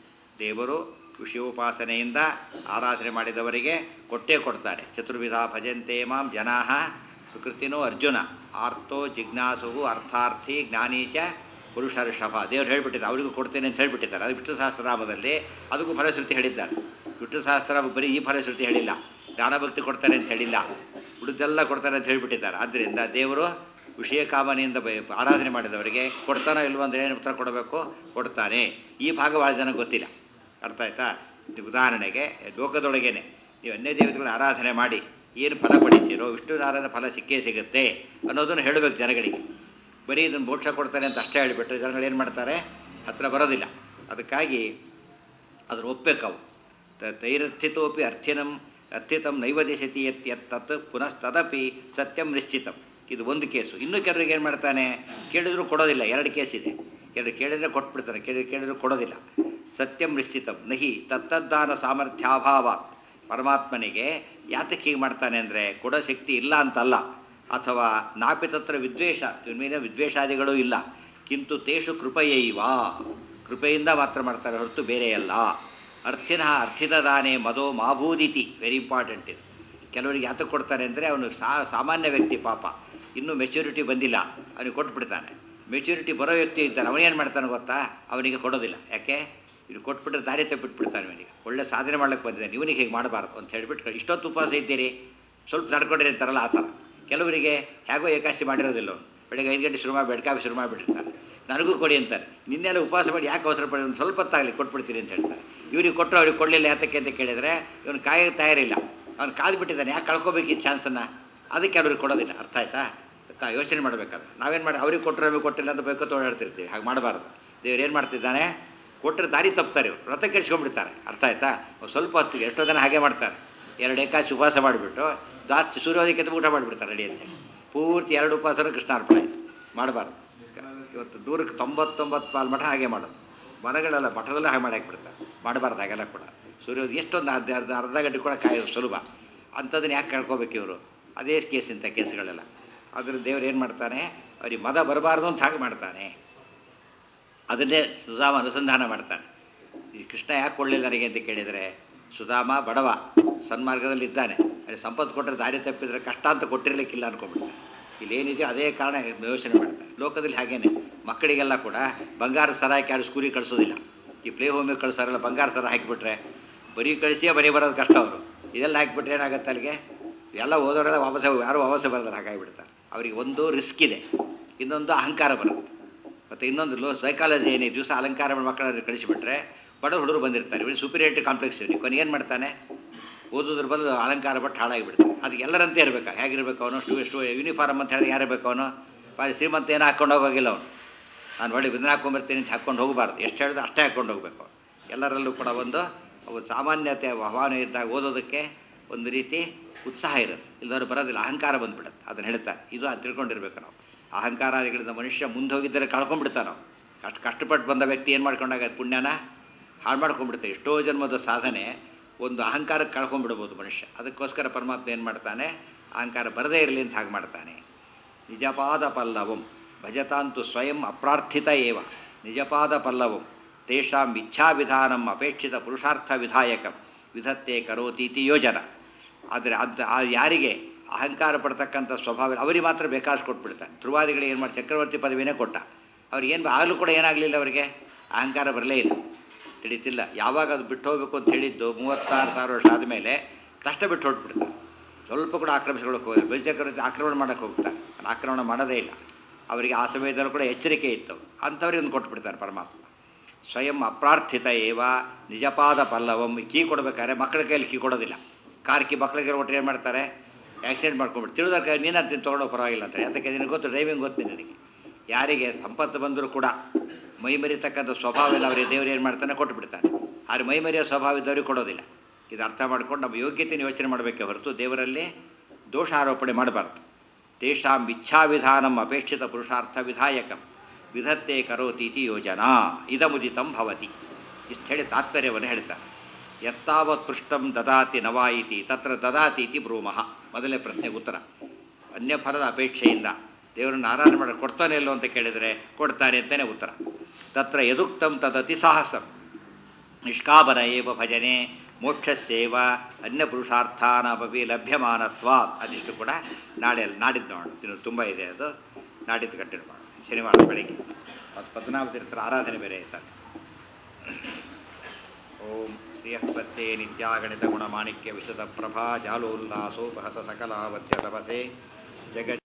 ದೇವರು ವಿಷಯೋಪಾಸನೆಯಿಂದ ಆರಾಧನೆ ಮಾಡಿದವರಿಗೆ ಕೊಟ್ಟೇ ಕೊಡ್ತಾರೆ ಚತುರ್ವಿಧ ಭಜಂತೆ ಮಾಂ ಜನಾ ಸುಕೃತಿನೋ ಅರ್ಜುನ ಆರ್ತೋ ಜಿಜ್ಞಾಸು ಅರ್ಥಾರ್ಥಿ ಜ್ಞಾನೀಚ ಪುರುಷರ್ಷಭ ದೇವ್ರು ಹೇಳ್ಬಿಟ್ಟಿದ್ದಾರೆ ಅವರಿಗೂ ಕೊಡ್ತೇನೆ ಅಂತ ಹೇಳ್ಬಿಟ್ಟಿದ್ದಾರೆ ಅದು ವಿಷ್ಣು ಸಹಸ್ರನಾಮದಲ್ಲಿ ಅದಕ್ಕೂ ಫಲಶ್ರುತಿ ಹೇಳಿದ್ದಾರೆ ವಿಷ್ಣು ಸಹಸ್ರನಾಮ ಬರೀ ಈ ಫಲಶ್ರುತಿ ಹೇಳಿಲ್ಲ ಜ್ಞಾನಭಕ್ತಿ ಕೊಡ್ತಾರೆ ಅಂತ ಹೇಳಿಲ್ಲ ಉಳಿದೆಲ್ಲ ಕೊಡ್ತಾರೆ ಅಂತ ಹೇಳ್ಬಿಟ್ಟಿದ್ದಾರೆ ಆದ್ದರಿಂದ ದೇವರು ವಿಷಯ ಕಾಮನೆಯಿಂದ ಬ- ಆರಾಧನೆ ಮಾಡಿದವರಿಗೆ ಕೊಡ್ತಾನೋ ಇಲ್ವೋ ಅಂದರೆ ಏನು ಉತ್ತರ ಕೊಡಬೇಕು ಕೊಡ್ತಾನೆ ಈ ಭಾಗ ಭಾಳ ಜನ ಗೊತ್ತಿಲ್ಲ ಅರ್ಥ ಆಯ್ತಾ ಇದು ಉದಾಹರಣೆಗೆ ಲೋಕದೊಳಗೇನೆ ನೀವು ಅನ್ಯ ದೇವತೆಗಳ ಆರಾಧನೆ ಮಾಡಿ ಏನು ಫಲ ಪಡಿತೀರೋ ವಿಷ್ಣು ನಾರಾಯಣ ಫಲ ಸಿಕ್ಕೇ ಸಿಗುತ್ತೆ ಅನ್ನೋದನ್ನು ಹೇಳಬೇಕು ಜನಗಳಿಗೆ ಬರೀ ಇದನ್ನು ಮೋಕ್ಷ ಕೊಡ್ತಾನೆ ಅಂತ ಅಷ್ಟೇ ಹೇಳಿಬಿಟ್ರೆ ಜನಗಳು ಏನು ಮಾಡ್ತಾರೆ ಹತ್ರ ಬರೋದಿಲ್ಲ ಅದಕ್ಕಾಗಿ ಅದನ್ನು ಒಪ್ಪಬೇಕವು ತ- ತೈರರ್ಥಿತೋಪಿ ಅರ್ಥಿನಂ ಅರ್ಥಿತಂ ನೈವದಿಶತಿ ಯತ್ ಯತ್ ತತ್ ಪುನಸ್ತದಪಿ ಸತ್ಯಂ ನಿಶ್ಚಿತಂ ಇದು ಒಂದು ಕೇಸು ಇನ್ನು ಕೆಲವರಿಗೆ ಏನು ಮಾಡ್ತಾನೆ ಕೇಳಿದ್ರು ಕೊಡೋದಿಲ್ಲ ಎರಡು ಕೇಸ್ ಇದೆ ಕೆಲವರು ಕೇಳಿದ್ರೆ ಕೊಟ್ಬಿಡ್ತಾನೆ ಕೇಳಿ ಕೇಳಿದ್ರು ಕೊಡೋದಿಲ್ಲ ಸತ್ಯಂ ನಿಶ್ಚಿತಂ ನಹಿ ತತ್ತದ್ದಾನ ಸಾಮರ್ಥ್ಯಾಭಾವ ಪರಮಾತ್ಮನಿಗೆ ಯಾತಕ್ಕೆ ಹೀಗೆ ಮಾಡ್ತಾನೆ ಅಂದರೆ ಕೊಡೋ ಶಕ್ತಿ ಇಲ್ಲ ಅಂತಲ್ಲ ಅಥವಾ ನಾಪಿ ತತ್ರ ವಿದ್ವೇಷ ಇವ್ನ ಮೇಲೆ ವಿದ್ವೇಷಾದಿಗಳೂ ಇಲ್ಲ ಕಿಂತು ತೇಷು ಕೃಪಯೈವ ಕೃಪೆಯಿಂದ ಮಾತ್ರ ಮಾಡ್ತಾರೆ ಹೊರತು ಬೇರೆ ಅಲ್ಲ ಅರ್ಥಿನ ಅರ್ಥಿತ ದಾನೆ ಮದೋ ಮಾಭೂದಿತಿ ವೆರಿ ಇಂಪಾರ್ಟೆಂಟ್ ಇದು ಕೆಲವರಿಗೆ ಯಾತಕ್ಕೆ ಕೊಡ್ತಾರೆ ಅಂದರೆ ಅವನು ಸಾ ಸಾಮಾನ್ಯ ವ್ಯಕ್ತಿ ಪಾಪ ಇನ್ನೂ ಮೆಚುರಿಟಿ ಬಂದಿಲ್ಲ ಅವನಿಗೆ ಕೊಟ್ಬಿಡ್ತಾನೆ ಮೆಚುರಿಟಿ ಬರೋ ವ್ಯಕ್ತಿ ಇದ್ದಾನೆ ಅವನೇನು ಮಾಡ್ತಾನೆ ಗೊತ್ತಾ ಅವನಿಗೆ ಕೊಡೋದಿಲ್ಲ ಯಾಕೆ ಇದು ಕೊಟ್ಬಿಟ್ರೆ ದಾರಿ ತಪ್ಪಿಟ್ಬಿಡ್ತಾನೆ ಅವನಿಗೆ ಒಳ್ಳೆ ಸಾಧನೆ ಮಾಡ್ಲಿಕ್ಕೆ ಬಂದಿದ್ದಾನೆ ಇವನಿಗೆ ಹೀಗೆ ಮಾಡಬಾರ್ದು ಅಂತ ಹೇಳ್ಬಿಟ್ಟು ಇಷ್ಟೊತ್ತು ಉಪವಾಸ ಇದ್ದೀರಿ ಸ್ವಲ್ಪ ನಡ್ಕೊಂಡಿರಿ ಅಂತಾರಲ್ಲ ಆ ಥರ ಕೆಲವರಿಗೆ ಹೇಗೋ ಏಕಾಶಿ ಮಾಡಿರೋದಿಲ್ಲ ಅವನು ಬೆಳಗ್ಗೆ ಐದು ಗಂಟೆ ಶುರು ಮಾಡಿ ಬೆಡ್ಕಾಫಿ ಶುರು ಮಾಡಿಬಿಟ್ಟಿರ್ತಾನೆ ನನಗೂ ಕೊಡಿ ಅಂತಾರೆ ನಿನ್ನೆಲ್ಲ ಉಪವಾಸ ಮಾಡಿ ಯಾಕೆ ಅವಸರ ಪಡಿ ಒಂದು ಸ್ವಲ್ಪ ಹೊತ್ತಾಗಲಿ ಕೊಟ್ಬಿಡ್ತೀನಿ ಅಂತ ಹೇಳ್ತಾರೆ ಇವ್ರಿಗೆ ಕೊಟ್ಟರು ಅವ್ರಿಗೆ ಕೊಡಲಿಲ್ಲ ಯಾತಕ್ಕೆ ಅಂತ ಕೇಳಿದರೆ ಇವನು ಕಾಯಕ್ಕೆ ತಯಾರಿಲ್ಲ ಅವ್ನು ಕಾದು ಬಿಟ್ಟಿದ್ದಾನೆ ಯಾಕೆ ಕಳ್ಕೊಬೇಕು ಈ ಚಾನ್ಸನ್ನು ಅದಕ್ಕೆ ಅವ್ರಿಗೆ ಕೊಡೋದಿಲ್ಲ ಅರ್ಥ ಆಯ್ತಾ ತಾ ಯೋಚನೆ ಮಾಡಬೇಕಾದ್ರೆ ನಾವೇನು ಮಾಡಿ ಅವ್ರಿಗೆ ಕೊಟ್ಟರೆ ನಮಗೆ ಕೊಟ್ಟಿಲ್ಲ ಅಂತ ಬೇಕು ಓಡಾಡ್ತಿರ್ತೀವಿ ಹಾಗೆ ಮಾಡಬಾರ್ದು ದೇವ್ರು ಏನು ಮಾಡ್ತಿದ್ದಾನೆ ಕೊಟ್ಟರೆ ದಾರಿ ತಪ್ತಾರೆ ಇವ್ರು ವ್ರತ ಕೆಡಿಸ್ಕೊಂಡ್ಬಿಡ್ತಾರೆ ಅರ್ಥ ಆಯ್ತಾ ಒಂದ್ ಸ್ವಲ್ಪ ಹೊತ್ತಿಗೆ ಎಷ್ಟೋ ಜನ ಹಾಗೆ ಮಾಡ್ತಾರೆ ಎರಡು ಏಕಾಶಿ ಉಪವಾಸ ಮಾಡಿಬಿಟ್ಟು ಜಾಸ್ತಿ ಸೂರ್ಯೋದಯಕ್ಕೆ ಊಟ ಮಾಡಿಬಿಡ್ತಾರೆ ರೆಡಿ ಅಂತೇಳಿ ಪೂರ್ತಿ ಎರಡು ಉಪವಾಸನೂ ಕೃಷ್ಣಾರ್ಪಣೆ ಆಯ್ತು ಮಾಡಬಾರ್ದು ಇವತ್ತು ದೂರಕ್ಕೆ ತೊಂಬತ್ತೊಂಬತ್ತು ಪಾಲು ಮಠ ಹಾಗೆ ಮಾಡೋದು ಮರಗಳೆಲ್ಲ ಮಠದಲ್ಲೇ ಹಾಗೆ ಮಾಡಿ ಹಾಕ್ಬಿಡ್ತಾರೆ ಮಾಡಬಾರ್ದು ಹಾಗೆಲ್ಲ ಕೂಡ ಸೂರ್ಯೋದಯ ಎಷ್ಟೊಂದು ಅರ್ಧ ಅರ್ಧ ಅರ್ಧ ಗಂಟೆ ಕೂಡ ಕಾಯೋದು ಸುಲಭ ಅಂಥದ್ದನ್ನ ಯಾಕೆ ಕಳ್ಕೊಬೇಕು ಇವರು ಅದೇ ಕೇಸ್ ಇಂಥ ಕೇಸ್ಗಳೆಲ್ಲ ಅದ್ರ ದೇವ್ರು ಏನು ಮಾಡ್ತಾನೆ ಅವ್ರಿಗೆ ಮದ ಬರಬಾರ್ದು ಅಂತ ಹಾಗೆ ಮಾಡ್ತಾನೆ ಅದನ್ನೇ ಸುಧಾಮ ಅನುಸಂಧಾನ ಮಾಡ್ತಾನೆ ಈ ಕೃಷ್ಣ ಯಾಕೆ ಕೊಡಲಿಲ್ಲ ನನಗೆ ಅಂತ ಕೇಳಿದರೆ ಸುಧಾಮ ಬಡವ ಸನ್ಮಾರ್ಗದಲ್ಲಿ ಇದ್ದಾನೆ ಅಲ್ಲಿ ಸಂಪತ್ತು ಕೊಟ್ಟರೆ ದಾರಿ ತಪ್ಪಿದ್ರೆ ಕಷ್ಟ ಅಂತ ಕೊಟ್ಟಿರ್ಲಿಕ್ಕಿಲ್ಲ ಅನ್ಕೊಂಡ್ಬಿಡ್ತಾನೆ ಇಲ್ಲಿ ಏನಿದೆಯೋ ಅದೇ ಕಾರಣ ಯೋಚನೆ ಮಾಡ್ತಾರೆ ಲೋಕದಲ್ಲಿ ಹಾಗೇನೆ ಮಕ್ಕಳಿಗೆಲ್ಲ ಕೂಡ ಬಂಗಾರ ಸರ ಹಾಕಿ ಯಾರು ಸ್ಕೂಲಿಗೆ ಕಳಿಸೋದಿಲ್ಲ ಈ ಪ್ಲೇ ಹೋಮಿಗೆ ಕಳಿಸೋರೆಲ್ಲ ಬಂಗಾರ ಸರ ಹಾಕಿಬಿಟ್ರೆ ಬರೀ ಕಳಿಸಿಯೇ ಬರೀ ಬರೋದು ಕಷ್ಟ ಅವರು ಇದೆಲ್ಲ ಹಾಕಿಬಿಟ್ರೆ ಏನಾಗುತ್ತೆ ಅಲ್ಲಿಗೆ ಎಲ್ಲ ಓದೋರೆಲ್ಲ ವಾಪಸ್ ಯಾರು ವಾಪಸ್ ಬರೋದಿಲ್ಲ ಹಾಗಾಗಿಬಿಡ್ತಾರೆ ಅವರಿಗೆ ಒಂದು ರಿಸ್ಕ್ ಇದೆ ಇನ್ನೊಂದು ಅಹಂಕಾರ ಬರುತ್ತೆ ಮತ್ತು ಇನ್ನೊಂದು ಲೋ ಸೈಕಾಲಜಿ ಏನೇ ದಿವಸ ಅಲಂಕಾರ ಮಾಡಿ ಮಕ್ಕಳನ್ನು ಕಳಿಸಿಬಿಟ್ರೆ ಬಡ ಹುಡುಗರು ಬಂದಿರ್ತಾರೆ ಇವನು ಸುಪೀರಿಯರಿಟಿ ಕಾಂಪ್ಲೆಕ್ಸ್ ಇವನಿಗೆ ಕೊನೆ ಏನು ಮಾಡ್ತಾನೆ ಓದೋದ್ರ ಬದಲು ಅಲಂಕಾರ ಪಟ್ಟು ಹಾಳಾಗಿಬಿಡ್ತಾನೆ ಅದಕ್ಕೆ ಎಲ್ಲರಂತೆ ಇರಬೇಕು ಹೇಗಿರ್ಬೇಕು ಅವನು ಸ್ಟೂ ಎಷ್ಟು ಯೂನಿಫಾರ್ಮ್ ಅಂತ ಹೇಳಿದ್ರೆ ಯಾರಿರ್ಬೇಕು ಅವನು ಪಾಯಿ ಶ್ರೀಮಂತ ಏನೋ ಹಾಕ್ಕೊಂಡು ಹೋಗೋಗಿಲ್ಲ ಅವನು ನಾನು ಒಳ್ಳೆ ಇದನ್ನ ಹಾಕ್ಕೊಂಬರ್ತೀನಿ ಅಂತ ಹಾಕ್ಕೊಂಡು ಹೋಗಬಾರ್ದು ಎಷ್ಟು ಹೇಳಿದ್ರೆ ಅಷ್ಟೇ ಹಾಕ್ಕೊಂಡು ಹೋಗಬೇಕು ಎಲ್ಲರಲ್ಲೂ ಕೂಡ ಒಂದು ಅವು ಸಾಮಾನ್ಯತೆ ಆಹ್ವಾನ ಇದ್ದಾಗ ಓದೋದಕ್ಕೆ ಒಂದು ರೀತಿ ಉತ್ಸಾಹ ಇರುತ್ತೆ ಇಲ್ಲದವ್ರು ಬರೋದಿಲ್ಲ ಅಹಂಕಾರ ಬಂದ್ಬಿಡುತ್ತೆ ಅದನ್ನು ಹೇಳ್ತಾರೆ ಇದು ಅದು ತಿಳ್ಕೊಂಡಿರ್ಬೇಕು ನಾವು ಅಹಂಕಾರಾದಿಗಳಿಂದ ಮನುಷ್ಯ ಮುಂದೆ ಹೋಗಿದ್ದರೆ ಕಳ್ಕೊಂಡ್ಬಿಡ್ತಾನೆ ನಾವು ಅಷ್ಟು ಕಷ್ಟಪಟ್ಟು ಬಂದ ವ್ಯಕ್ತಿ ಏನು ಮಾಡ್ಕೊಂಡಾಗ ಪುಣ್ಯನ ಹಾಳು ಮಾಡ್ಕೊಂಡ್ಬಿಡ್ತಾರೆ ಎಷ್ಟೋ ಜನ್ಮದ ಸಾಧನೆ ಒಂದು ಅಹಂಕಾರಕ್ಕೆ ಕಳ್ಕೊಂಡ್ಬಿಡ್ಬೋದು ಮನುಷ್ಯ ಅದಕ್ಕೋಸ್ಕರ ಪರಮಾತ್ಮ ಏನು ಮಾಡ್ತಾನೆ ಅಹಂಕಾರ ಬರದೇ ಇರಲಿ ಅಂತ ಹಾಗೆ ಮಾಡ್ತಾನೆ ನಿಜಪಾದ ಪಲ್ಲವಂ ಭಜತಾಂತು ಸ್ವಯಂ ಅಪ್ರಾರ್ಥಿತ ಏವ ನಿಜಪಾದ ಪಲ್ಲವಂ ತೇಷಾಂ ಇಚ್ಛಾವಿಧಾನಂ ಅಪೇಕ್ಷಿತ ಪುರುಷಾರ್ಥ ವಿಧಾಯಕಂ ವಿಧತ್ತೆ ಕರೋತೀತಿ ಯೋಜನ ಆದರೆ ಅಂತ ಆ ಯಾರಿಗೆ ಅಹಂಕಾರ ಪಡ್ತಕ್ಕಂಥ ಸ್ವಭಾವ ಅವರಿಗೆ ಮಾತ್ರ ಬೇಕಾದಷ್ಟು ಕೊಟ್ಬಿಡ್ತಾನೆ ಧ್ರುವಾದಿಗಳಿಗೆ ಏನು ಮಾಡಿ ಚಕ್ರವರ್ತಿ ಪದವಿನೇ ಕೊಟ್ಟ ಅವ್ರಿಗೆ ಏನು ಆಗಲೂ ಕೂಡ ಏನಾಗಲಿಲ್ಲ ಅವರಿಗೆ ಅಹಂಕಾರ ಬರಲೇ ಇಲ್ಲ ತಿಳಿತಿಲ್ಲ ಯಾವಾಗ ಅದು ಬಿಟ್ಟು ಹೋಗಬೇಕು ಅಂತ ಹೇಳಿದ್ದು ಮೂವತ್ತಾರು ಸಾವಿರ ವರ್ಷ ಆದಮೇಲೆ ತಷ್ಟ ಬಿಟ್ಟು ಹೊಟ್ಬಿಡ್ತಾರೆ ಸ್ವಲ್ಪ ಕೂಡ ಆಕ್ರಮಿಸ್ಕೊಳ್ಳೋಕೆ ಹೋಗಿ ಬಲಿಚಕ್ರವರ್ತಿ ಆಕ್ರಮಣ ಮಾಡೋಕ್ಕೆ ಹೋಗ್ತಾರೆ ಆಕ್ರಮಣ ಮಾಡೋದೇ ಇಲ್ಲ ಅವರಿಗೆ ಆ ಸಮಯದಲ್ಲೂ ಕೂಡ ಎಚ್ಚರಿಕೆ ಇತ್ತು ಅಂಥವ್ರಿಗೆ ಒಂದು ಕೊಟ್ಬಿಡ್ತಾರೆ ಪರಮಾತ್ಮ ಸ್ವಯಂ ಅಪ್ರಾರ್ಥಿತ ಏವ ನಿಜಪಾದ ಪಲ್ಲವಂ ಕೀ ಕೊಡ್ಬೇಕಾದ್ರೆ ಮಕ್ಕಳ ಕೈಯಲ್ಲಿ ಕೀ ಕೊಡೋದಿಲ್ಲ ಕಾರ್ ಕೀ ಮಕ್ಕಳಿಗೆ ಒಟ್ಟು ಏನು ಮಾಡ್ತಾರೆ ಆಕ್ಸಿಡೆಂಟ್ ಮಾಡ್ಕೊಂಡ್ಬಿಟ್ಟು ತಿಳಿದಾಗ ನೀನು ಅಂತೀನಿ ತೊಗೊಂಡೋಗಿ ಪರವಾಗಿಲ್ಲ ಅಂತ ಯಾತಕ್ಕೆ ನಿನಗೆ ಗೊತ್ತು ಡ್ರೈವಿಂಗ್ ಗೊತ್ತು ನಿನಗೆ ಯಾರಿಗೆ ಸಂಪತ್ತು ಬಂದರೂ ಕೂಡ ಮೈ ಮರಿತಕ್ಕಂಥ ಸ್ವಭಾವ ಇಲ್ಲ ಅವರಿಗೆ ದೇವರು ಏನು ಮಾಡ್ತಾನೆ ಕೊಟ್ಟು ಬಿಡ್ತಾನೆ ಆದರೆ ಮೈ ಮರಿಯೋ ಸ್ವಭಾವ ಇದ್ದವ್ರಿಗೆ ಕೊಡೋದಿಲ್ಲ ಇದು ಅರ್ಥ ಮಾಡ್ಕೊಂಡು ನಮ್ಮ ಯೋಗ್ಯತೆಯನ್ನು ಯೋಚನೆ ಮಾಡಬೇಕೆ ಹೊರತು ದೇವರಲ್ಲಿ ದೋಷ ಆರೋಪಣೆ ಮಾಡಬಾರ್ದು ತೇಷಾಂ ಇಚ್ಛಾವಿಧಾನಂ ಅಪೇಕ್ಷಿತ ಪುರುಷಾರ್ಥ ವಿಧಾಯಕಂ ವಿಧತ್ತೆ ಕರೋತೀತಿ ಯೋಜನಾ ಇದಮುದಿತಂ ಭವತಿ ಇಷ್ಟು ಹೇಳಿ ತಾತ್ಪರ್ಯವನ್ನು ಹೇಳ್ತಾರೆ ಯತ್ತಾವತ್ ಪೃಷ್ಟಂ ದದಾತಿ ನವಾಯಿತಿ ತತ್ರ ದದಾತಿ ಇತಿ ಬ್ರೂಮಃ ಮೊದಲನೇ ಪ್ರಶ್ನೆಗೆ ಉತ್ತರ ಅನ್ಯ ಫಲದ ಅಪೇಕ್ಷೆಯಿಂದ ದೇವರನ್ನು ಆರಾಧನೆ ಮಾಡಿ ಕೊಡ್ತಾನೆ ಇಲ್ಲೋ ಅಂತ ಕೇಳಿದರೆ ಕೊಡ್ತಾನೆ ಅಂತಲೇ ಉತ್ತರ ತತ್ರ ಯದುಕ್ತಂ ತದತಿ ಸಾಹಸಂ ನಿಷ್ಕಾಬನ ಏವ ಭಜನೆ ಮೋಕ್ಷಸ್ಯೇವ ಅನ್ಯ ಪುರುಷಾರ್ಥಾನಪಿ ಲಭ್ಯಮಾನತ್ವ ಅದಿಷ್ಟು ಕೂಡ ನಾಳೆ ನಾಡಿದ್ದು ಮಾಡೋಣ ಇನ್ನು ತುಂಬ ಇದೆ ಅದು ನಾಡಿದ್ದು ಕಂಟಿನ್ಯೂ ಮಾಡೋಣ ಶನಿವಾರ ಬೆಳಿಗ್ಗೆ ಮತ್ತು ಪದ್ಮನಾಭ ತೀರ್ಥರ ಆರಾಧನೆ ಬೇರೆ ಸರ್ ಓಂ ಶ್ರೀಯಃಪತ್ತೇ ನಿತ್ಯಾಗಣಿತ ಗುಣಮಾಣಿಕ್ಯ ವಿಶದ ಪ್ರಭಾ ಜಾಲೋಲ್ಲಾಸೋಪಹತ ಸಕಲಾವತ್ಯ ತಪಸೆ ಜಗ